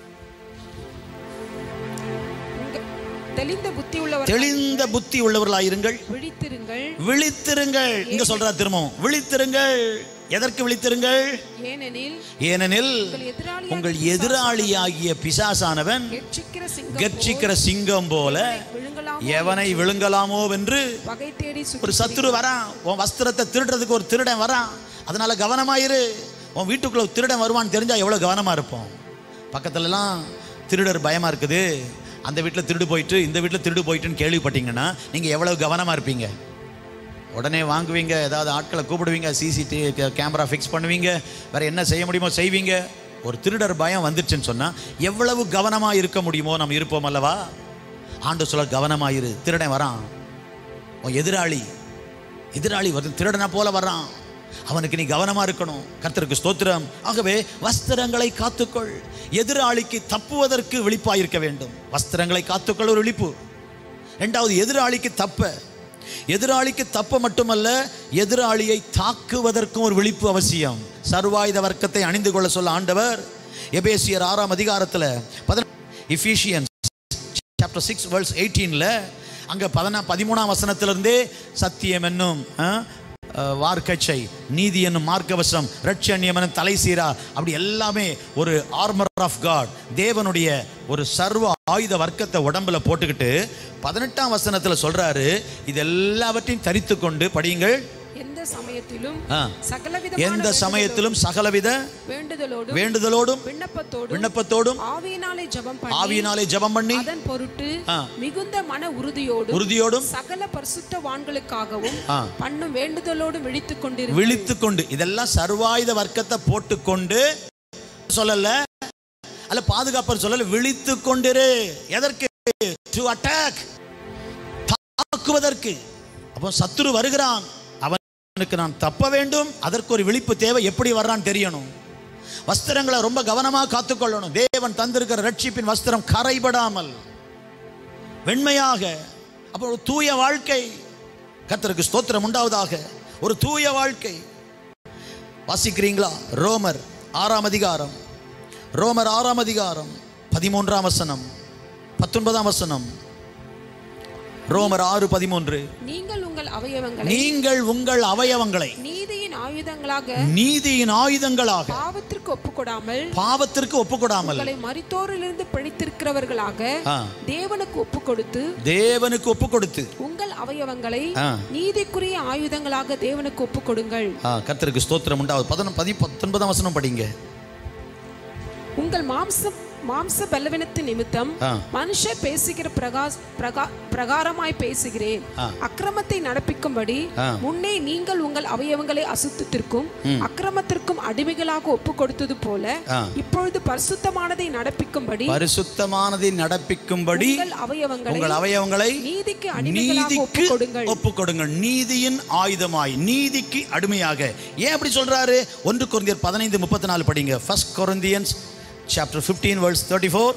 Speaker 3: உங்க- தெளிந்த புத்தி உள்ளவர்
Speaker 1: தெளிந்த புத்தி உள்ளவர்களாயிருங்கள்
Speaker 3: விழித்திருங்கள்
Speaker 1: விழித்திருங்கள் இங்க சொல்றா திரும்பவும் விழித்திருங்கள் எதற்கு விழித்திருங்கள்
Speaker 3: ஏனெனில்
Speaker 1: ஏனெனில்
Speaker 3: உங்கள் எதிராளி
Speaker 1: உங்கள் எதிராளியாகிய பிசாசானவன்
Speaker 3: கெட்சிக்கிற சிங்கம்
Speaker 1: கர்ச்சிக்கிற சிங்கம் போல
Speaker 3: விழுங்கலாம்
Speaker 1: எவனை விழுங்கலாமோ என்று
Speaker 3: வகை தேடி
Speaker 1: ஒரு
Speaker 3: சுற்றி
Speaker 1: சத்துரு வரான் உன் வஸ்திரத்தை திருடுறதுக்கு ஒரு திருடன் வரான் அதனால கவனமாயிரு உன் வீட்டுக்குள்ள ஒரு திருடன் வருவான்னு தெரிஞ்சா எவ்வளவு கவனமா இருப்போம் பக்கத்துலலாம் திருடர் பயமா இருக்குது அந்த வீட்டில் திருடு போயிட்டு இந்த வீட்டில் திருடு போயிட்டுன்னு கேள்விப்பட்டீங்கன்னா நீங்கள் எவ்வளவு கவனமாக இருப்பீங்க உடனே வாங்குவீங்க ஏதாவது ஆட்களை கூப்பிடுவீங்க சிசிடிவி கேமரா ஃபிக்ஸ் பண்ணுவீங்க வேற என்ன செய்ய முடியுமோ செய்வீங்க ஒரு திருடர் பயம் வந்துருச்சுன்னு சொன்னால் எவ்வளவு கவனமாக இருக்க முடியுமோ நம்ம இருப்போம் அல்லவா ஆண்டு சொல்ல கவனமாயிரு திருடன் வரான் உன் எதிராளி எதிராளி வருது திருடனா போல வர்றான் அவனுக்கு நீ கவனமா இருக்கணும் கர்த்தருக்கு ஸ்தோத்திரம் ஆகவே வஸ்திரங்களை காத்துக்கொள் எதிராளிக்கு தப்புவதற்கு விழிப்பாயிருக்க வேண்டும் வஸ்திரங்களை காத்துக்கொள் ஒரு விழிப்பு ரெண்டாவது எதிராளிக்கு தப்ப எதிராளிக்கு தப்ப மட்டுமல்ல எதிராளியை தாக்குவதற்கும் ஒரு விழிப்பு அவசியம் சர்வாயுத வர்க்கத்தை அணிந்து கொள்ள சொல்ல ஆண்டவர் எபேசியர் ஆறாம் அதிகாரத்தில் பதின இஃபிஷியன்ஸ் சாப்டர் சிக்ஸ் வேர்ல்ஸ் எயிட்டீனில் அங்கே பதினா பதிமூணாம் வசனத்திலிருந்தே சத்தியம் என்னும் ஆ, ஆ, வார்க்கச்சை நீதி என்னும் மார்க்கவசம் ரட்சண்யம் என்னும் தலை சீரா அப்படி எல்லாமே ஒரு ஆர்மர் ஆஃப் காட் தேவனுடைய ஒரு சர்வ ஆயுத வர்க்கத்தை உடம்புல போட்டுக்கிட்டு பதினெட்டாம் வசனத்தில் சொல்றாரு இது எல்லாவற்றையும் தரித்து கொண்டு படியுங்கள்
Speaker 3: எந்த சமயத்திலும்
Speaker 1: ஆ.
Speaker 3: சகலவிதமான
Speaker 1: எந்த சமயத்திலும் சகலவித
Speaker 3: வேண்டுதலோடும்
Speaker 1: வேண்டுதலோடும்
Speaker 3: விண்ணப்பத்தோடும்
Speaker 1: விண்ணப்பத்தோடும்
Speaker 3: ஆவியினாலே ஜெபம் பண்ணி
Speaker 1: ஆவியினாலே ஜெபம் பண்ணி
Speaker 3: அதன் பொருட்டு
Speaker 1: ஆ.
Speaker 3: மிகுந்த மன உறுதியோடும்
Speaker 1: உறுதியோடும்
Speaker 3: சகல பரிசுத்தவான்களுக்காகவும்
Speaker 1: ஆ.
Speaker 3: பண்ணும் வேண்டுதலோடும் விழித்துக் கொண்டிரு
Speaker 1: விழித்து கொண்டு இதெல்லாம் சர்வாயுத வர்க்கத்தை போட்டுக்கொண்டு சொல்லல அல்ல பாதுகாப்பர் சொல்லல விழித்து கொண்டிரு எதற்கு டு அட்டாக் தாக்குவதற்கு அப்போ சத்துரு வருகிறான் அவனுக்கு நான் தப்ப வேண்டும் அதற்கு ஒரு விழிப்பு தேவை எப்படி வர்றான்னு தெரியணும் வஸ்திரங்களை ரொம்ப கவனமா காத்துக்கொள்ளணும் தேவன் தந்திருக்கிற ரட்சிப்பின் வஸ்திரம் கரைபடாமல் வெண்மையாக அப்போ ஒரு தூய வாழ்க்கை கர்த்தருக்கு ஸ்தோத்திரம் உண்டாவதாக ஒரு தூய வாழ்க்கை வாசிக்கிறீங்களா ரோமர் ஆறாம் அதிகாரம் ரோமர் ஆறாம் அதிகாரம் பதிமூன்றாம் வசனம் பத்தொன்பதாம் வசனம் ரோமர் ஆறு பதிமூன்று
Speaker 3: நீங்கள் உங்கள் அவயவங்களை
Speaker 1: நீங்கள் உங்கள் அவயவங்களை
Speaker 3: நீதியின் ஆயுதங்களாக
Speaker 1: நீதியின் ஆயுதங்களாக
Speaker 3: பாவத்திற்கு ஒப்புக்கொடாமல்
Speaker 1: பாவத்திற்கு ஒப்புக்கொடாமல்
Speaker 3: உங்களை மரித்தோரிலிருந்து பிழைத்திருக்கிறவர்களாக
Speaker 1: ஆ,
Speaker 3: தேவனுக்கு ஒப்பு கொடுத்து
Speaker 1: தேவனுக்கு ஒப்பு கொடுத்து
Speaker 3: உங்கள் அவயவங்களை
Speaker 1: ஆ.
Speaker 3: நீதிக்குரிய ஆயுதங்களாக தேவனுக்கு ஒப்பு கொடுங்கள்
Speaker 1: ஆ, கர்த்தருக்கு ஸ்தோத்திரம் உண்டாவது பதினொன்று பதி பத்தொன்பதாம் வசனம் படிங்க
Speaker 3: உங்கள் மாம்ச மாம்ச பலவீனத்தின் நிமித்தம்
Speaker 1: ஆ.
Speaker 3: மனுஷர் பேசுகிற பிரகாஸ் பிரகா- பிரகாரமாய் பேசுகிறேன்
Speaker 1: ஆ.
Speaker 3: அக்கிரமத்தை நடப்பிக்கும்படி
Speaker 1: ஆ.
Speaker 3: முன்னே நீங்கள் உங்கள் அவயவங்களை அசுத்தத்திற்கும் அக்கிரமத்திற்கும் அடிமைகளாக ஒப்பு கொடுத்தது போல
Speaker 1: ஆ.
Speaker 3: இப்பொழுது பரிசுத்தமானதை நடப்பிக்கும்படி
Speaker 1: பரிசுத்தமானதை நடப்பிக்கும்படி
Speaker 3: உங்கள் அவயவங்களை
Speaker 1: உங்கள் அவயவங்களை
Speaker 3: நீதிக்கு அடிமைகளாக
Speaker 1: நீதிக்கு
Speaker 3: ஒப்புக் கொடுங்கள்
Speaker 1: ஒப்பு கொடுங்கள் நீதியின் ஆயுதமாய் நீதிக்கு அடிமையாக ஏன் அப்படி சொல்றாரு ஒன்று கொரிந்தியர் பதினைந்து முப்பத்தி நாலு படிங்க first Corinthians chapter fifteen verse thirty four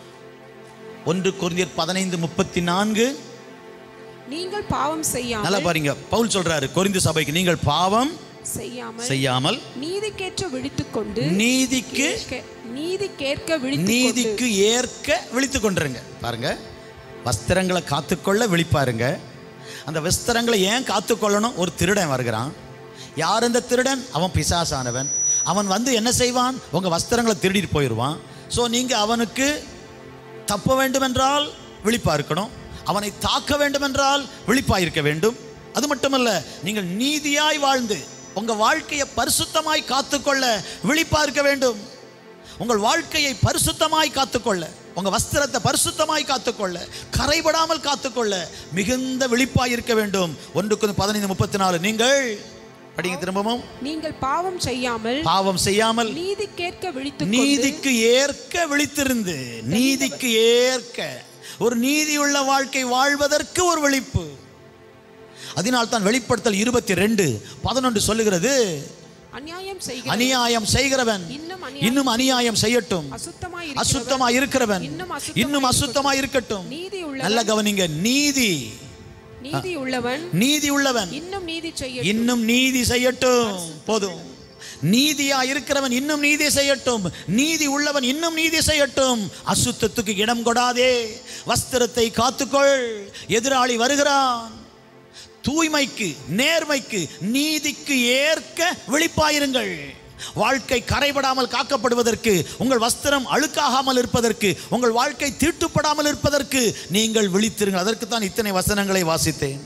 Speaker 1: ஒன்று கொரிந்தியர் பதினைந்து முப்பத்தி நான்கு
Speaker 3: நீங்கள் பாவம்
Speaker 1: நல்லா
Speaker 3: செய்யாமல்
Speaker 1: பாருங்க பவுல் சொல்றாரு கொரிந்து சபைக்கு நீங்கள் பாவம்
Speaker 3: செய்யாமல்
Speaker 1: செய்யாமல்
Speaker 3: நீதிக்கேற்ற விழித்துக்கொண்டு
Speaker 1: நீதிக்கு
Speaker 3: கே- நீதி கேட்க விழித்து
Speaker 1: நீதிக்கு ஏற்க விழித்து கொண்டிருங்க பாருங்க வஸ்திரங்களை காத்துக்கொள்ள விழிப்பாருங்க அந்த வஸ்திரங்களை ஏன் காத்துக்கொள்ளணும் ஒரு திருடன் வருகிறான் யார் அந்த திருடன் அவன் பிசாசானவன் அவன் வந்து என்ன செய்வான் உங்க வஸ்திரங்களை திருடிட்டு போயிடுவான் ஸோ நீங்க அவனுக்கு தப்ப வேண்டுமென்றால் விழிப்பா இருக்கணும் அவனை தாக்க வேண்டுமென்றால் விழிப்பாய் இருக்க வேண்டும் அது மட்டுமல்ல நீங்கள் நீதியாய் வாழ்ந்து உங்க வாழ்க்கையை பரிசுத்தமாய் காத்துக்கொள்ள விழிப்பா இருக்க வேண்டும் உங்கள் வாழ்க்கையை பரிசுத்தமாய் காத்துக்கொள்ள உங்க வஸ்திரத்தை பரிசுத்தமாய் காத்துக்கொள்ள கரைபடாமல் காத்துக்கொள்ள மிகுந்த விழிப்பாய் இருக்க வேண்டும் ஒன்றுக்கு பதினைந்து முப்பத்தி நாலு நீங்கள் படிங்க திரும்பவும்
Speaker 3: நீங்கள் பாவம் செய்யாமல்
Speaker 1: பாவம் செய்யாமல்
Speaker 3: நீதி கேட்க விழித்து
Speaker 1: நீதிக்கு ஏற்க விழித்திருந்து நீதிக்கு ஏற்க ஒரு நீதியுள்ள வாழ்க்கை வாழ்வதற்கு ஒரு விழிப்பு அதனால் தான் வெளிப்படுத்தல் இருபத்தி ரெண்டு பதினொன்று சொல்லுகிறது
Speaker 3: அநியாயம் செய்கிற
Speaker 1: அநியாயம் செய்கிறவன்
Speaker 3: இன்னும் அநியாயம்
Speaker 1: இன்னும் அநியாயம் செய்யட்டும்
Speaker 3: அசுத்தமாய்
Speaker 1: அசுத்தமா இருக்கிறவன்
Speaker 3: இன்னும் அசுத்தமாய்
Speaker 1: இன்னும் அசுத்தமா இருக்கட்டும்
Speaker 3: நீதி உள்ள
Speaker 1: நல்ல கவனிங்க நீதி
Speaker 3: நீதி உள்ளவன்
Speaker 1: நீதி உள்ளவன்
Speaker 3: இன்னும் நீதி செய்ய
Speaker 1: இன்னும் நீதி செய்யட்டும் போதும் நீதியா இருக்கிறவன் இன்னும் நீதி செய்யட்டும் நீதி உள்ளவன் இன்னும் நீதி செய்யட்டும் அசுத்தத்துக்கு இடம் கொடாதே வஸ்திரத்தை காத்துக்கொள் எதிராளி வருகிறான் தூய்மைக்கு நேர்மைக்கு நீதிக்கு ஏற்க விழிப்பாயிருங்கள் வாழ்க்கை கரைபடாமல் காக்கப்படுவதற்கு உங்கள் வஸ்திரம் அழுக்காகாமல் இருப்பதற்கு உங்கள் வாழ்க்கை தீட்டுப்படாமல் இருப்பதற்கு நீங்கள் விழித்திருங்கள் அதற்கு தான் இத்தனை வசனங்களை வாசித்தேன்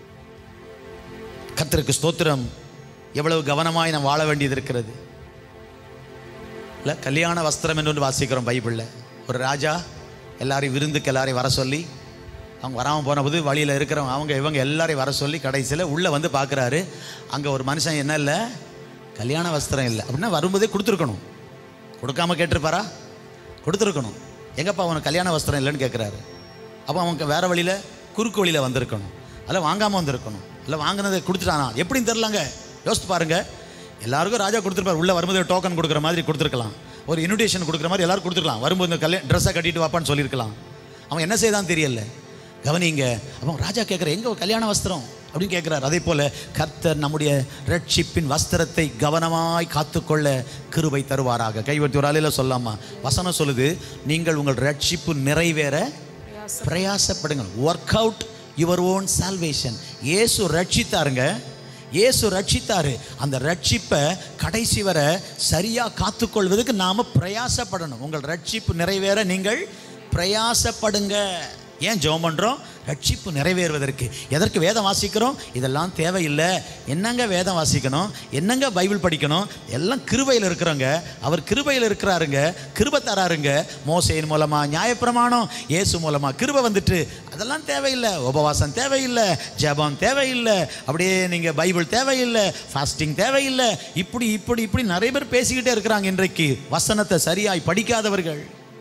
Speaker 1: கர்த்தருக்கு ஸ்தோத்திரம் எவ்வளவு கவனமாய் நாம் வாழ வேண்டியது இருக்கிறது இல்லை கல்யாண வஸ்திரம் என்று ஒன்று வாசிக்கிறோம் பைபிளில் ஒரு ராஜா எல்லாரையும் விருந்துக்கு எல்லாரையும் வர சொல்லி அவங்க வராமல் போன போது வழியில் இருக்கிறவங்க அவங்க இவங்க எல்லாரையும் வர சொல்லி கடைசியில் உள்ளே வந்து பார்க்குறாரு அங்கே ஒரு மனுஷன் என்ன இல்லை கல்யாண வஸ்திரம் இல்லை அப்படின்னா வரும்போதே கொடுத்துருக்கணும் கொடுக்காம கேட்டிருப்பாரா கொடுத்துருக்கணும் எங்கப்பா அவனுக்கு கல்யாண வஸ்திரம் இல்லைன்னு கேட்குறாரு அப்போ அவங்க வேற வழியில் குறுக்கு வழியில் வந்திருக்கணும் அல்ல வாங்காமல் வந்திருக்கணும் இல்லை வாங்கினதை கொடுத்துட்டானா எப்படின்னு தெரிலங்க யோசித்து பாருங்க எல்லாருக்கும் ராஜா கொடுத்துருப்பார் உள்ளே வரும்போது டோக்கன் கொடுக்குற மாதிரி கொடுத்துருக்கலாம் ஒரு இன்விடேஷன் கொடுக்குற மாதிரி எல்லாரும் கொடுத்துருக்கலாம் வரும்போது இந்த கல்யாண ட்ரெஸ்ஸை கட்டிட்டு வாப்பான்னு சொல்லியிருக்கலாம் அவன் என்ன செய்தான் தெரியல கவனிங்க அவன் ராஜா கேட்குற எங்க கல்யாண வஸ்திரம் அப்படின்னு கேட்குறாரு அதே போல கர்த்தர் நம்முடைய ரட்சிப்பின் வஸ்திரத்தை கவனமாய் காத்துக்கொள்ள கிருபை தருவாராக கைவற்றி ஒரு அலையில சொல்லாமா வசனம் சொல்லுது நீங்கள் உங்கள் ரட்சிப்பு நிறைவேற பிரயாசப்படுங்கள் work out your own salvation இயேசு ரட்சித்தாருங்க இயேசு ரட்சித்தாரு அந்த ரட்சிப்பை கடைசி வரை சரியா காத்துக்கொள்வதற்கு நாம பிரயாசப்படணும் உங்கள் ரட்சிப்பு நிறைவேற நீங்கள் பிரயாசப்படுங்க ஏன் ஜெபம் பண்றோம் ரட்சிப்பு நிறைவேறுவதற்கு எதற்கு வேதம் வாசிக்கிறோம் இதெல்லாம் தேவையில்லை என்னங்க வேதம் வாசிக்கணும் என்னங்க பைபிள் படிக்கணும் எல்லாம் கிருபையில் இருக்கிறோங்க அவர் கிருபையில் இருக்கிறாருங்க கிருபை தராருங்க மோசையின் மூலமா நியாயப்பிரமாணம் இயேசு மூலமா கிருபை வந்துட்டு அதெல்லாம் தேவையில்லை உபவாசம் தேவையில்லை ஜெபம் தேவையில்லை அப்படியே நீங்க பைபிள் தேவையில்லை ஃபாஸ்டிங் தேவையில்லை இப்படி இப்படி இப்படி நிறைய பேர் பேசிக்கிட்டே இருக்கிறாங்க இன்றைக்கு வசனத்தை சரியாய் படிக்காதவர்கள்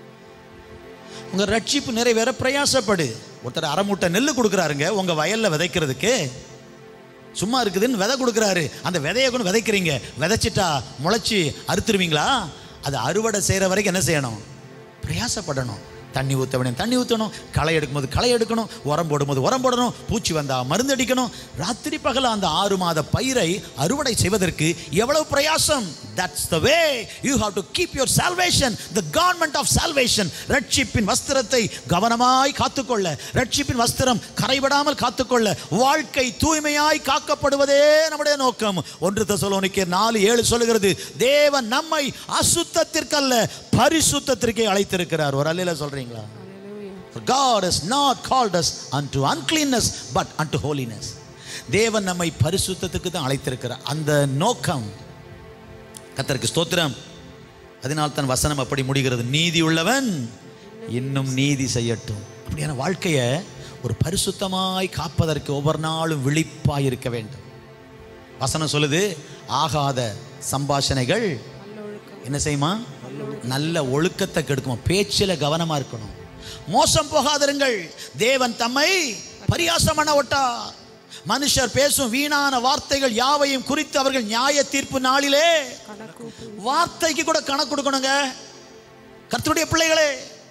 Speaker 1: உங்க ரட்சிப்பு நிறைவேற பிரயாசப்படு ஒருத்தர் அரை மூட்டை நெல் கொடுக்குறாருங்க உங்க வயல்ல விதைக்கிறதுக்கு சும்மா இருக்குதுன்னு விதை கொடுக்குறாரு அந்த விதையை கொண்டு விதைக்கிறீங்க விதைச்சிட்டா முளைச்சி அறுத்துருவீங்களா அது அறுவடை செய்கிற வரைக்கும் என்ன செய்யணும் பிரயாசப்படணும் தண்ணி ஊற்ற வேணும் தண்ணி ஊற்றணும் களை எடுக்கும்போது களை எடுக்கணும் உரம் போடும்போது உரம் போடணும் பூச்சி வந்தா மருந்து அடிக்கணும் ராத்திரி பகல அந்த ஆறு மாத பயிரை அறுவடை செய்வதற்கு எவ்வளவு பிரயாசம் that's the way you have to keep your salvation the garment of salvation ரட்சிப்பின் வஸ்திரத்தை கவனமாய் காத்துக்கொள்ள ரட்சிப்பின் வஸ்திரம் கரைபடாமல் காத்துக்கொள்ள வாழ்க்கை தூய்மையாய் காக்கப்படுவதே நம்முடைய நோக்கம் ஒன்று தசலோனிக்கே நாலு ஏழு சொல்லுகிறது தேவன் நம்மை அசுத்தத்திற்கல்ல பரிசுத்தத்திற்கே அழைத்திருக்கிறார் ஒரு அல்லையில சொல்றீங்களா For God has not called us unto uncleanness but unto holiness. தேவன் நம்மை பரிசுத்தத்துக்கு தான் அழைத்திருக்கிறார் அந்த நோக்கம் கத்தருக்கு ஸ்தோத்திரம் அதனால் தான் வசனம் அப்படி முடிகிறது நீதி உள்ளவன் இன்னும் நீதி செய்யட்டும் அப்படியான வாழ்க்கையை ஒரு பரிசுத்தமாய் காப்பதற்கு ஒவ்வொரு நாளும் விழிப்பாய் இருக்க வேண்டும் வசனம் சொல்லுது ஆகாத சம்பாஷணைகள் என்ன செய்யுமா நல்ல ஒழுக்கத்தை கெடுக்குமா பேச்சில் கவனமா இருக்கணும் மோசம் போகாதிருங்கள் தேவன் தம்மை பரியாசம் பண்ண விட்டார் மனுஷர் பேசும் வீணான வார்த்தைகள் யாவையும் குறித்து அவர்கள் நியாய தீர்ப்பு நாளிலே வார்த்தைக்கு கூட கணக்கு கொடுக்கணுங்க கர்த்தருடைய பிள்ளைகளே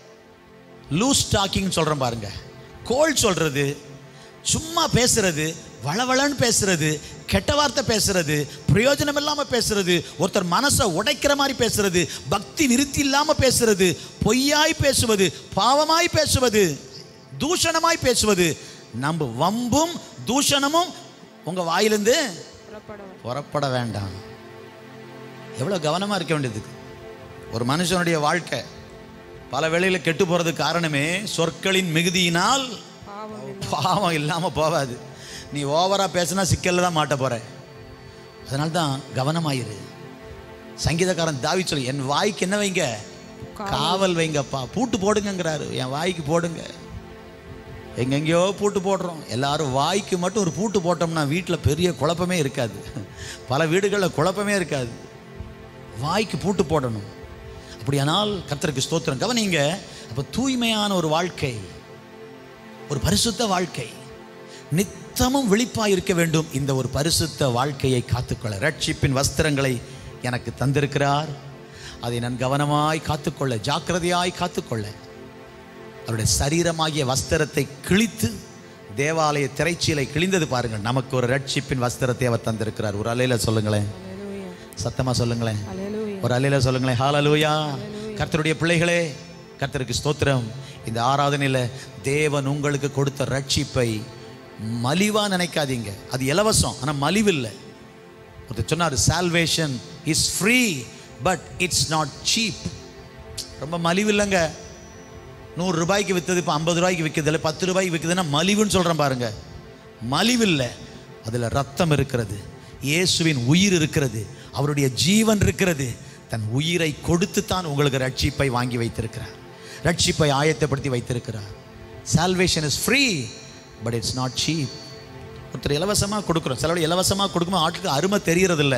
Speaker 1: லூஸ் டாக்கிங் சொல்றேன் பாருங்க கோல் சொல்றது சும்மா பேசுறது வளவளன்னு பேசுறது கெட்ட வார்த்தை பேசுறது பிரயோஜனம் இல்லாம பேசுறது ஒருத்தர் மனசை உடைக்கிற மாதிரி பேசுறது பக்தி விருத்தி இல்லாம பேசுறது பொய்யாய் பேசுவது பாவமாய் பேசுவது தூஷணமாய் பேசுவது நம்ம வம்பும் தூஷணமும் உங்க வாயிலிருந்து புறப்பட வேண்டாம் எவ்வளவு கவனமா இருக்க வேண்டியது ஒரு மனுஷனுடைய வாழ்க்கை பல வேளையில் கெட்டு போறதுக்கு காரணமே சொற்களின் மிகுதியினால் பாவம் இல்லாம போகாது நீ ஓவரா பேசினா சிக்கல்ல தான் மாட்ட போற அதனால தான் கவனமாயிரு சங்கீதக்காரன் தாவி சொல்லு என் வாய்க்கு என்ன வைங்க காவல் வைங்கப்பா பூட்டு போடுங்கங்கிறாரு என் வாய்க்கு போடுங்க எங்கெங்கேயோ பூட்டு போடுறோம் எல்லாரும் வாய்க்கு மட்டும் ஒரு பூட்டு போட்டோம்னா வீட்டில் பெரிய குழப்பமே இருக்காது பல வீடுகளில் குழப்பமே இருக்காது வாய்க்கு பூட்டு போடணும் அப்படியானால் கர்த்தருக்கு ஸ்தோத்திரம் கவனிங்க அப்போ தூய்மையான ஒரு வாழ்க்கை ஒரு பரிசுத்த வாழ்க்கை நித்தமும் விழிப்பாய் இருக்க வேண்டும் இந்த ஒரு பரிசுத்த வாழ்க்கையை காத்துக்கொள்ள ரட்சிப்பின் வஸ்திரங்களை எனக்கு தந்திருக்கிறார் அதை நான் கவனமாய் காத்துக்கொள்ள ஜாக்கிரதையாய் காத்துக்கொள்ள அவருடைய சரீரமாகிய வஸ்திரத்தை கிழித்து தேவாலய திரைச்சீலை கிழிந்தது பாருங்கள் நமக்கு ஒரு ரட்சிப்பின் வஸ்திரத்தை அவர் தந்திருக்கிறார் ஒரு அலையில சொல்லுங்களேன் சத்தமா சொல்லுங்களேன் ஒரு அலையில சொல்லுங்களேன் ஹalleluya கர்த்தருடைய பிள்ளைகளே கர்த்தருக்கு ஸ்தோத்திரம் இந்த ஆராதனையில தேவன் உங்களுக்கு கொடுத்த ரட்சிப்பை மலிவா நினைக்காதீங்க அது இலவசம் ஆனா மலிவில்லை ஒருத்தர் சொன்னார் salvation is free but it's not cheap ரொம்ப மலிவில்லைங்க நூறு ரூபாய்க்கு விற்றது இப்போ ஐம்பது ரூபாய்க்கு விற்கிறது இல்லை பத்து ரூபாய்க்கு விற்குதுன்னா மலிவுன்னு சொல்கிறேன் பாருங்க மலிவில்லை அதில் ரத்தம் இருக்கிறது இயேசுவின் உயிர் இருக்கிறது அவருடைய ஜீவன் இருக்கிறது தன் உயிரை கொடுத்து தான் உங்களுக்கு ரட்சிப்பை வாங்கி வைத்திருக்கிறார் ரட்சிப்பை ஆயத்தப்படுத்தி வைத்திருக்கிறார் salvation is free but it's not cheap ஒருத்தர் இலவசமாக கொடுக்குறோம் சிலவோட இலவசமாக கொடுக்கும்போது ஆட்களுக்கு அருமை தெரியறதில்ல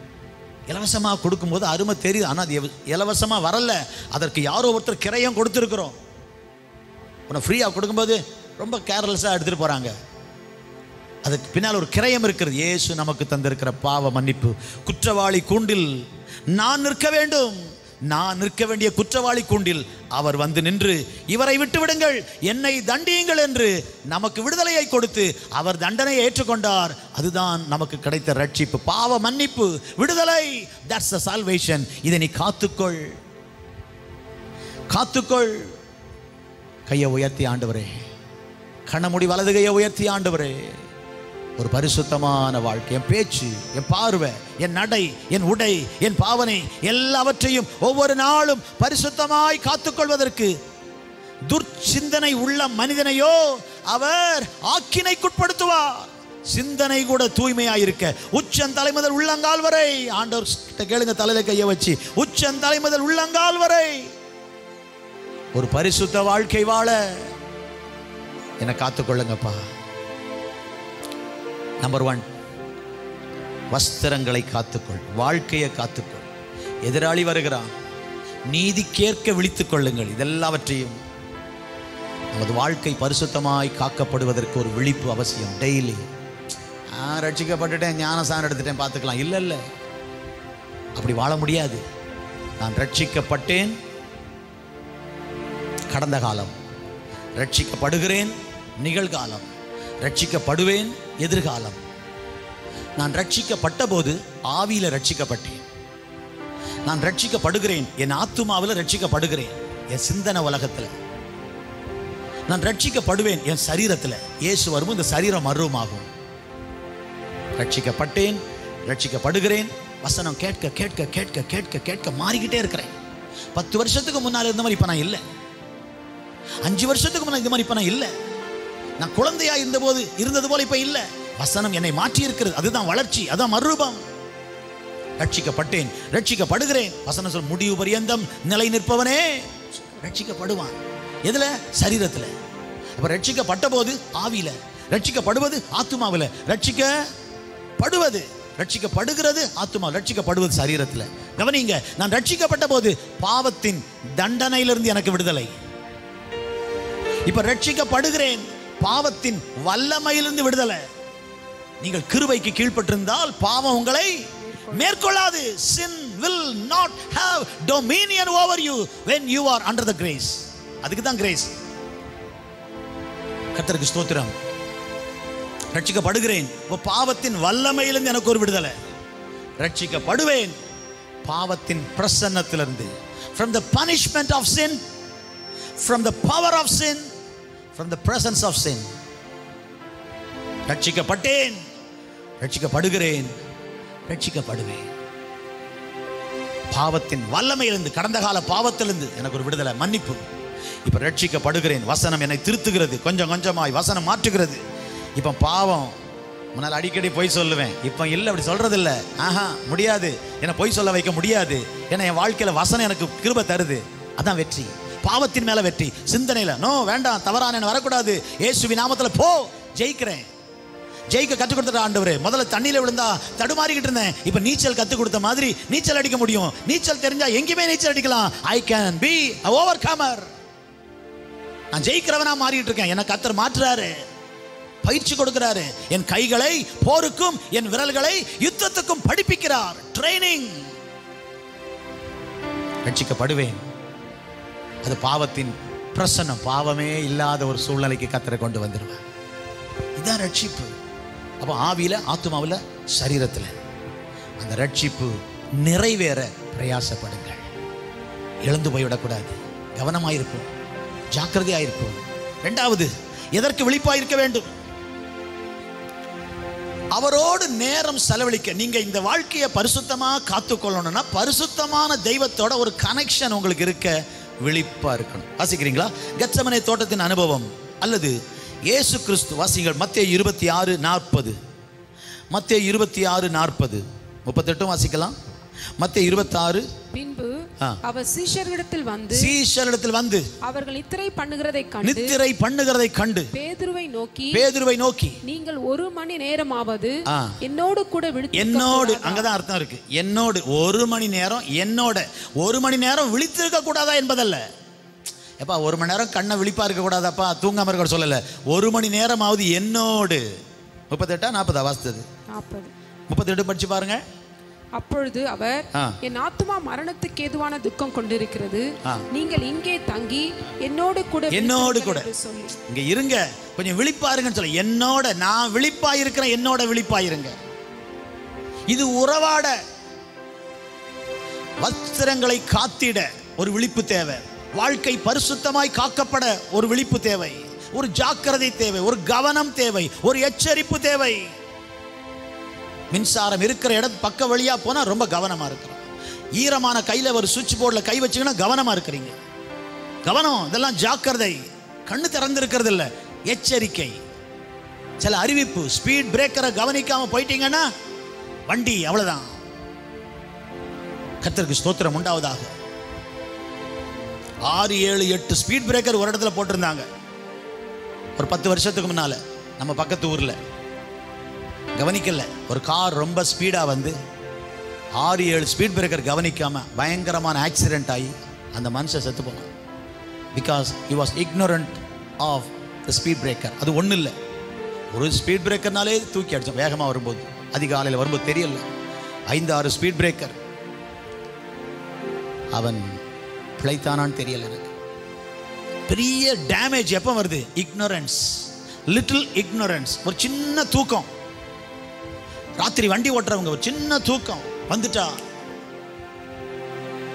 Speaker 1: இலவசமாக கொடுக்கும்போது அருமை தெரியுது ஆனால் அது எவ- இலவசமா வரல அதற்கு யாரோ ஒருத்தர் கிரையம் கொடுத்துருக்குறோம் உன்னை ஃப்ரீயாக கொடுக்கும்போது ரொம்ப கேர்லெஸ்ஸாக எடுத்துகிட்டு போகிறாங்க அதுக்கு பின்னால் ஒரு கிரயம் இருக்கிறது இயேசு நமக்கு தந்திருக்கிற பாவ மன்னிப்பு குற்றவாளி கூண்டில் நான் நிற்க வேண்டும் நான் நிற்க வேண்டிய குற்றவாளி கூண்டில் அவர் வந்து நின்று இவரை விட்டு விடுங்கள் என்னை தண்டியுங்கள் என்று நமக்கு விடுதலையை கொடுத்து அவர் தண்டனையை ஏற்றுக்கொண்டார் அதுதான் நமக்கு கிடைத்த ரட்சிப்பு பாவ மன்னிப்பு விடுதலை தட்ஸ் த சால்வேஷன் இதை நீ காத்துக்கொள் காத்துக்கொள் கையை உயர்த்தி ஆண்டவரே கண்ணமுடி வலது கையை உயர்த்தி ஆண்டவரே ஒரு பரிசுத்தமான வாழ்க்கை என் பேச்சு என் பார்வை என் நடை என் உடை என் பாவனை எல்லாவற்றையும் ஒவ்வொரு நாளும் பரிசுத்தமாய் காத்துக்கொள்வதற்கு துர்ச்சிந்தனை உள்ள மனிதனையோ அவர் ஆக்கினைக்குட்படுத்துவார் சிந்தனை கூட தூய்மையாயிருக்க உச்சந்தலை முதல் உள்ளங்கால் வரை ஆண்டவர் கிட்ட கேளுங்க தலையில கையை வச்சு உச்சந்தலை முதல் உள்ளங்கால் வரை ஒரு பரிசுத்த வாழ்க்கை வாழ என்னை காத்துக்கொள்ளுங்கப்பா நம்பர் ஒன் வஸ்திரங்களை காத்துக்கொள் வாழ்க்கையை காத்துக்கொள் எதிராளி வருகிறான் நீதி கேட்க விழித்துக் கொள்ளுங்கள் இதெல்லாவற்றையும் நமது வாழ்க்கை பரிசுத்தமாய் காக்கப்படுவதற்கு ஒரு விழிப்பு அவசியம் டெய்லி ஆ ரட்சிக்கப்பட்டுட்டேன் ஞானசானம் எடுத்துட்டேன் பார்த்துக்கலாம் இல்லை இல்லை அப்படி வாழ முடியாது நான் ரட்சிக்கப்பட்டேன் கடந்த காலம் ரட்சிக்கப்படுகிறேன் நிகழ்காலம் ரட்சிக்கப்படுவேன் எதிர்காலம் நான் ரட்சிக்கப்பட்ட போது ஆவியில ரட்சிக்கப்பட்டேன் நான் ரட்சிக்கப்படுகிறேன் என் ஆத்துமாவில் ரட்சிக்கப்படுகிறேன் என் சிந்தனை உலகத்துல நான் ரட்சிக்கப்படுவேன் என் சரீரத்துல இயேசு வரும்போது இந்த சரீரம் மருவமாகும் ரட்சிக்கப்பட்டேன் ரட்சிக்கப்படுகிறேன் வசனம் கேட்க கேட்க கேட்க கேட்க கேட்க மாறிக்கிட்டே இருக்கிறேன் பத்து வருஷத்துக்கு முன்னால் இருந்த மாதிரி இப்போ நான் இல்லை அஞ்சு வருஷத்துக்கு முன்னால் இந்த மாதிரி இப்போ நான் இல்லை நான் குழந்தையா இருந்தபோது இருந்தது போல இப்போ இல்லை வசனம் என்னை மாற்றி இருக்கிறது அதுதான் வளர்ச்சி அதான் மறுரூபம் ரட்சிக்கப்பட்டேன் ரட்சிக்கப்படுகிறேன் வசனம் சொல் முடிவு பரியந்தம் நிலை நிற்பவனே ரட்சிக்கப்படுவான் எதுல சரீரத்துல அப்ப ரட்சிக்கப்பட்ட போது ஆவியில ரட்சிக்கப்படுவது ஆத்துமாவில் ரட்சிக்கப்படுவது ரட்சிக்கப்படுகிறது ஆத்துமா ரட்சிக்கப்படுவது சரீரத்துல கவனிங்க நான் ரட்சிக்கப்பட்ட போது பாவத்தின் தண்டனையிலிருந்து எனக்கு விடுதலை இப்ப ரட்சிக்கப்படுகிறேன் பாவத்தின் வல்லமையிலிருந்து விடுதலை நீங்கள் கிருபைக்கு கீழ்ப்பட்டிருந்தால் பாவம் உங்களை மேற்கொள்ளாது sin will not have dominion over you when you are under the grace அதுக்கு தான் கிரேஸ் கர்த்தருக்கு ஸ்தோத்திரம் ரட்சிக்கப்படுகிறேன் இப்போ பாவத்தின் வல்லமையிலிருந்து எனக்கு ஒரு விடுதலை ரட்சிக்கப்படுவேன் பாவத்தின் பிரசன்னத்திலிருந்து from the punishment of sin from the power of sin from the presence of sin ரட்சிக்கப்பட்டேன் ரட்சிக்கப்படுகிறேன் ரட்சிக்கப்படுவேன் பாவத்தின் வல்லமையிலிருந்து கடந்த கால பாவத்திலிருந்து எனக்கு ஒரு விடுதலை மன்னிப்பு இப்ப ரட்சிக்கப்படுகிறேன் வசனம் என்னை திருத்துகிறது கொஞ்சம் கொஞ்சமாய் வசனம் மாற்றுகிறது இப்ப பாவம் முன்னால் அடிக்கடி பொய் சொல்லுவேன் இப்போ இல்லை அப்படி சொல்றது இல்ல ஆஹா முடியாது என்னை பொய் சொல்ல வைக்க முடியாது ஏன்னா என் வாழ்க்கையில வசனம் எனக்கு கிருபை தருது அதான் வெற்றி பாவத்தின் மேல வெற்றி சிந்தனையில நோ வேண்டாம் தவறான என்ன வரக்கூடாது இயேசுவி நாமத்துல போ ஜெயிக்கிறேன் ஜெயிக்க கற்றுக் கொடுத்த ஆண்டவரே முதல்ல தண்ணியில விழுந்தா தடுமாறிக்கிட்டு இருந்தேன் இப்ப நீச்சல் கற்றுக் கொடுத்த மாதிரி நீச்சல் அடிக்க முடியும் நீச்சல் தெரிஞ்சா எங்கேயுமே நீச்சல் அடிக்கலாம் I can be overcomer நான் ஜெயிக்கிறவனா மாறிட்டு இருக்கேன் என்ன கத்தர் மாற்றுறாரு பயிற்சி கொடுக்கிறாரு என் கைகளை போருக்கும் என் விரல்களை யுத்தத்துக்கும் படிப்பிக்கிறார் ட்ரைனிங் ரட்சிக்கப்படுவேன் அது பாவத்தின் பிரசன்னம் பாவமே இல்லாத ஒரு சூழ்நிலைக்கு கத்தரை கொண்டு வந்துடுவேன் இதான் ரட்சிப்பு அப்போ ஆவியில ஆத்துமாவில் சரீரத்தில் அந்த ரட்சிப்பு நிறைவேற பிரயாசப்படுங்கள் இழந்து போய்விடக்கூடாது கவனமாயிருப்போம் ஜாக்கிரதையாயிருப்போம் ரெண்டாவது எதற்கு விழிப்பாயிருக்க வேண்டும் அவரோடு நேரம் செலவழிக்க நீங்க இந்த வாழ்க்கையை பரிசுத்தமா காத்துக்கொள்ளணும்னா பரிசுத்தமான தெய்வத்தோட ஒரு கனெக்ஷன் உங்களுக்கு இருக்க விழிப்பா இருக்கணும் வாசிக்கிறீங்களா கச்சமனை தோட்டத்தின் அனுபவம் அல்லது இயேசு கிறிஸ்து வாசிங்கள் மத்திய இருபத்தி ஆறு நாற்பது மத்திய இருபத்தி ஆறு நாற்பது முப்பத்தெட்டும் வாசிக்கலாம் மத்திய இருபத்தாறு
Speaker 3: பின்பு
Speaker 1: ஆ.
Speaker 3: அவர் சீஷர்களிடத்தில் வந்து
Speaker 1: சீஷரிடத்தில் வந்து
Speaker 3: அவர்கள் நித்திரை பண்ணுகிறதை கண்டு
Speaker 1: நித்திரை பண்ணுகிறதை கண்டு
Speaker 3: பேதுருவை நோக்கி
Speaker 1: பேதுருவை நோக்கி
Speaker 3: நீங்கள் ஒரு மணி நேரமாவது
Speaker 1: ஆ.
Speaker 3: என்னோடு கூட விழித்து
Speaker 1: என்னோடு அங்கதான் அர்த்தம் இருக்கு என்னோடு ஒரு மணி நேரம் என்னோட ஒரு மணி நேரம் விழித்திருக்க கூடாதா என்பதல்ல எப்பா ஒரு மணி நேரம் கண்ணை விழிப்பா இருக்க கூடாதாப்பா தூங்காம இருக்க சொல்லல ஒரு மணி நேரமாவது என்னோடு முப்பத்தெட்டா நாற்பதா வாசித்தது
Speaker 3: நாற்பது
Speaker 1: முப்பத்தெட்டு படிச்சு பாருங்க
Speaker 3: அப்பொழுது அவர்
Speaker 1: ஆ.
Speaker 3: என் ஆத்துமா மரணத்துக்கு ஏதுவான துக்கம் கொண்டிருக்கிறது
Speaker 1: ஆ.
Speaker 3: நீங்கள் இங்கே தங்கி என்னோடு கூட
Speaker 1: என்னோடு
Speaker 3: விழித்திருங்கள்
Speaker 1: கூட
Speaker 3: என்று சொல்லி
Speaker 1: இங்க இருங்க கொஞ்சம் விழிப்பா இருங்கன்னு சொல்ல என்னோட நான் விழிப்பா இருக்கிறேன் என்னோட விழிப்பா இருங்க இது உறவாட வஸ்திரங்களை காத்திட ஒரு விழிப்பு தேவை வாழ்க்கை பரிசுத்தமாய் காக்கப்பட ஒரு விழிப்பு தேவை ஒரு ஜாக்கிரதை தேவை ஒரு கவனம் தேவை ஒரு எச்சரிப்பு தேவை மின்சாரம் இருக்கிற இடம் பக்க வழியா போனா ரொம்ப கவனமா இருக்கிறோம் ஈரமான கையில ஒரு சுவிட்ச் போர்டில் கை வச்சீங்கன்னா கவனமா இருக்கிறீங்க கவனம் இதெல்லாம் ஜாக்கிரதை கண்ணு திறந்திருக்கிறது இல்ல எச்சரிக்கை சில அறிவிப்பு ஸ்பீட் பிரேக்கரை கவனிக்காம போயிட்டீங்கன்னா வண்டி அவ்வளவுதான் கர்த்தருக்கு ஸ்தோத்திரம் உண்டாவதாக ஆறு ஏழு எட்டு ஸ்பீட் பிரேக்கர் ஒரு இடத்துல போட்டிருந்தாங்க ஒரு பத்து வருஷத்துக்கு முன்னால நம்ம பக்கத்து ஊர்ல கவனிக்கல ஒரு கார் ரொம்ப ஸ்பீடா வந்து ஆறு ஏழு ஸ்பீட் பிரேக்கர் கவனிக்காம பயங்கரமான ஆக்சிடென்ட் ஆகி அந்த மனுஷன் செத்து போனான் because he was ignorant of the speed breaker அது ஒன்றும் இல்லை ஒரு ஸ்பீட் பிரேக்கர்னாலே தூக்கி அடிச்சோம் வேகமாக வரும்போது அதிகாலையில் வரும்போது தெரியல ஐந்து ஆறு ஸ்பீட் பிரேக்கர் அவன் பிழைத்தானான்னு தெரியல எனக்கு பெரிய டேமேஜ் எப்போ வருது ignorance லிட்டில் ignorance ஒரு சின்ன தூக்கம் ராத்திரி வண்டி ஓட்டுறவங்க ஒரு சின்ன தூக்கம் வந்துட்டா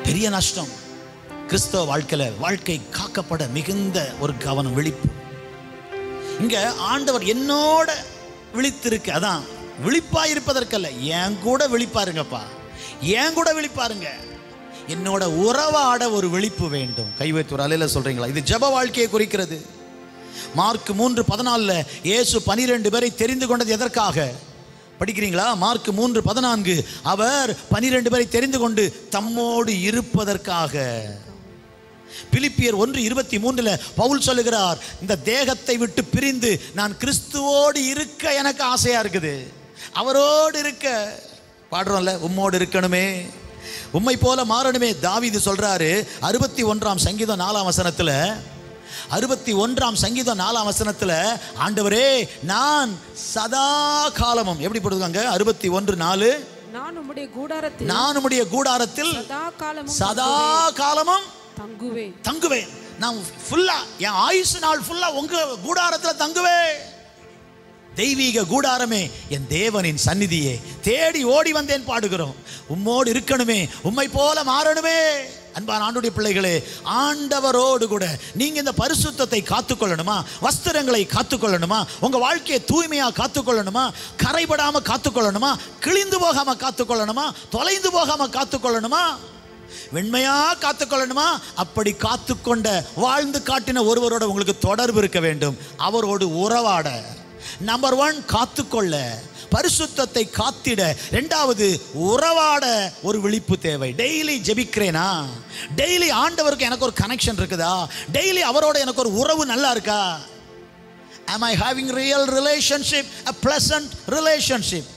Speaker 1: பெரிய நஷ்டம் கிறிஸ்தவ வாழ்க்கையில வாழ்க்கை காக்கப்பட மிகுந்த ஒரு கவனம் விழிப்பு இங்க ஆண்டவர் என்னோட விழித்திருக்கு அதான் விழிப்பா இருப்பதற்கல்ல என் கூட விழிப்பாருங்கப்பா என் கூட விழிப்பாருங்க என்னோட உறவாட ஒரு விழிப்பு வேண்டும் கைவைத்து ஒரு அலையில சொல்றீங்களா இது ஜெப வாழ்க்கையை குறிக்கிறது மார்க் மூன்று பதினாலுல இயேசு பனிரெண்டு பேரை தெரிந்து கொண்டது எதற்காக படிக்கிறீங்களா மார்க் மூன்று பதினான்கு அவர் பனிரெண்டு பேரை தெரிந்து கொண்டு தம்மோடு இருப்பதற்காக பிலிப்பியர் ஒன்று இருபத்தி மூன்றுல பவுல் சொல்லுகிறார் இந்த தேகத்தை விட்டு பிரிந்து நான் கிறிஸ்துவோடு இருக்க எனக்கு ஆசையா இருக்குது அவரோடு இருக்க பாடுறோம்ல உம்மோடு இருக்கணுமே உம்மை போல மாறணுமே தாவீது சொல்றாரு அறுபத்தி ஒன்றாம் சங்கீதம் நாலாம் வசனத்துல அறுபத்தி ஒன்றாம் சங்கீதம் நாலாம் வசனத்துல ஆண்டவரே நான் சதா காலமும் எப்படி போடுவாங்க அறுபத்தி ஒன்று நாலு
Speaker 3: நான் உம்முடைய கூடாரத்தில்
Speaker 1: நான் உம்முடைய கூடாரத்தில்
Speaker 3: சதா காலமும்
Speaker 1: சதா காலமும்
Speaker 3: தங்குவேன்
Speaker 1: தங்குவேன் நான் ஃபுல்லா என் ஆயுசு நாள் ஃபுல்லா உங்க கூடாரத்துல தங்குவேன் தெய்வீக கூடாரமே என் தேவனின் சந்நிதியே தேடி ஓடி வந்தேன் பாடுகிறோம் உம்மோடு இருக்கணுமே உம்மை போல மாறணுமே அன்பான ஆண்டுடைய பிள்ளைகளே ஆண்டவரோடு கூட நீங்க இந்த பரிசுத்தத்தை காத்துக்கொள்ளணுமா வஸ்திரங்களை காத்துக்கொள்ளணுமா உங்க வாழ்க்கையை தூய்மையா காத்துக்கொள்ளணுமா கரைபடாம காத்துக்கொள்ளணுமா கிழிந்து போகாம காத்துக்கொள்ளணுமா தொலைந்து போகாம காத்துக்கொள்ளணுமா வெண்மையா காத்துக்கொள்ளணுமா அப்படி காத்துக்கொண்ட வாழ்ந்து காட்டின ஒருவரோட உங்களுக்கு தொடர்பு இருக்க வேண்டும் அவரோடு உறவாட நம்பர் ஒன் காத்துக்கொள்ள பரிசுத்தத்தை காத்திட ரெண்டாவது உறவாட ஒரு விழிப்பு தேவை டெய்லி ஜெபிக்கிறேனா டெய்லி ஆண்டவருக்கு எனக்கு ஒரு கனெக்ஷன் இருக்குதா டெய்லி அவரோட எனக்கு ஒரு உறவு நல்லா இருக்கா am i having real relationship a pleasant relationship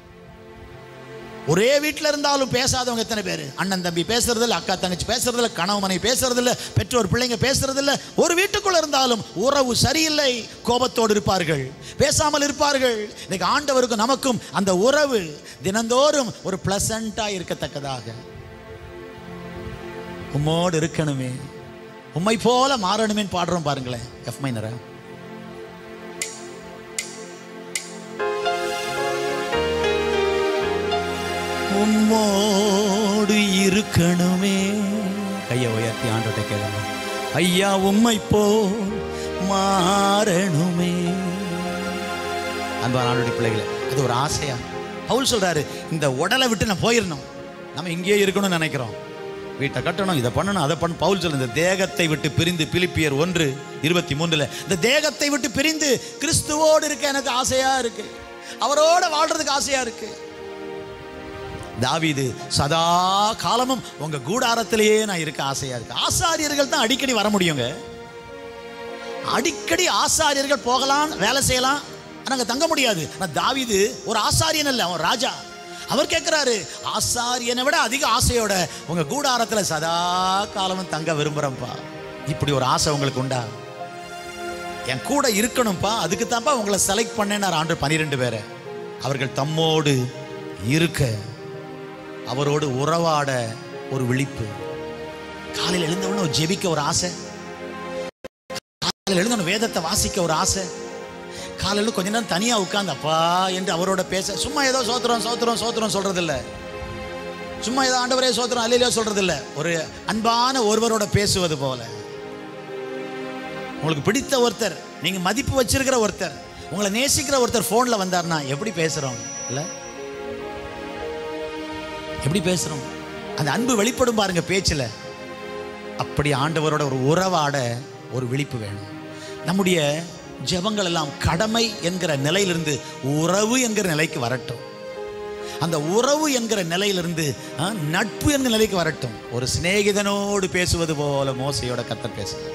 Speaker 1: ஒரே வீட்டில் இருந்தாலும் பேசாதவங்க எத்தனை பேர் அண்ணன் தம்பி பேசுறது இல்ல அக்கா தங்கச்சி பேசுறது இல்ல கணவன் மனைவி பேசுறது இல்ல பெற்றோர் பிள்ளைங்க பேசுறது இல்ல ஒரு வீட்டுக்குள்ள இருந்தாலும் உறவு சரியில்லை கோபத்தோடு இருப்பார்கள் பேசாமல் இருப்பார்கள் இன்னைக்கு ஆண்டவருக்கும் நமக்கும் அந்த உறவு தினந்தோறும் ஒரு பிளசண்டா இருக்கத்தக்கதாக உம்மோடு இருக்கணுமே உம்மை போல மாறணுமேன்னு பாடுறோம் பாருங்களேன் எஃப் மைனரா உம்மோடு இருக்கணுமே கையை உயர்த்தி ஆண்டோட்ட கேளுங்க ஐயா உம்மை போ மாறணுமே அன்பான ஆண்டோடைய பிள்ளைகளே அது ஒரு ஆசையா பவுல் சொல்றாரு இந்த உடலை விட்டு நான் போயிடணும் நம்ம இங்கேயே இருக்கணும்னு நினைக்கிறோம் வீட்டை கட்டணும் இதை பண்ணணும் அதை பண்ண பவுல் சொல்ல இந்த தேகத்தை விட்டு பிரிந்து பிலிப்பியர் ஒன்று இருபத்தி மூன்றுல இந்த தேகத்தை விட்டு பிரிந்து கிறிஸ்துவோடு இருக்க எனக்கு ஆசையா இருக்கு அவரோட வாழ்றதுக்கு ஆசையா இருக்கு தாவீது சதா காலமும் உங்க கூடாரத்திலேயே நான் இருக்க ஆசையா இருக்கு ஆசாரியர்கள் தான் அடிக்கடி வர முடியுங்க அடிக்கடி ஆசாரியர்கள் போகலாம் வேலை செய்யலாம் ஆனா அங்க தங்க முடியாது ஆனா தாவீது ஒரு ஆசாரியன் அல்ல அவன் ராஜா அவர் கேட்கிறாரு ஆசாரியனை விட அதிக ஆசையோட உங்க கூடாரத்துல சதா காலமும் தங்க விரும்புறேன்ப்பா இப்படி ஒரு ஆசை உங்களுக்கு உண்டா என் கூட இருக்கணும்ப்பா அதுக்கு தான்ப்பா உங்களை செலக்ட் பண்ணேன்னார் ஆண்டு பனிரெண்டு பேரை அவர்கள் தம்மோடு இருக்க அவரோடு உறவாட ஒரு விழிப்பு காலையில் எழுந்தவொடனே ஒரு ஜெபிக்க ஒரு ஆசை காலையில் எழுந்தவன வேதத்தை வாசிக்க ஒரு ஆசை காலையில் கொஞ்ச நேரம் தனியா உட்கார்ந்து அப்பா என்று அவரோட பேச சும்மா ஏதோ சோத்திரம் சோத்திரம் சோத்திரம் சொல்றது இல்ல சும்மா ஏதோ ஆண்டவரே சோத்திரம் அல்லையிலே சொல்றது இல்ல ஒரு அன்பான ஒருவரோட பேசுவது போல உங்களுக்கு பிடித்த ஒருத்தர் நீங்க மதிப்பு வச்சிருக்கிற ஒருத்தர் உங்களை நேசிக்கிற ஒருத்தர் போன்ல வந்தார்னா எப்படி பேசுறோம் இல்ல எப்படி பேசுறோம் அந்த அன்பு வெளிப்படும் பாருங்க பேச்சுல அப்படி ஆண்டவரோட ஒரு உறவாட ஒரு விழிப்பு வேணும் நம்முடைய ஜெபங்கள் எல்லாம் கடமை என்கிற நிலையிலிருந்து உறவு என்கிற நிலைக்கு வரட்டும் அந்த உறவு என்கிற நிலையிலிருந்து ஆ, நட்பு என்கிற நிலைக்கு வரட்டும் ஒரு சிநேகிதனோடு பேசுவது போல மோசையோட கத்தர் பேசுங்க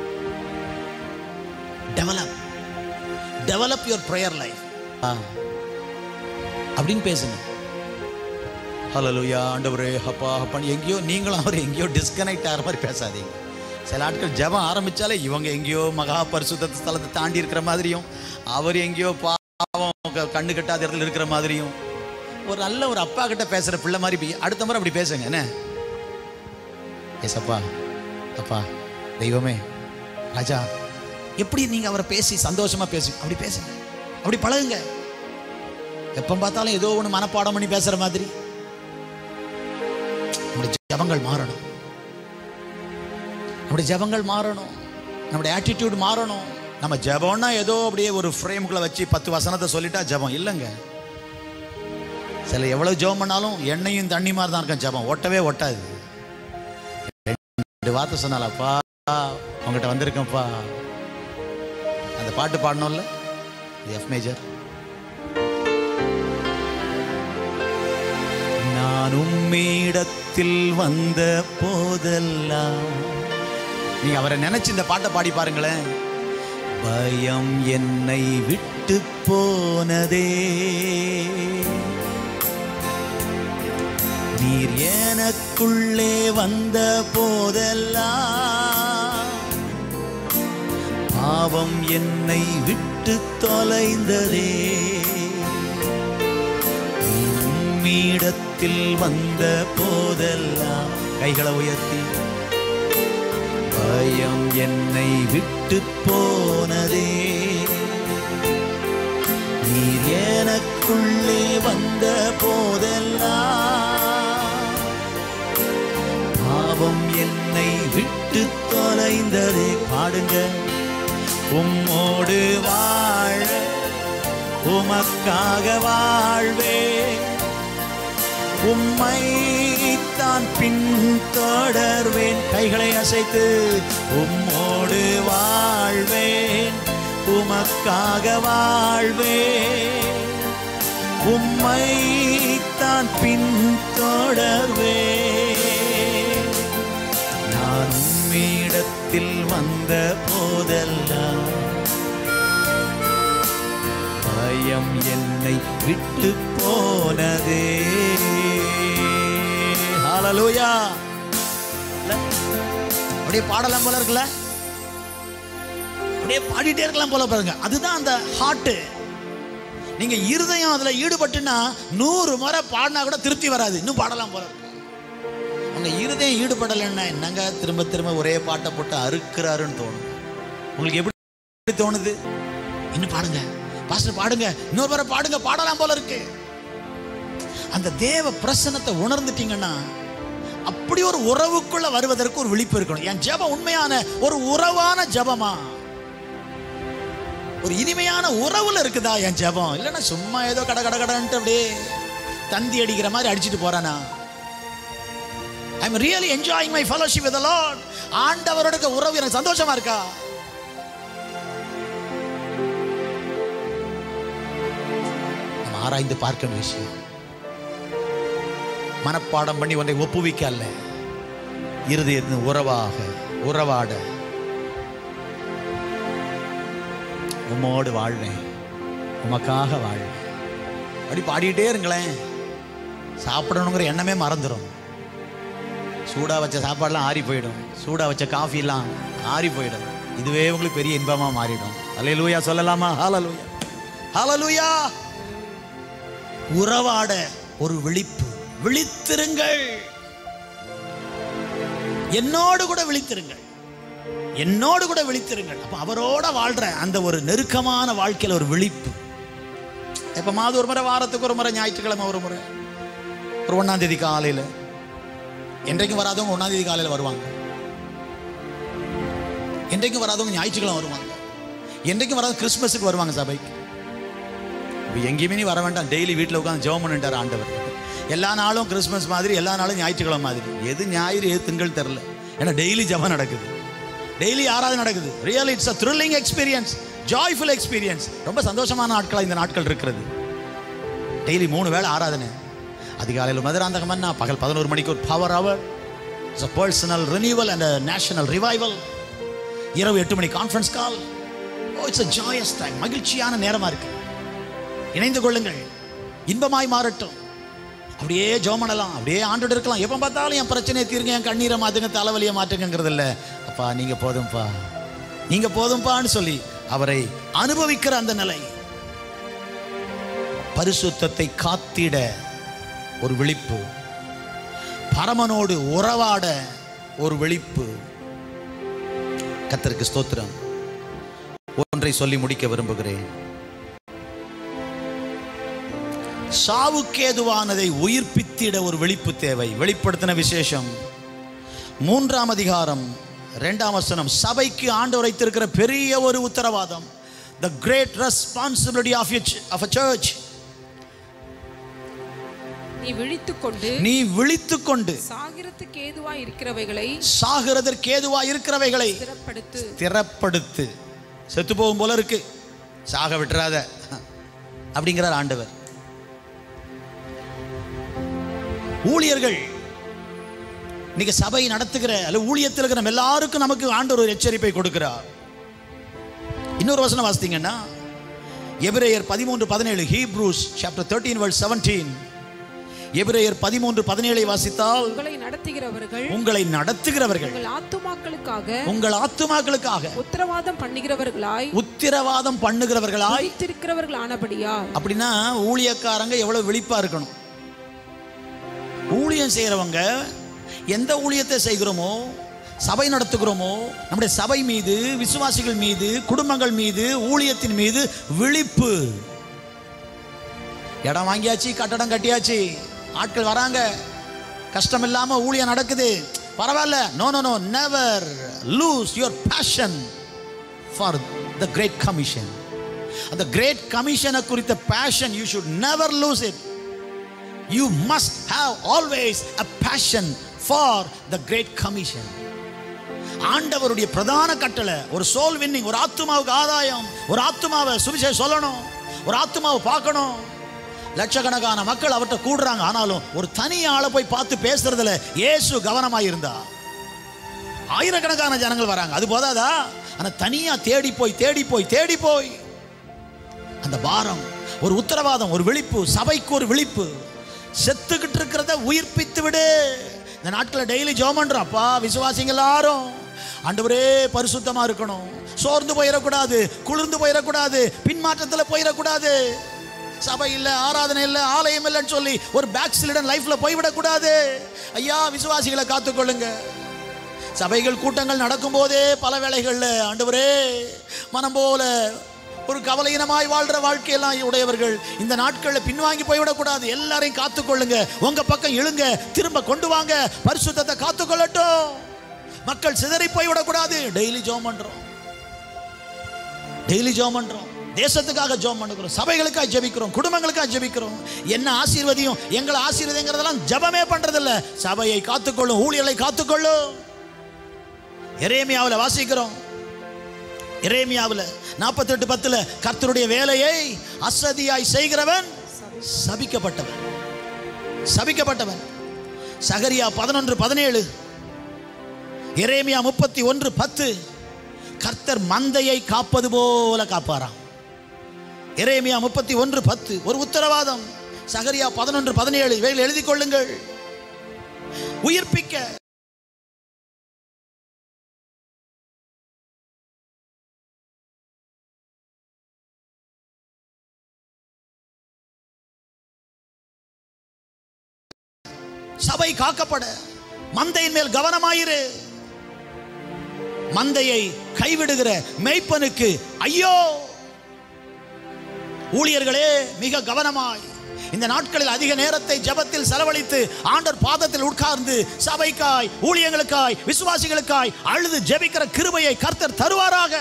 Speaker 1: develop develop your prayer life அப்படின்னு பேசுங்க ஹலலுயா ஆண்டவரே அப்பா அப்பான்னு எங்கேயோ நீங்களும் அவர் எங்கேயோ டிஸ்கனெக்ட் ஆகிற மாதிரி பேசாதீங்க சில ஆட்கள் ஜெபம் ஆரம்பிச்சாலே இவங்க எங்கேயோ மகா பரிசுத்த ஸ்தலத்தை தாண்டி இருக்கிற மாதிரியும் அவர் எங்கேயோ பாவம் க- கண்ணு கட்டாத இடத்துல இருக்கிற மாதிரியும் ஒரு நல்ல ஒரு அப்பா கிட்ட பேசுற பிள்ளை மாதிரி பி- அடுத்த முறை அப்படி பேசுங்க என்ன ஏசப்பா அப்பா தெய்வமே ராஜா எப்படி நீங்க அவரை பேசி சந்தோஷமா பேசி அப்படி பேசுங்க அப்படி பழகுங்க எப்ப பார்த்தாலும் ஏதோ ஒன்று மனப்பாடம் பண்ணி பேசுற மாதிரி நம்முடைய ஜபங்கள் மாறணும் நம்முடைய ஜபங்கள் மாறணும் நம்முடைய ஆட்டிடியூட் மாறணும் நம்ம ஜபம்னா ஏதோ அப்படியே ஒரு ஃப்ரேமுக்குள்ள வச்சு பத்து வசனத்தை சொல்லிட்டா ஜபம் இல்லைங்க சில எவ்வளவு ஜெபம் பண்ணாலும் எண்ணெயும் தண்ணி மாதிரி தான் இருக்கும் ஜபம் ஒட்டவே ஒட்டாது ரெண்டு வார்த்தை சொன்னாலப்பா உங்ககிட்ட வந்திருக்கேன்ப்பா அந்த பாட்டு பாடணும்ல எஃப் மேஜர் நான் உம்மிடத்தில் வந்த போதெல்லாம் நீங்க அவரை நினைச்சு இந்த பாட்டை பாடி பாருங்களேன் பயம் என்னை விட்டு போனதே நீர் எனக்குள்ளே வந்த போதெல்லாம் பாவம் என்னை விட்டு தொலைந்ததே உம்மிடத்தில் வந்த போதெல்லாம் கைகளை உயர்த்தி பயம் என்னை விட்டு போனதே நீர் எனக்குள்ளே வந்த போதெல்லாம் பாவம் என்னை விட்டு தொலைந்ததே பாடுங்க உம்மோடு வாழ உமக்காக வாழ்வேன் உம்மை தான் பின்தொடர்வேன் கைகளை அசைத்து உம்மோடு வாழ்வேன் உமக்காக வாழ்வேன் உம்மை தான் பின்தொடர்வேன் நான் உம்மிடத்தில் வந்த போதெல்லாம் பயம் என்னை விட்டு போனதே ஹalleluya இல்ல? அப்படியே பாடலாம் போல இருக்குல்ல அப்படியே பாடிட்டே இருக்கலாம் போல பாருங்க அதுதான் அந்த ஹார்ட் நீங்க இருதயம் அதுல ஈடுபட்டுனா நூறு முறை பாடினா கூட திருப்தி வராது இன்னும் பாடலாம் போல இருக்கு உங்க இருதயம் ஈடுபடலைன்னா என்னங்க திரும்ப திரும்ப ஒரே பாட்டை போட்டு அறுக்கிறாருன்னு தோணும் உங்களுக்கு எப்படி தோணுது இன்னும் பாடுங்க பாஸ்டர் பாடுங்க இன்னொரு முறை பாடுங்க பாடலாம் போல இருக்கு அந்த தேவ பிரசன்னத்தை உணர்ந்துட்டீங்கன்னா அப்படி ஒரு உறவுக்குள்ள வருவதற்கு ஒரு விழிப்பு இருக்கணும் என் ஜெபம் உண்மையான ஒரு உறவான ஜெபமா ஒரு இனிமையான உறவுல இருக்குதா என் ஜெபம் இல்லைன்னா சும்மா ஏதோ கட கட கடன்ட்டு அப்படியே தந்தி அடிக்கிற மாதிரி அடிச்சிட்டு போறானா I am really enjoying my fellowship with Lord ஆண்டவரோட இருக்க உறவு எனக்கு சந்தோஷமா இருக்கா நம்ம ஆராய்ந்து பார்க்க விஷயம் மனப்பாடம் பண்ணி ஒன்றை ஒப்புவிக்க அல்ல இருதயத்தின் உறவாக உறவாட உம்மோடு வாழ்வேன் உமக்காக வாழ்வேன் அப்படி பாடிட்டே இருங்களேன் சாப்பிடணுங்கிற எண்ணமே மறந்துடும் சூடா வச்ச சாப்பாடுலாம் ஆறி போயிடும் சூடா வச்ச காஃபிலாம் ஆறி போயிடும் இதுவே உங்களுக்கு பெரிய இன்பமா மாறிடும் அல்லேலூயா சொல்லலாமா ஹalleluya ஹalleluya உறவாட ஒரு விழிப்பு விழித்திருங்கள் என்னோடு கூட விழித்திருங்கள் என்னோடு கூட விழித்திருங்கள் அப்ப அவரோட வாழ்ற அந்த ஒரு நெருக்கமான வாழ்க்கையில ஒரு விழிப்பு எப்பமாவது ஒரு முறை வாரத்துக்கு ஒரு முறை ஞாயிற்றுக்கிழமை ஒரு முறை ஒரு ஒன்னாம் தேதி காலையில என்றைக்கும் வராதவங்க ஒன்னாம் தேதி காலையில வருவாங்க என்றைக்கும் வராதவங்க ஞாயிற்றுக்கிழமை வருவாங்க என்றைக்கும் வராத கிறிஸ்மஸுக்கு வருவாங்க சபைக்கு இப்ப எங்கேயுமே நீ வர வேண்டாம் டெய்லி வீட்டில் உட்காந்து ஜெபம் பண்ணிட்டார் ஆண்டவர் எல்லா நாளும் கிறிஸ்மஸ் மாதிரி எல்லா நாளும் ஞாயிற்றுக்கிழமை மாதிரி எது ஞாயிறு எது திங்கள் தெரில ஏன்னா டெய்லி ஜெபம் நடக்குது டெய்லி ஆராதனை நடக்குது real it's a thrilling experience joyful experience ரொம்ப சந்தோஷமான நாட்களாக இந்த நாட்கள் இருக்கிறது டெய்லி மூணு வேளை ஆராதனை அதிகாலையில் மதுராந்தகமன்னா பகல் பதினோரு மணிக்கு ஒரு power hour it's a personal renewal and national revival இரவு எட்டு மணி conference call oh it's a joyous time மகிழ்ச்சியான நேரமா இருக்கு இணைந்து கொள்ளுங்கள் இன்பமாய் மாறட்டும் அப்படியே ஜெபம் பண்ணலாம் அப்படியே ஆண்டோடு இருக்கலாம் எப்போ பார்த்தாலும் என் பிரச்சனையை தீருங்க என் கண்ணீரை மாத்துங்க தலைவலியை மாற்றுங்கிறது இல்லை அப்பா நீங்க போதும்பா நீங்க போதும்பான்னு சொல்லி அவரை அனுபவிக்கிற அந்த நிலை பரிசுத்தத்தை காத்திட ஒரு விழிப்பு பரமனோடு உறவாட ஒரு விழிப்பு கத்தருக்கு ஸ்தோத்திரம் ஒன்றை சொல்லி முடிக்க விரும்புகிறேன் சாவுக்கேதுவானதை உயிர்ப்பித்திட ஒரு வெளிப்பு தேவை வெளிப்படுத்தின விசேஷம் மூன்றாம் அதிகாரம் இரண்டாம் வசனம் சபைக்கு ஆண்டவர் வைத்திருக்கிற பெரிய ஒரு உத்தரவாதம் the great responsibility of of a church
Speaker 3: நீ விழித்துக்கொண்டு
Speaker 1: நீ விழித்துக் கொண்டு
Speaker 3: சாகிரத்துக்கு ஏதுவா இருக்கிறவைகளை
Speaker 1: சாகிறதற்கு ஏதுவா இருக்கிறவைகளை
Speaker 3: ஸ்திரப்படுத்து
Speaker 1: ஸ்திரப்படுத்து செத்து போகும் போல இருக்கு சாக விட்டுறாத அப்படிங்கிறார் ஆண்டவர் ஊழியர்கள் இன்னைக்கு சபை நடத்துகிற அல்ல ஊழியத்தில் இருக்கிற நம்ம எல்லாருக்கும் நமக்கு ஆண்டவர் ஒரு எச்சரிப்பை கொடுக்கிறார் இன்னொரு வசனம் வாசித்தீங்கன்னா எபிரேயர் பதிமூன்று பதினேழு Hebrews chapter thirteen verse seventeen எபிரேயர் பதிமூன்று பதினேழை வாசித்தால்
Speaker 3: உங்களை நடத்துகிறவர்கள்
Speaker 1: உங்களை நடத்துகிறவர்கள்
Speaker 3: உங்கள் ஆத்துமாக்களுக்காக
Speaker 1: உங்கள் ஆத்துமாக்களுக்காக
Speaker 3: உத்தரவாதம் பண்ணுகிறவர்களாய்
Speaker 1: உத்திரவாதம் பண்ணுகிறவர்களாய்
Speaker 3: விழித்திருக்கிறவர்கள் ஆனபடியா
Speaker 1: அப்படின்னா ஊழியக்காரங்க எவ்வளவு விழிப்பா இருக்கணும் ஊழியம் செய்கிறவங்க எந்த ஊழியத்தை செய்கிறோமோ சபை நடத்துகிறோமோ நம்முடைய சபை மீது விசுவாசிகள் மீது குடும்பங்கள் மீது ஊழியத்தின் மீது விழிப்பு இடம் வாங்கியாச்சு கட்டடம் கட்டியாச்சு ஆட்கள் வராங்க கஷ்டம் இல்லாம ஊழியம் நடக்குது பரவாயில்ல no no no never lose your passion for the great commission அந்த கிரேட் கமிஷனை குறித்த passion you should never lose it you must have always a passion for the great commission ஆண்டவருடைய பிரதான கட்டளை ஒரு சோல் வின்னிங் ஒரு ஆத்துமாவுக்கு ஆதாயம் ஒரு ஆத்துமாவை சுவிசேஷம் சொல்லணும் ஒரு ஆத்துமாவை பார்க்கணும் லட்சக்கணக்கான மக்கள் அவர்கிட்ட கூடுறாங்க ஆனாலும் ஒரு தனி ஆளை போய் பார்த்து பேசுறதுல இயேசு கவனமாக இருந்தா ஆயிரக்கணக்கான ஜனங்கள் வராங்க அது போதாதா ஆனா தனியா தேடி போய் தேடி போய் தேடி போய் அந்த பாரம் ஒரு உத்தரவாதம் ஒரு விழிப்பு சபைக்கு ஒரு விழிப்பு செத்துக்கிட்டு இருக்கிறத உயிர்ப்பித்து விடு இந்த நாட்களில் டெய்லி ஜோம் பண்றோம் அப்பா விசுவாசிங்க எல்லாரும் ஆண்டவரே பரிசுத்தமா இருக்கணும் சோர்ந்து போயிடக்கூடாது குளிர்ந்து போயிடக்கூடாது பின்மாற்றத்தில் போயிடக்கூடாது சபை இல்லை ஆராதனை இல்லை ஆலயம் இல்லைன்னு சொல்லி ஒரு பேக் சிலிடன் லைஃப்ல போய்விடக்கூடாது ஐயா விசுவாசிகளை காத்துக்கொள்ளுங்க சபைகள் கூட்டங்கள் நடக்கும்போதே பல வேளைகளில் ஆண்டவரே மனம் போல ஒரு கவலையினமாய் வாழ்ற வாழ்க்கையெல்லாம் உடையவர்கள் இந்த நாட்களில் பின்வாங்கி போய்விடக்கூடாது எல்லாரையும் காத்துக்கொள்ளுங்க உங்க பக்கம் இழுங்க திரும்ப கொண்டு வாங்க பரிசுத்தத்தை காத்துக்கொள்ளட்டும் மக்கள் சிதறி போய்விடக்கூடாது டெய்லி ஜோம் பண்றோம் டெய்லி ஜோம் பண்றோம் தேசத்துக்காக ஜோம் பண்ணுகிறோம் சபைகளுக்காக ஜெபிக்கிறோம் குடும்பங்களுக்காக ஜெபிக்கிறோம் என்ன ஆசீர்வதியும் எங்களை ஆசீர்வதிங்கிறதெல்லாம் ஜெபமே பண்றதில்ல சபையை காத்துக்கொள்ளும் ஊழியர்களை காத்துக்கொள்ளும் எரேமியாவில் வாசிக்கிறோம் எரேமியாவில் நாற்பத்தெட்டு பத்துல கர்த்தருடைய வேலையை அசதியாய் செய்கிறவன் சபிக்கப்பட்டவன் சபிக்கப்பட்டவன் சகரியா பதினொன்று பதினேழு எரேமியா முப்பத்தி ஒன்று பத்து கர்த்தர் மந்தையை காப்பது போல காப்பாராம் எரேமியா முப்பத்தி ஒன்று பத்து ஒரு உத்தரவாதம் சகரியா பதினொன்று பதினேழு இவைகள் எழுதிக் கொள்ளுங்கள் உயிர்ப்பிக்க சபை காக்கப்பட மந்தையின் மேல் கவனமாயிரு மந்தையை கைவிடுகிற மேய்ப்பனுக்கு ஐயோ ஊழியர்களே மிக கவனமாய் இந்த நாட்களில் அதிக நேரத்தை ஜெபத்தில் செலவழித்து ஆண்டர் பாதத்தில் உட்கார்ந்து சபைக்காய் ஊழியங்களுக்காய் விசுவாசிகளுக்காய் அழுது ஜெபிக்கிற கிருபையை கர்த்தர் தருவாராக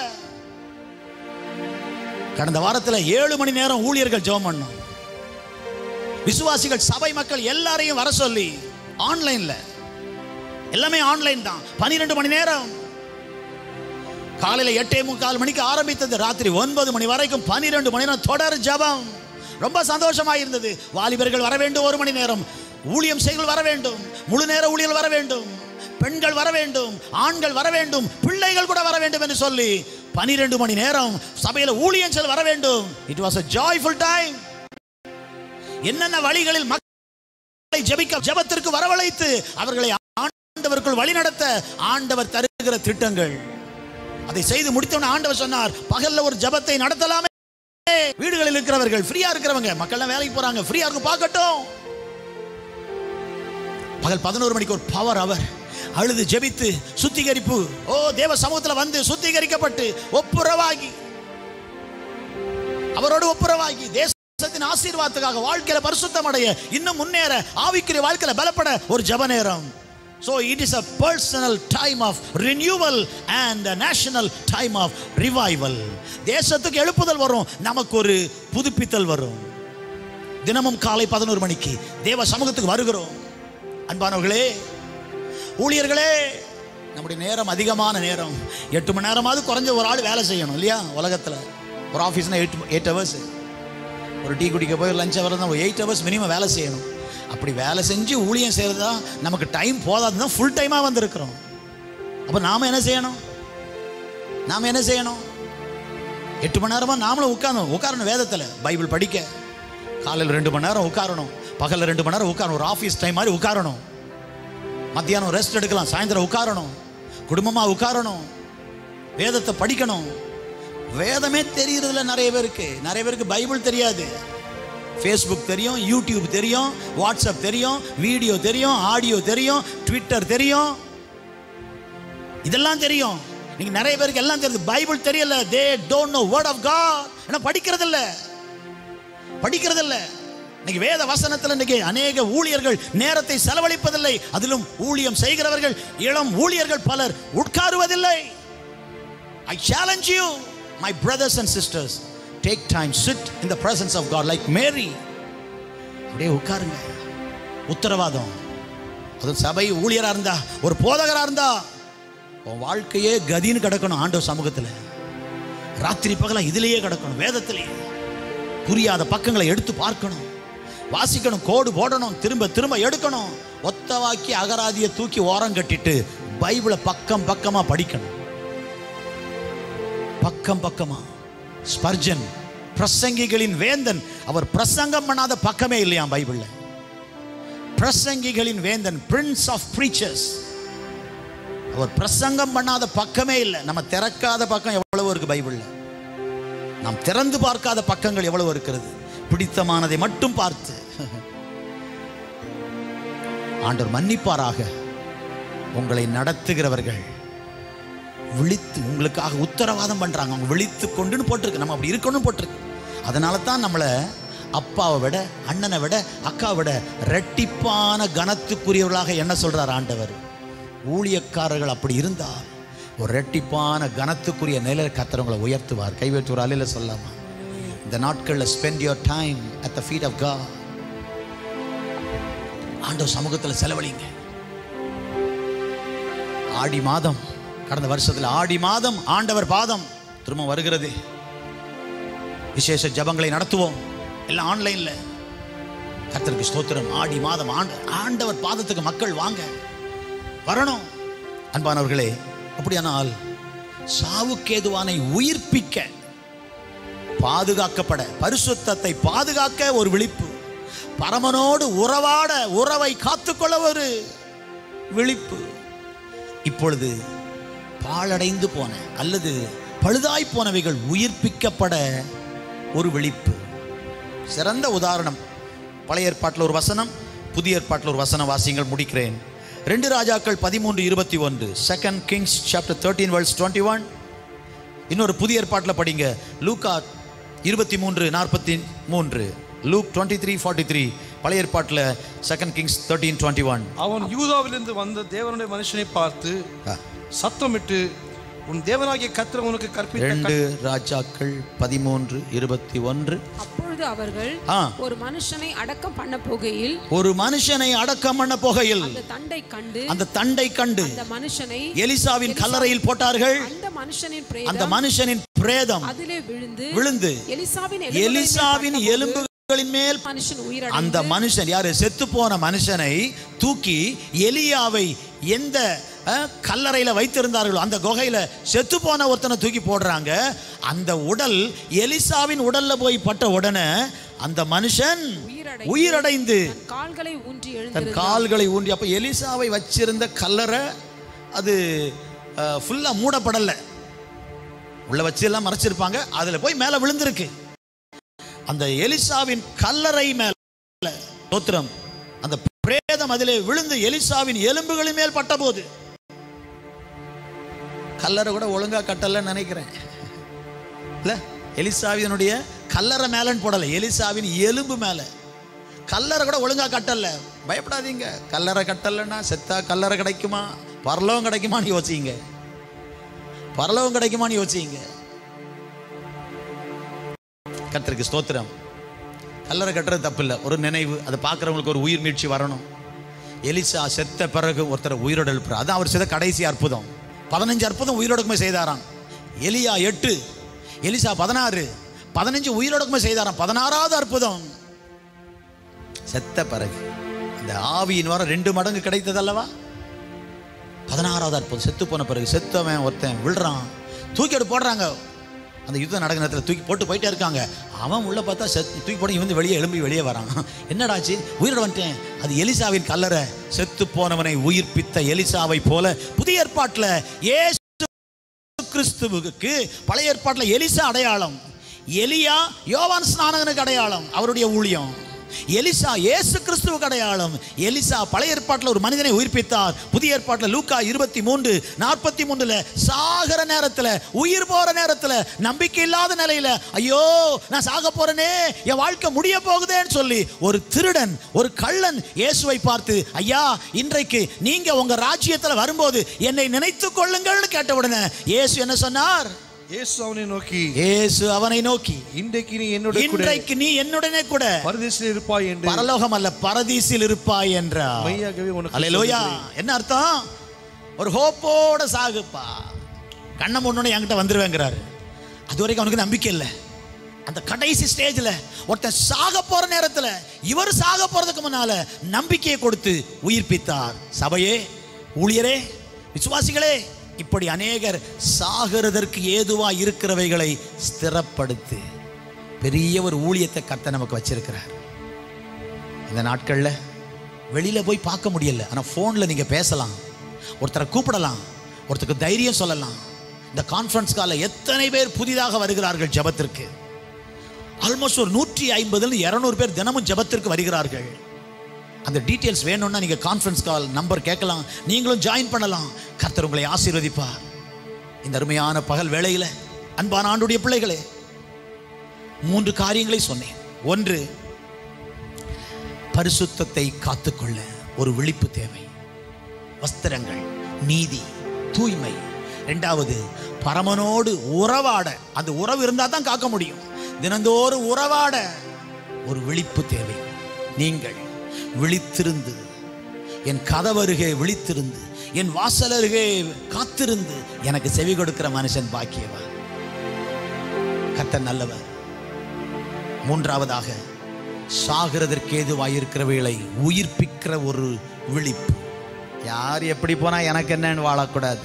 Speaker 1: கடந்த வாரத்தில் ஏழு மணி நேரம் ஊழியர்கள் ஜெபம் பண்ணோம் விசுவாசிகள் சபை மக்கள் எல்லாரையும் வர சொல்லி ஆன்லைன்ல எல்லாமே ஆன்லைன் தான் பன்னிரெண்டு மணி நேரம் காலையில எட்டே முக்கால் மணிக்கு ஆரம்பித்தது ராத்திரி ஒன்பது மணி வரைக்கும் பன்னிரெண்டு மணி நேரம் தொடர் ஜபம் ரொம்ப சந்தோஷமா இருந்தது வாலிபர்கள் வர வேண்டும் ஒரு மணி நேரம் ஊழியம் செய்கள் வர வேண்டும் முழு நேர ஊழியர்கள் வர வேண்டும் பெண்கள் வர வேண்டும் ஆண்கள் வர வேண்டும் பிள்ளைகள் கூட வர வேண்டும் என்று சொல்லி பனிரெண்டு மணி நேரம் சபையில ஊழியம் செல் வர வேண்டும் it was a joyful time என்னென்ன வழிகளில் மக்களை ஜெபிக்க ஜெபத்திற்கு வரவழைத்து அவர்களை ஆண்டவருக்குள் வழிநடத்த ஆண்டவர் தருகிற திட்டங்கள் அதை செய்து முடித்தவன ஆண்டவர் சொன்னார் பகல்ல ஒரு ஜெபத்தை நடத்தலாமே வீடுகளில் இருக்கிறவர்கள் ஃப்ரீயா இருக்கிறவங்க மக்கள்லாம் வேலைக்கு போறாங்க ஃப்ரீயா இருக்கு பார்க்கட்டும் பகல் பதினோரு மணிக்கு ஒரு பவர் அவர் அழுது ஜெபித்து சுத்திகரிப்பு ஓ தேவ சமூகத்துல வந்து சுத்திகரிக்கப்பட்டு ஒப்புரவாகி அவரோடு ஒப்புரவாகி தேசத்தின் குடும்பத்தின் ஆசீர்வாதத்துக்காக வாழ்க்கையில பரிசுத்தம் அடைய இன்னும் முன்னேற ஆவிக்குரிய வாழ்க்கையில பலப்பட ஒரு ஜெப நேரம் So it is a personal time of renewal and a national time of revival. தேசத்துக்கு எழுப்புதல் வரும் நமக்கு ஒரு புதுப்பித்தல் வரும் தினமும் காலை பதினோரு மணிக்கு தேவ சமூகத்துக்கு வருகிறோம் அன்பானவர்களே ஊழியர்களே நம்முடைய நேரம் அதிகமான நேரம் எட்டு மணி நேரமாவது குறைஞ்ச ஒரு ஆள் வேலை செய்யணும் இல்லையா உலகத்தில் ஒரு ஆஃபீஸ்னா எயிட் எயிட் ஹவர்ஸ் ஒரு டீ குடிக்க போய் லஞ்ச் ஹவர் தான் ஒரு எயிட் ஹவர்ஸ் மினிமம் வேலை செய்யணும் அப்படி வேலை செஞ்சு ஊழியம் செய்கிறது தான் நமக்கு டைம் போதாது தான் ஃபுல் டைமாக வந்திருக்கிறோம் அப்போ நாம் என்ன செய்யணும் நாம் என்ன செய்யணும் எட்டு மணி நேரமாக நாமளும் உட்காரணும் உட்காரணும் வேதத்தில் பைபிள் படிக்க காலையில் ரெண்டு மணி நேரம் உட்காரணும் பகலில் ரெண்டு மணி நேரம் உட்காரணும் ஒரு ஆஃபீஸ் டைம் மாதிரி உட்காரணும் மத்தியானம் ரெஸ்ட் எடுக்கலாம் சாயந்தரம் உட்காரணும் குடும்பமாக உட்காரணும் வேதத்தை படிக்கணும் வேதமே தெரியறதுல நிறைய பேருக்கு நிறைய பேருக்கு பைபிள் தெரியாது ஃபேஸ்புக் தெரியும் யூடியூப் தெரியும் வாட்ஸ்அப் தெரியும் வீடியோ தெரியும் ஆடியோ தெரியும் ட்விட்டர் தெரியும் இதெல்லாம் தெரியும் நீங்க நிறைய பேருக்கு எல்லாம் தெரியுது பைபிள் தெரியல they don't know word of God ஏன்னா படிக்கிறது இல்ல படிக்கிறது இல்ல இன்னைக்கு வேத வசனத்தில் இன்னைக்கு அநேக ஊழியர்கள் நேரத்தை செலவழிப்பதில்லை அதிலும் ஊழியம் செய்கிறவர்கள் இளம் ஊழியர்கள் பலர் உட்காருவதில்லை I challenge you my brothers and sisters take time sit in the presence of God like Mary அப்படியே உட்காருங்க உத்தரவாதம் அது சபை ஊழியராக இருந்தா ஒரு போதகராக இருந்தா உன் வாழ்க்கையே கதின்னு கிடக்கணும் ஆண்டவர் சமூகத்தில் ராத்திரி பகலா இதுலேயே கிடக்கணும் வேதத்திலேயே புரியாத பக்கங்களை எடுத்து பார்க்கணும் வாசிக்கணும் கோடு போடணும் திரும்ப திரும்ப எடுக்கணும் ஒத்தவாக்கி அகராதியை தூக்கி ஓரம் கட்டிட்டு பைபிளை பக்கம் பக்கமா படிக்கணும் பக்கம் பக்கமா ஸ்பர்ஜன் பிரசங்கிகளின் வேந்தன் அவர் பிரசங்கம் பண்ணாத பக்கமே இல்லையா பைபிள்ல பிரசங்கிகளின் வேந்தன் பிரின்ஸ் ஆஃப் பிரீச்சர்ஸ் அவர் பிரசங்கம் பண்ணாத பக்கமே இல்லை நம்ம திறக்காத பக்கம் எவ்வளவு இருக்கு பைபிள்ல நாம் திறந்து பார்க்காத பக்கங்கள் எவ்வளவு இருக்கிறது பிடித்தமானதை மட்டும் பார்த்து ஆண்டவர் மன்னிப்பாராக உங்களை நடத்துகிறவர்கள் விழித்து உங்களுக்காக உத்தரவாதம் பண்றாங்க அவங்க விழித்து கொண்டுன்னு போட்டிருக்கு நம்ம அப்படி இருக்கணும்னு போட்டிருக்கு அதனால தான் நம்மளை அப்பாவை விட அண்ணனை விட அக்காவை விட ரெட்டிப்பான கனத்துக்குரியவர்களாக என்ன சொல்றார் ஆண்டவர் ஊழியக்காரர்கள் அப்படி இருந்தால் ஒரு ரெட்டிப்பான கனத்துக்குரிய நிலையில் கத்தரவங்களை உயர்த்துவார் கைவேற்று ஒரு அலையில சொல்லாமா இந்த நாட்களில் spend your time at the feet of God ஆண்டவர் சமூகத்தில் செலவழிங்க ஆடி மாதம் கடந்த வருஷத்தில் ஆடி மாதம் ஆண்டவர் பாதம் திரும்ப வருகிறது விசேஷ ஜபங்களை நடத்துவோம் எல்லாம் ஆன்லைன்ல கர்த்தருக்கு ஸ்தோத்திரம் ஆடி மாதம் ஆண்டு ஆண்டவர் பாதத்துக்கு மக்கள் வாங்க வரணும் அன்பானவர்களே அப்படியானால் சாவுக்கேதுவானை உயிர்ப்பிக்க பாதுகாக்கப்பட பரிசுத்தத்தை பாதுகாக்க ஒரு விழிப்பு பரமனோடு உறவாட உறவை காத்துக்கொள்ள ஒரு விழிப்பு இப்பொழுது பாழடைந்து போன அல்லது பழுதாய் போனவைகள் உயிர்ப்பிக்கப்பட ஒரு விழிப்பு சிறந்த உதாரணம் பழைய ஏற்பாட்டில் ஒரு வசனம் புதிய ஏற்பாட்டில் ஒரு வசனம் வாசியங்கள் முடிக்கிறேன் ரெண்டு ராஜாக்கள் பதிமூன்று இருபத்தி ஒன்று second Kings chapter thirteen verse twenty one இன்னொரு புதிய ஏற்பாட்டில் படிங்க லூக்கா இருபத்தி மூன்று நாற்பத்தி மூன்று Luke twenty three forty three பழைய ஏற்பாட்டில் second Kings thirteen twenty one
Speaker 4: அவன் யூதாவிலிருந்து வந்த தேவனுடைய மனுஷனை பார்த்து சத்தமிட்டு உன் தேவனாகிய கர்த்தர் உனக்கு கற்பித்த
Speaker 1: ரெண்டு ராஜாக்கள் பதிமூன்று இருபத்தி ஒன்று
Speaker 3: அப்பொழுது அவர்கள்
Speaker 1: ஆ.
Speaker 3: ஒரு மனுஷனை அடக்கம் பண்ண போகையில்
Speaker 1: ஒரு மனுஷனை அடக்கம் பண்ண போகையில்
Speaker 3: அந்த தண்டை கண்டு
Speaker 1: அந்த தண்டை கண்டு
Speaker 3: அந்த மனுஷனை
Speaker 1: எலிசாவின் கல்லறையில் போட்டார்கள்
Speaker 3: அந்த மனுஷனின்
Speaker 1: அந்த
Speaker 3: பிரேதம்
Speaker 1: மனுஷனின் பிரேதம்
Speaker 3: அதிலே விழுந்து
Speaker 1: விழுந்து
Speaker 3: எலிசாவின்
Speaker 1: எலிசாவின்
Speaker 3: எலும்புகளின்
Speaker 1: எலும்புகளின் மேல்
Speaker 3: மனுஷன்
Speaker 1: அந்த
Speaker 3: உயிரடைந்து
Speaker 1: மனுஷன் யாரு செத்து போன மனுஷனை தூக்கி எலியாவை எந்த அஹ், கல்லறையில வைத்திருந்தார்களோ அந்த குகையில செத்து போன ஒருத்தனை தூக்கி போடுறாங்க அந்த உடல் எலிசாவின் உடல்ல போய் பட்ட உடனே அந்த மனுஷன்
Speaker 3: உயிரடைந்து
Speaker 1: உயிரடைந்து
Speaker 3: தன் கால்களை ஊன்றி
Speaker 1: தன்
Speaker 3: எழுந்திருந்தான்
Speaker 1: கால்களை ஊன்றி அப்ப எலிசாவை வச்சிருந்த கல்லறை அது ஃபுல்லா மூடப்படலை உள்ள வச்சு எல்லாம் மறைச்சிருப்பாங்க அதுல போய் மேல விழுந்திருக்கு அந்த எலிசாவின் கல்லறை மேல தோத்திரம் அந்த பிரேதம் அதிலே விழுந்து எலிசாவின் எலும்புகளின் மேல் பட்டபோது கல்லறை கூட ஒழுங்கா கட்டலன்னு நினைக்கிறேன் இல்ல எலிசாவினுடைய கல்லறை மேலன்னு போடல எலிசாவின் எலும்பு மேல கல்லறை கூட ஒழுங்கா கட்டல பயப்படாதீங்க கல்லறை கட்டலைன்னா செத்தா கல்லறை கிடைக்குமா பரலோகம் கிடைக்குமான்னு யோசிங்க பரலோகம் கிடைக்குமான்னு யோசிங்க கர்த்தருக்கு ஸ்தோத்திரம் கல்லறை கட்டுறது தப்பு இல்லை ஒரு நினைவு அதை பார்க்குறவங்களுக்கு ஒரு உயிர் மீட்சி வரணும் எலிசா செத்த பிறகு ஒருத்தர் உயிரோடு எழுப்புறார் அதான் அவர் செய்த கடைசி அற்புதம் பதினஞ்சு அற்புதம் உயிரோடுக்குமே செய்தாராம் எலியா எட்டு எலிசா பதினாறு பதினஞ்சு உயிரோடுக்குமே செய்தாராம் பதினாறாவது அற்புதம் செத்த பிறகு அந்த ஆவியின் வர ரெண்டு மடங்கு கிடைத்தது அல்லவா பதினாறாவது அற்புதம் செத்து போன பிறகு செத்தவன் ஒருத்தன் விழுறான் தூக்கி எடுத்து போடுறாங்க அந்த யுத்தம் நடக்கிற நேரத்தில் தூக்கி போட்டு போயிட்டே இருக்காங்க அவன் உள்ள பார்த்தா செத் தூக்கி போட இவன் வந்து வெளியே எழும்பி வெளியே வரான் என்னடாச்சு உயிரோட வந்துட்டேன் அது எலிசாவின் கல்லறை செத்து போனவனை உயிர்ப்பித்த எலிசாவை போல புதிய ஏற்பாட்டில் ஏசு கிறிஸ்துவுக்கு பழைய ஏற்பாட்டில் எலிசா அடையாளம் எலியா யோவான் ஸ்நானகனுக்கு அடையாளம் அவருடைய ஊழியம் எலிசா இயேசு கிறிஸ்துவுக்கு அடையாளம் எலிசா பழைய ஏற்பாட்டில் ஒரு மனிதனை உயிர்ப்பித்தார் புதிய ஏற்பாட்டில் லூக்கா இருபத்தி மூன்று நாற்பத்தி மூன்றுல சாகர நேரத்தில் உயிர் போற நேரத்தில் நம்பிக்கை இல்லாத நிலையில ஐயோ நான் சாக போறேனே என் வாழ்க்கை முடிய போகுதேன்னு சொல்லி ஒரு திருடன் ஒரு கள்ளன் இயேசுவை பார்த்து ஐயா இன்றைக்கு நீங்க உங்க ராஜ்யத்தில் வரும்போது என்னை நினைத்துக் கொள்ளுங்கள்னு கேட்ட உடனே இயேசு என்ன சொன்னார்
Speaker 4: இயேசு அவனை நோக்கி
Speaker 1: இயேசு அவனை நோக்கி
Speaker 4: இன்றைக்கு நீ என்னோட கூட
Speaker 1: இன்றைக்கு நீ என்னுடனே கூட
Speaker 4: பரதேசில் இருப்பாய் என்று
Speaker 1: பரலோகம் அல்ல பரதீசில் இருப்பாய் என்றார்
Speaker 4: மெய்யாகவே உனக்கு
Speaker 1: அல்லேலூயா என்ன அர்த்தம் ஒரு ஹோப்போட சாகுப்பா கண்ணை முன்னோட என்கிட்ட வந்துருவேங்கிறாரு அது வரைக்கும் அவனுக்கு நம்பிக்கை இல்லை அந்த கடைசி ஸ்டேஜில் ஒருத்தன் சாக போற நேரத்தில் இவர் சாக போறதுக்கு முன்னால நம்பிக்கையை கொடுத்து உயிர்ப்பித்தார் சபையே ஊழியரே விசுவாசிகளே இப்படி அநேகர் சாகிறதற்கு ஏதுவா இருக்கிறவைகளை ஸ்திரப்படுத்து பெரிய ஒரு ஊழியத்தை கத்த நமக்கு வச்சிருக்கிறார் இந்த நாட்களில் வெளியில் போய் பார்க்க முடியல ஆனால் ஃபோனில் நீங்கள் பேசலாம் ஒருத்தரை கூப்பிடலாம் ஒருத்தருக்கு தைரியம் சொல்லலாம் இந்த கான்ஃபரன்ஸ் காலில் எத்தனை பேர் புதிதாக வருகிறார்கள் ஜெபத்திற்கு ஆல்மோஸ்ட் ஒரு நூற்றி ஐம்பதுல இரநூறு பேர் தினமும் ஜெபத்திற்கு வருகிறார்கள் அந்த டீட்டெயில்ஸ் வேணும்னா நீங்கள் கான்ஃபரன்ஸ் கால் நம்பர் கேட்கலாம் நீங்களும் ஜாயின் பண்ணலாம் கர்த்தர் உங்களை ஆசீர்வதிப்பார் இந்த அருமையான பகல் வேளையில் அன்பான ஆண்டுடைய பிள்ளைகளே மூன்று காரியங்களை சொன்னேன் ஒன்று பரிசுத்தத்தை காத்துக்கொள்ள ஒரு விழிப்பு தேவை வஸ்திரங்கள் நீதி தூய்மை ரெண்டாவது பரமனோடு உறவாட அந்த உறவு இருந்தால் தான் காக்க முடியும் தினந்தோறும் உறவாட ஒரு விழிப்பு தேவை நீங்கள் விழித்திருந்து என் கதவருகே விழித்திருந்து என் வாசல் அருகே காத்திருந்து எனக்கு செவி கொடுக்கிற மனுஷன் பாக்கியவா கர்த்தர் நல்லவர் மூன்றாவதாக சாகிறதற்கு ஏதுவாயிருக்கிறவைகளை உயிர்ப்பிக்கிற ஒரு விழிப்பு யார் எப்படி போனா எனக்கு என்னன்னு வாழக்கூடாது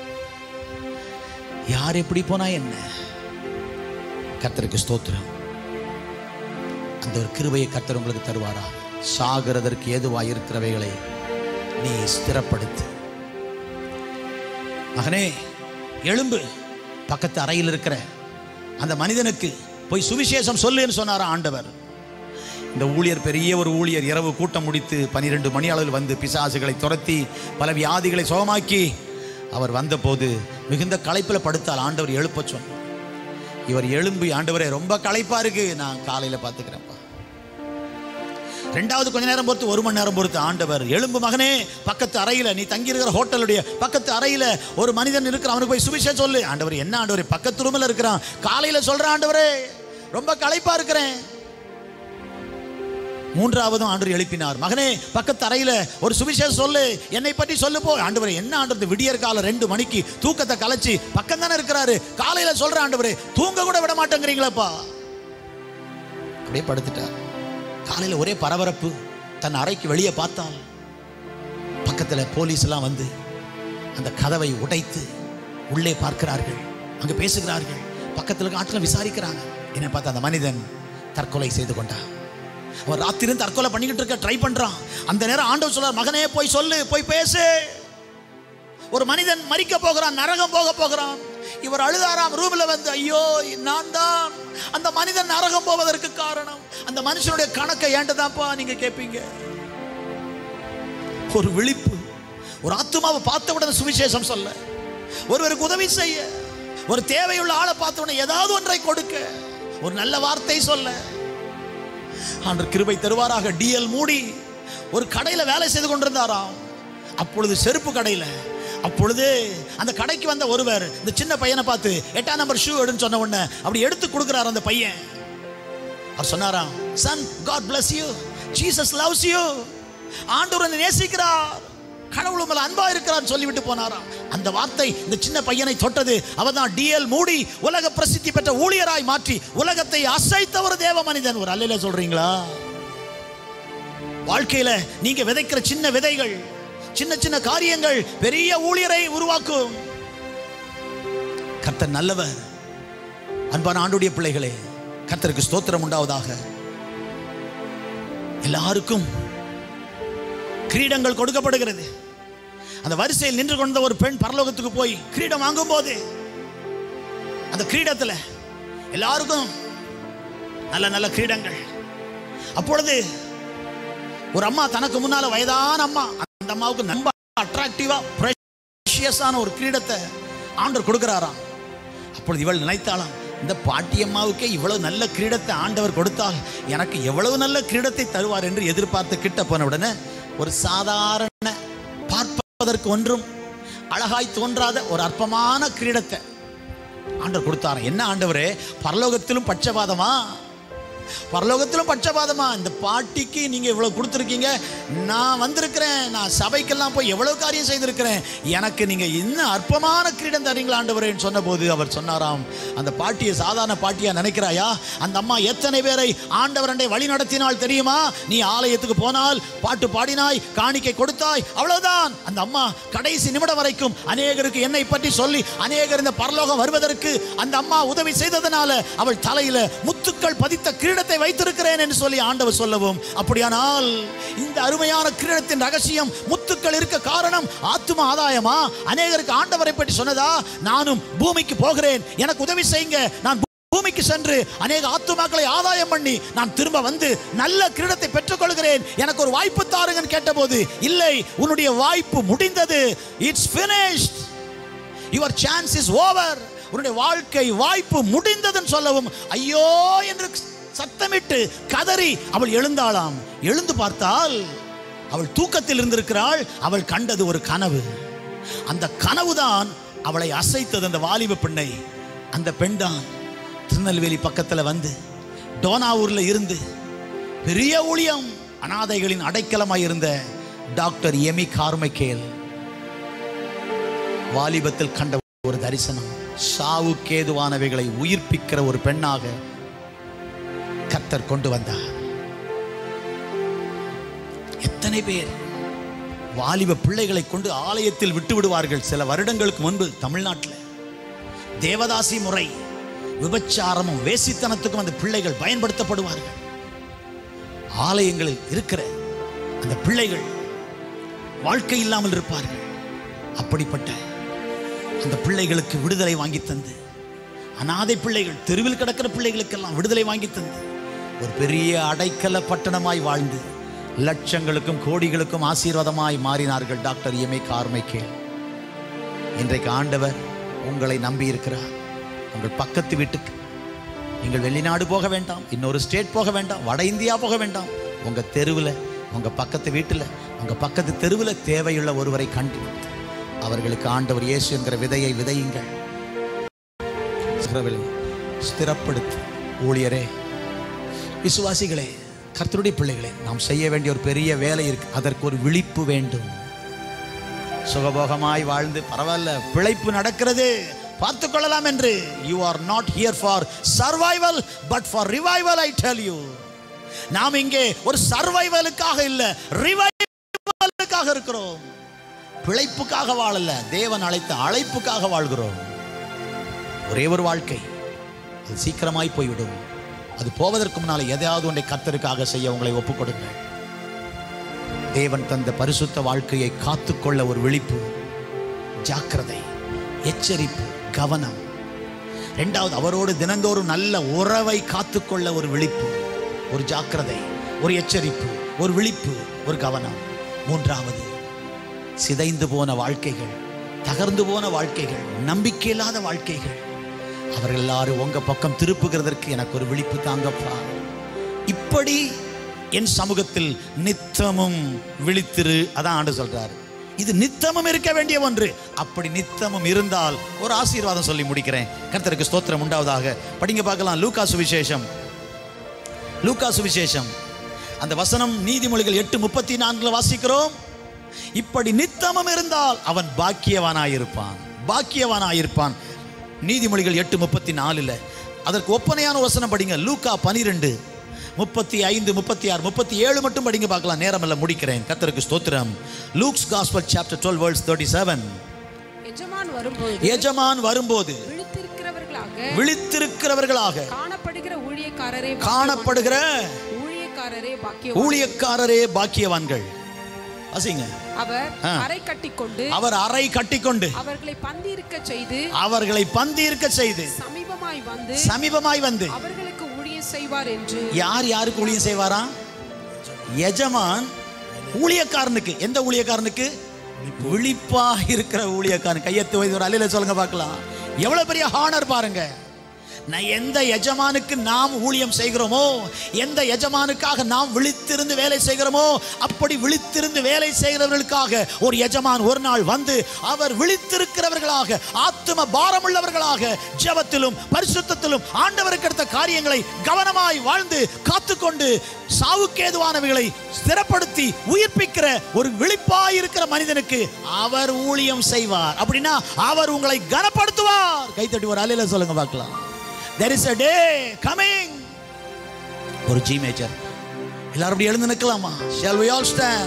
Speaker 1: யார் எப்படி போனா என்ன கர்த்தருக்கு ஸ்தோத்திரம் அந்த ஒரு கிருபையை கர்த்தர் உங்களுக்கு தருவாரா சாகிறதற்கு ஏதுவாயிருக்கிறவைகளை நீ ஸ்திரப்படுத்து மகனே எழும்பு பக்கத்து அறையில் இருக்கிற அந்த மனிதனுக்கு போய் சுவிசேஷம் சொல்லுன்னு சொன்னாரா ஆண்டவர் இந்த ஊழியர் பெரிய ஒரு ஊழியர் இரவு கூட்டம் முடித்து பனிரெண்டு மணி அளவில் வந்து பிசாசுகளை துரத்தி பல வியாதிகளை சுகமாக்கி அவர் வந்தபோது மிகுந்த களைப்பில் படுத்தால் ஆண்டவர் எழுப்ப சொன்னார் இவர் எழும்பி ஆண்டவரே ரொம்ப களைப்பா இருக்கு நான் காலையில பார்த்துக்கிறேன்ப்பா ரெண்டாவது கொஞ்ச நேரம் பொறுத்து ஒரு மணி நேரம் பொறுத்து ஆண்டவர் எழும்பு மகனே பக்கத்து அறையில நீ தங்கி இருக்கிற ஹோட்டலுடைய பக்கத்து அறையில ஒரு மனிதன் இருக்கிற அவனுக்கு போய் சுவிசேஷம் சொல்லு ஆண்டவர் என்ன ஆண்டவர் பக்கத்து ரூமில் இருக்கிறான் காலையில சொல்றேன் ஆண்டவரே ரொம்ப களைப்பா இருக்கிறேன் மூன்றாவதும் ஆண்டவர் எழுப்பினார் மகனே பக்கத்து அறையில ஒரு சுவிசேஷம் சொல்லு என்னை பற்றி சொல்லு போ ஆண்டவரே என்ன ஆண்டவர் விடியற் கால ரெண்டு மணிக்கு தூக்கத்தை கலைச்சு பக்கம் தானே இருக்கிறாரு காலையில சொல்ற ஆண்டவரே தூங்க கூட விட மாட்டேங்கிறீங்களப்பா அப்படியே படுத்துட்டார் காலையில ஒரே பரபரப்பு தன் அறைக்கு வெளியே பார்த்தால் பக்கத்துல போலீஸ் எல்லாம் வந்து அந்த கதவை உடைத்து உள்ளே பார்க்கிறார்கள் அங்க பேசுகிறார்கள் பக்கத்துல இருக்க ஆட்களை விசாரிக்கிறாங்க என்ன பார்த்து அந்த மனிதன் தற்கொலை செய்து கொண்டான் அவன் ராத்திரி தற்கொலை பண்ணிக்கிட்டு இருக்க ட்ரை பண்றான் அந்த நேரம் ஆண்டவர் சொல்றார் மகனே போய் சொல்லு போய் பேசு ஒரு மனிதன் மறிக்க போகிறான் நரகம் போக போகிறான் இவர் அழுதாராம் ரூம்ல வந்து ஐயோ நான் தான் அந்த மனிதன் நரகம் போவதற்கு காரணம் அந்த மனுஷனுடைய கணக்கை ஏண்டதான்ப்பா நீங்க கேட்பீங்க ஒரு விழிப்பு ஒரு ஆத்துமாவை பார்த்த உடனே சுவிசேஷம் சொல்ல ஒருவருக்கு உதவி செய்ய ஒரு தேவையுள்ள ஆளை பார்த்த உடனே ஏதாவது ஒன்றை கொடுக்க ஒரு நல்ல வார்த்தை சொல்ல ஆண்டவர் கிருபை தருவாராக டிஎல் மூடி ஒரு கடையில வேலை செய்து கொண்டிருந்தாராம் அப்பொழுது செருப்பு கடையில அப்பொழுது அந்த கடைக்கு வந்த ஒருவர் இந்த சின்ன பையனை பார்த்து எட்டாம் நம்பர் ஷூ எடுன்னு சொன்ன உடனே அப்படி எடுத்து கொடுக்குறாரு அந்த பையன் அவர் சொன்னாராம் son God bless you Jesus loves you ஆண்டவர் உன்னை நேசிக்கிறார் கடவுள் உங்களை அன்பா இருக்கிறார் சொல்லிவிட்டு போனாராம் அந்த வார்த்தை இந்த சின்ன பையனை தொட்டது அவர்தான் டிஎல் மூடி உலக பிரசித்தி பெற்ற ஊழியராய் மாற்றி உலகத்தை அசைத்த ஒரு தேவ மனிதன் ஒரு அல்லையில சொல்றீங்களா வாழ்க்கையில நீங்க விதைக்கிற சின்ன விதைகள் சின்ன சின்ன காரியங்கள் பெரிய ஊழியரை உருவாக்கும் கர்த்தர் நல்லவர் அன்பான ஆண்டுடைய பிள்ளைகளே கர்த்தருக்கு ஸ்தோத்திரம் உண்டாவதாக எல்லாருக்கும் கிரீடங்கள் கொடுக்கப்படுகிறது அந்த வரிசையில் நின்று கொண்ட ஒரு பெண் பரலோகத்துக்கு போய் கிரீடம் வாங்கும் போது அந்த கிரீடத்துல எல்லாருக்கும் நல்ல நல்ல கிரீடங்கள் அப்பொழுது ஒரு அம்மா தனக்கு முன்னால வயதான அம்மா அந்த அம்மாவுக்கு நம்ப அட்ராக்டிவா ப்ரெஷியஸான ஒரு கிரீடத்தை ஆண்டவர் கொடுக்கிறாராம் அப்பொழுது இவள் நினைத்தாளாம் இந்த பாட்டி அம்மாவுக்கே இவ்வளவு நல்ல கிரீடத்தை ஆண்டவர் கொடுத்தால் எனக்கு எவ்வளவு நல்ல கிரீடத்தை தருவார் என்று எதிர்பார்த்து கிட்ட போன உடனே ஒரு சாதாரண பார்ப்பதற்கு ஒன்றும் அழகாய் தோன்றாத ஒரு அற்பமான கிரீடத்தை ஆண்டவர் கொடுத்தாராம் என்ன ஆண்டவரே பரலோகத்திலும் பட்சபாதமா பரலோகத்திலும் பட்சபாதமா இந்த பாட்டிக்கு நீங்க இவ்வளவு கொடுத்துருக்கீங்க நான் வந்திருக்கிறேன் நான் சபைக்கெல்லாம் போய் எவ்வளவு காரியம் செய்திருக்கிறேன் எனக்கு நீங்க இன்னும் அற்பமான கிரீடம் தரீங்களா ஆண்டவரேன்னு சொன்னபோது அவர் சொன்னாராம் அந்த பாட்டியை சாதாரண பாட்டியா நினைக்கிறாயா அந்த அம்மா எத்தனை பேரை ஆண்டவரண்டை வழி நடத்தினால் தெரியுமா நீ ஆலயத்துக்கு போனால் பாட்டு பாடினாய் காணிக்கை கொடுத்தாய் அவ்வளவுதான் அந்த அம்மா கடைசி நிமிடம் வரைக்கும் அநேகருக்கு என்னை பற்றி சொல்லி அநேகர் இந்த பரலோகம் வருவதற்கு அந்த அம்மா உதவி செய்ததனால அவள் தலையில முத்துக்கள் பதித்த கிரீடத்தை வைத்திருக்கிறேன் என்று சொல்லி ஆண்டவர் சொல்லவும் அப்படியானால் இந்த அருமையான கிரீடத்தின் ரகசியம் முத்துக்கள் இருக்க காரணம் ஆத்தும ஆதாயமா அநேகருக்கு ஆண்டவரை பற்றி சொன்னதா நானும் பூமிக்கு போகிறேன் எனக்கு உதவி செய்யுங்க நான் பூமிக்கு சென்று அநேக ஆத்துமாக்களை ஆதாயம் பண்ணி நான் திரும்ப வந்து நல்ல கிரீடத்தை பெற்றுக்கொள்கிறேன் எனக்கு ஒரு வாய்ப்பு தாருங்கன்னு கேட்டபோது இல்லை உன்னுடைய வாய்ப்பு முடிந்தது it's finished your chance is over உன்னுடைய வாழ்க்கை வாய்ப்பு முடிந்ததுன்னு சொல்லவும் ஐயோ என்று சத்தமிட்டு கதறி அவள் எழுந்தாளாம் எழுந்து பார்த்தால் அவள் தூக்கத்தில் இருந்திருக்கிறாள் அவள் கண்டது ஒரு கனவு அந்த கனவுதான் அவளை அசைத்தது அந்த வாலிப பெண்ணை அந்த பெண் தான் திருநெல்வேலி பக்கத்துல வந்து டோனாவூர்ல இருந்து பெரிய ஊழியம் அனாதைகளின் அடைக்கலமாய் இருந்த டாக்டர் எமி கார்மைக்கேல் வாலிபத்தில் கண்ட ஒரு தரிசனம் சாவுக்கேதுவானவைகளை உயிர்ப்பிக்கிற ஒரு பெண்ணாக கர்த்தர் கொண்டு வந்தார் எத்தனை பேர் வாலிப பிள்ளைகளை கொண்டு ஆலயத்தில் விட்டு விடுவார்கள் சில வருடங்களுக்கு முன்பு தமிழ்நாட்டில் தேவதாசி முறை விபச்சாரமும் வேசித்தனத்துக்கும் அந்த பிள்ளைகள் பயன்படுத்தப்படுவார்கள் ஆலயங்களில் இருக்கிற அந்த பிள்ளைகள் வாழ்க்கை இல்லாமல் இருப்பார்கள் அப்படிப்பட்ட அந்த பிள்ளைகளுக்கு விடுதலை வாங்கி தந்து அனாதை பிள்ளைகள் தெருவில் கிடக்கிற பிள்ளைகளுக்கெல்லாம் விடுதலை வாங்கி தந்து ஒரு பெரிய அடைக்கல பட்டணமாய் வாழ்ந்து லட்சங்களுக்கும் கோடிகளுக்கும் ஆசீர்வாதமாய் மாறினார்கள் டாக்டர் எம்ஏ கார்மைக்கே இன்றைக்கு ஆண்டவர் உங்களை நம்பி இருக்கிறார் உங்கள் பக்கத்து வீட்டுக்கு நீங்கள் வெளிநாடு போக வேண்டாம் இன்னொரு ஸ்டேட் போக வேண்டாம் வட இந்தியா போக வேண்டாம் உங்க தெருவில் உங்க பக்கத்து வீட்டில் உங்க பக்கத்து தெருவில் தேவையுள்ள ஒருவரை கண்டு அவர்களுக்கு ஆண்டவர் இயேசு என்கிற விதையை விதையுங்கள் சிறவில் ஸ்திரப்படுத்து ஊழியரே விசுவாசிகளே கர்த்தருடைய பிள்ளைகளே நாம் செய்ய வேண்டிய ஒரு பெரிய வேலை இருக்கு அதற்கு ஒரு விழிப்பு வேண்டும் சுகபோகமாய் வாழ்ந்து பரவாயில்ல பிழைப்பு நடக்கிறது பார்த்து கொள்ளலாம் என்று you are not here for survival but for revival I tell you நாம் இங்கே ஒரு சர்வைவலுக்காக இல்ல ரிவைவலுக்காக இருக்கிறோம் பிழைப்புக்காக வாழல தேவன் அழைத்த அழைப்புக்காக வாழ்கிறோம் ஒரே ஒரு வாழ்க்கை அது சீக்கிரமாய் போய்விடும் அது போவதற்கு முன்னால் எதையாவது ஒன்றை கர்த்தருக்காக செய்ய உங்களை ஒப்புக் கொடுங்கள் தேவன் தந்த பரிசுத்த வாழ்க்கையை காத்துக்கொள்ள ஒரு விழிப்பு ஜாக்கிரதை எச்சரிப்பு கவனம் ரெண்டாவது அவரோடு தினந்தோறும் நல்ல உறவை காத்துக்கொள்ள ஒரு விழிப்பு ஒரு ஜாக்கிரதை ஒரு எச்சரிப்பு ஒரு விழிப்பு ஒரு கவனம் மூன்றாவது சிதைந்து போன வாழ்க்கைகள் தகர்ந்து போன வாழ்க்கைகள் நம்பிக்கையில்லாத வாழ்க்கைகள் அவர்கள் எல்லாரும் உங்க பக்கம் திருப்புகிறதற்கு எனக்கு ஒரு விழிப்பு தாங்கப்பா இப்படி என் சமூகத்தில் நித்தமும் விழித்திரு அதான் ஆண்டு சொல்றாரு இது நித்தமும் இருக்க வேண்டிய ஒன்று அப்படி நித்தமும் இருந்தால் ஒரு ஆசீர்வாதம் சொல்லி முடிக்கிறேன் கர்த்தருக்கு ஸ்தோத்திரம் உண்டாவதாக படிங்க பார்க்கலாம் லூக்கா சுவிசேஷம் லூக்கா சுவிசேஷம் அந்த வசனம் நீதிமொழிகள் எட்டு முப்பத்தி நான்குல வாசிக்கிறோம் இப்படி நித்தமும் இருந்தால் அவன் பாக்கியவானாயிருப்பான் பாக்கியவானாயிருப்பான் நீதிமொழிகள் எட்டு முப்பத்தி நாலுல அதற்கு ஒப்பனையான வசனம் படிங்க லூக்கா பனிரெண்டு முப்பத்தி ஐந்து முப்பத்தி ஆறு முப்பத்தி ஏழு மட்டும் படிங்க பார்க்கலாம் நேரமெல்லாம் முடிக்கிறேன் கத்தருக்கு ஸ்தோத்திரம் Luke's gospel chapter twelve verses thirty seven
Speaker 3: எஜமான் வரும்போது
Speaker 1: எஜமான் வரும்போது
Speaker 3: விழித்திருக்கிறவர்களாக
Speaker 1: விழித்திருக்கிறவர்களாக
Speaker 3: காணப்படுகிற ஊழியக்காரரே
Speaker 1: காணப்படுகிற
Speaker 3: ஊழியக்காரரே பாக்கியம்
Speaker 1: ஊழியக்காரரே பாக்கியவான்கள் வாசிங்க
Speaker 3: அவர்
Speaker 1: ஆ.
Speaker 3: அறை கட்டிக்கொண்டு
Speaker 1: அவர் அறை கட்டிக்கொண்டு
Speaker 3: அவர்களை பந்தியிருக்க செய்து
Speaker 1: அவர்களை பந்தீர்க்க செய்து
Speaker 3: சமீபமாய் வந்து
Speaker 1: சமீபமாய் வந்து
Speaker 3: அவர்களுக்கு ஊழியம் செய்வார் என்று
Speaker 1: யார் யாருக்கு ஊழியம் செய்வாராம் எஜமான் ஊழியக்காரனுக்கு எந்த ஊழியக்காரனுக்கு விழிப்பா இருக்கிற ஊழியக்காரன் கையெத்து வைத்து ஒரு அலையில சொல்லுங்க பார்க்கலாம் எவ்வளவு பெரிய ஹானர் பாருங்க நான் எந்த எஜமானுக்கு நாம் ஊழியம் செய்கிறோமோ எந்த எஜமானுக்காக நாம் விழித்திருந்து வேலை செய்கிறோமோ அப்படி விழித்திருந்து வேலை செய்கிறவர்களுக்காக ஒரு எஜமான் ஒரு நாள் வந்து அவர் விழித்திருக்கிறவர்களாக ஆத்தும பாரமுள்ளவர்களாக ஜெபத்திலும் பரிசுத்தத்திலும் ஆண்டவருக்கு அடுத்த காரியங்களை கவனமாய் வாழ்ந்து காத்துக்கொண்டு சாவுக்கேதுவானவைகளை ஸ்திரப்படுத்தி உயிர்ப்பிக்கிற ஒரு விழிப்பாயிருக்கிற மனிதனுக்கு அவர் ஊழியம் செய்வார் அப்படின்னா அவர் உங்களை கனப்படுத்துவார் கைத்தட்டி ஒரு அலையில சொல்லுங்க பார்க்கலாம் there is a day coming ஒரு ஜி மேஜர் எல்லாரும் அப்படி எழுந்து நிற்கலாமா shall we all stand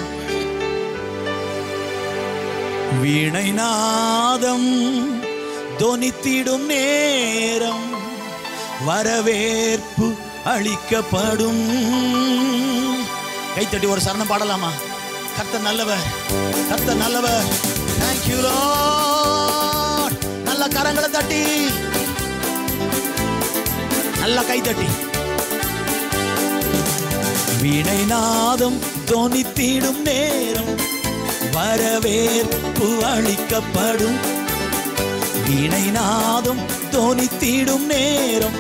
Speaker 1: வீணை நாதம் தொனித்திடும் நேரம் வரவேற்பு அளிக்கப்படும் கைத்தட்டி ஒரு சரணம் பாடலாமா கர்த்தர் நல்லவர் கர்த்தர் நல்லவர் தேங்க்யூ நல்ல கரங்களை தட்டி நல்ல கைத்தட்டி வீணை நாதம் தொனித்திடும் நேரம் வரவேற்பு அளிக்கப்படும் வீணை நாதம் தொனித்திடும் நேரம்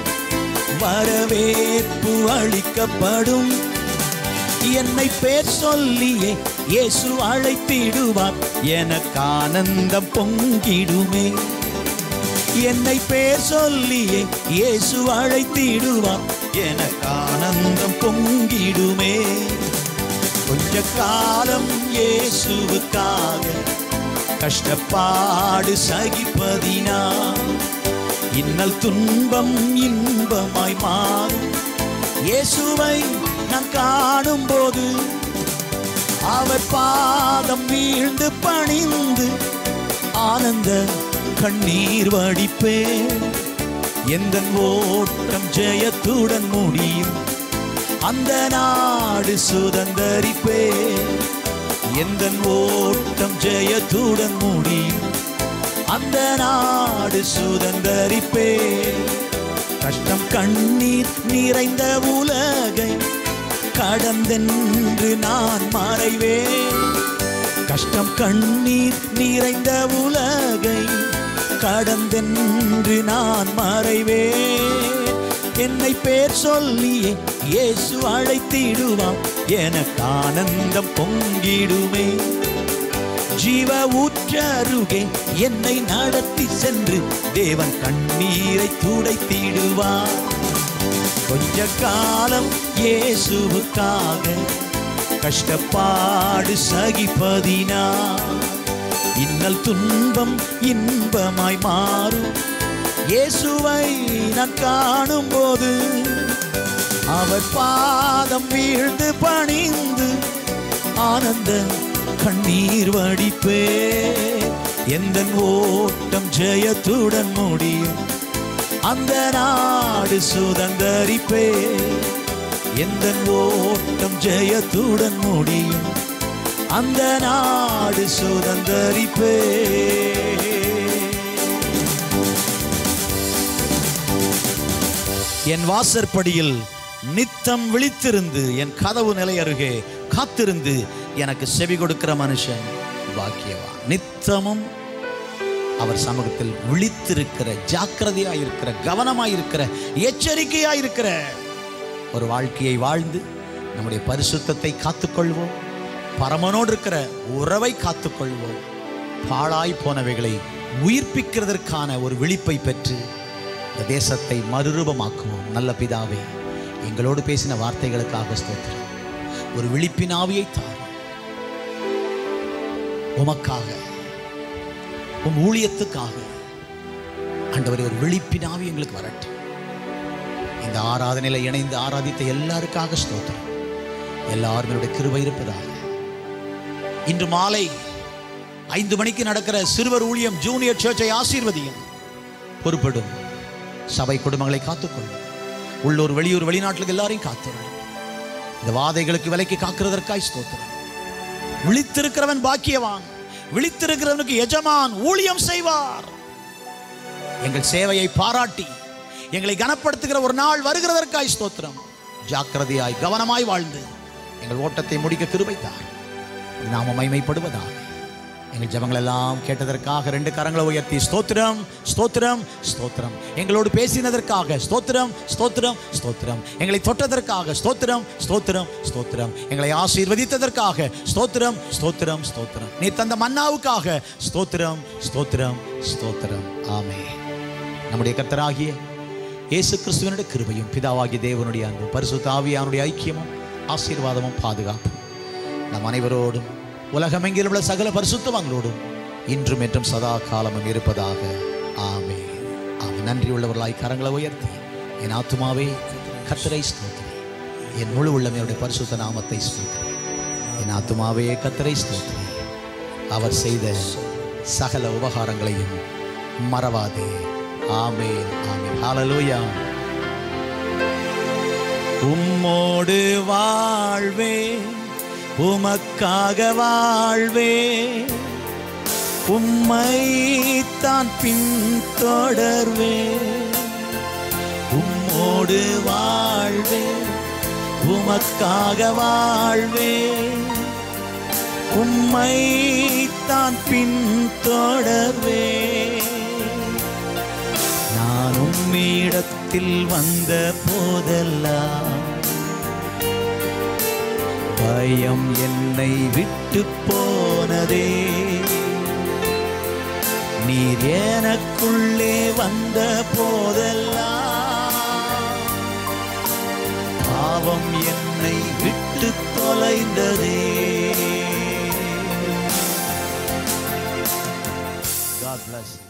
Speaker 1: வரவேற்பு அளிக்கப்படும் என்னை பேர் சொல்லியே இயேசு அழைத்திடுவார் எனக்கு ஆனந்தம் பொங்கிடுமே என்னை பேர் சொல்லியே இயேசு அழைத்திடுவார் எனக்கு ஆனந்தம் பொங்கிடுமே கொஞ்ச காலம் இயேசுவுக்காக கஷ்டப்பாடு சகிப்பதினா இன்னல் துன்பம் இன்பமாய் மாறும் இயேசுவை நான் காணும்போது அவர் பாதம் வீழ்ந்து பணிந்து ஆனந்த கண்ணீர் வடிப்பேன் எந்த ஓட்டம் ஜெயத்துடன் முடியும் அந்த நாடு சுதந்தரிப்பேன் எந்த ஓட்டம் ஜெயத்துடன் முடியும் அந்த நாடு சுதந்தரிப்பேன் கஷ்டம் கண்ணீர் நிறைந்த உலகை கடந்தென்று நான் மறைவேன் கஷ்டம் கண்ணீர் நிறைந்த உலகை கடந்தென்று நான் மறைவேன் என்னை பேர் சொல்லியே இயேசு அழைத்திடுவான் எனக்கு ஆனந்தம் பொங்கிடுமே ஜீவ ஊற்றருகே என்னை நடத்தி சென்று தேவன் கண்ணீரை துடைத்திடுவார் கொஞ்ச காலம் இயேசுவுக்காக கஷ்டப்பாடு சகிப்பதினா இன்னல் துன்பம் இன்பமாய் மாறும் இயேசுவை நான் காணும்போது அவர் பாதம் வீழ்ந்து பணிந்து ஆனந்த கண்ணீர் வடிப்பே எந்த ஓட்டம் ஜெயத்துடன் முடியும் அந்த நாடு சுதந்தரிப்பே எந்த ஓட்டம் ஜெயத்துடன் முடியும் அந்த நாடு சுதந்தரிப்பே என் வாசற்படியில் நித்தம் விழித்திருந்து என் கதவு நிலை அருகே காத்திருந்து எனக்கு செவி கொடுக்கிற மனுஷன் பாக்கியவான் நித்தமும் அவர் சமூகத்தில் விழித்திருக்கிற ஜாக்கிரதையாயிருக்கிற கவனமாயிருக்கிற எச்சரிக்கையாயிருக்கிற ஒரு வாழ்க்கையை வாழ்ந்து நம்முடைய பரிசுத்தத்தை காத்துக்கொள்வோம் பரமனோடு இருக்கிற உறவை காத்துக்கொள்வோம் பாழாய் போனவைகளை உயிர்ப்பிக்கிறதற்கான ஒரு விழிப்பை பெற்று இந்த தேசத்தை மறுரூபமாக்குவோம் நல்ல பிதாவே எங்களோடு பேசின வார்த்தைகளுக்காக ஸ்தோத்திரம் ஒரு விழிப்பின் ஆவியை தாரும் உமக்காக உம் ஊழியத்துக்காக ஆண்டவரே ஒரு விழிப்பின் ஆவி எங்களுக்கு வரட்டும் இந்த ஆராதனையில் இணைந்து ஆராதித்த எல்லாருக்காக ஸ்தோத்திரம் எல்லாரும் என்னுடைய கிருபை இருப்பதாக இன்று மாலை ஐந்து மணிக்கு நடக்கிற சிறுவர் ஊழியம் ஜூனியர் சர்ச்சை ஆசீர்வதியும் பொறுப்படும் சபை குடும்பங்களை காத்துக்கொள்ளும் உள்ளூர் வெளியூர் வெளிநாட்டுக்கு எல்லாரையும் காத்துள்ளோம் இந்த வாதைகளுக்கு விலைக்கு காக்கிறதற்காய் ஸ்தோத்திரம் விழித்திருக்கிறவன் பாக்கியவான் விழித்திருக்கிறவனுக்கு எஜமான் ஊழியம் செய்வார் எங்கள் சேவையை பாராட்டி எங்களை கனப்படுத்துகிற ஒரு நாள் வருகிறதற்காய் ஸ்தோத்திரம் ஜாக்கிரதையாய் கவனமாய் வாழ்ந்து எங்கள் ஓட்டத்தை முடிக்க கிருபைத்தார் நாம மைமைப்படுவதாக எங்கள் ஜபங்கள் எல்லாம் கேட்டதற்காக ரெண்டு கரங்களை உயர்த்தி ஸ்தோத்திரம் ஸ்தோத்திரம் ஸ்தோத்திரம் எங்களோடு பேசினதற்காக ஸ்தோத்திரம் ஸ்தோத்திரம் ஸ்தோத்திரம் எங்களை தொட்டதற்காக ஸ்தோத்திரம் ஸ்தோத்திரம் ஸ்தோத்திரம் எங்களை ஆசீர்வதித்ததற்காக ஸ்தோத்திரம் ஸ்தோத்திரம் ஸ்தோத்திரம் நீ தந்த மன்னாவுக்காக ஸ்தோத்திரம் ஸ்தோத்திரம் ஸ்தோத்திரம் ஆமே நம்முடைய கர்த்தராகிய இயேசு கிறிஸ்துவனுடைய கிருபையும் பிதாவாகிய தேவனுடைய அன்பும் பரிசுத்த ஆவியானுடைய ஐக்கியமும் ஆசீர்வாதமும் பாதுகாப்பும் நம் அனைவரோடும் உலகமெங்கிலும் உள்ள சகல பரிசுத்தவங்களோடும் இன்றும் என்றும் சதா காலமும் இருப்பதாக ஆமே ஆமே நன்றி உள்ளவர்களாய் கரங்களை உயர்த்தி என் ஆத்துமாவே கத்தரை ஸ்தோத்திரி என் முழு உள்ளமையுடைய பரிசுத்த நாமத்தை ஸ்தோத்திரி என் ஆத்துமாவே கத்தரை ஸ்தோத்திரி அவர் செய்த சகல உபகாரங்களையும் மறவாதே ஆமே ஆமே ஹalleluya உம்மோடு வாழ்வே உமக்காக வாழ்வே உம்மை தான் பின்தொடர்வே உம்மோடு வாழ்வே உமக்காக வாழ்வே உம்மை தான் பின்தொடர்வே நான் உம்மிடத்தில் வந்த போதெல்லாம் பயம் என்னை விட்டு போனதே நீர் எனக்குள்ளே வந்த போதெல்லாம் பாவம் என்னை விட்டு தொலைந்ததே God bless you.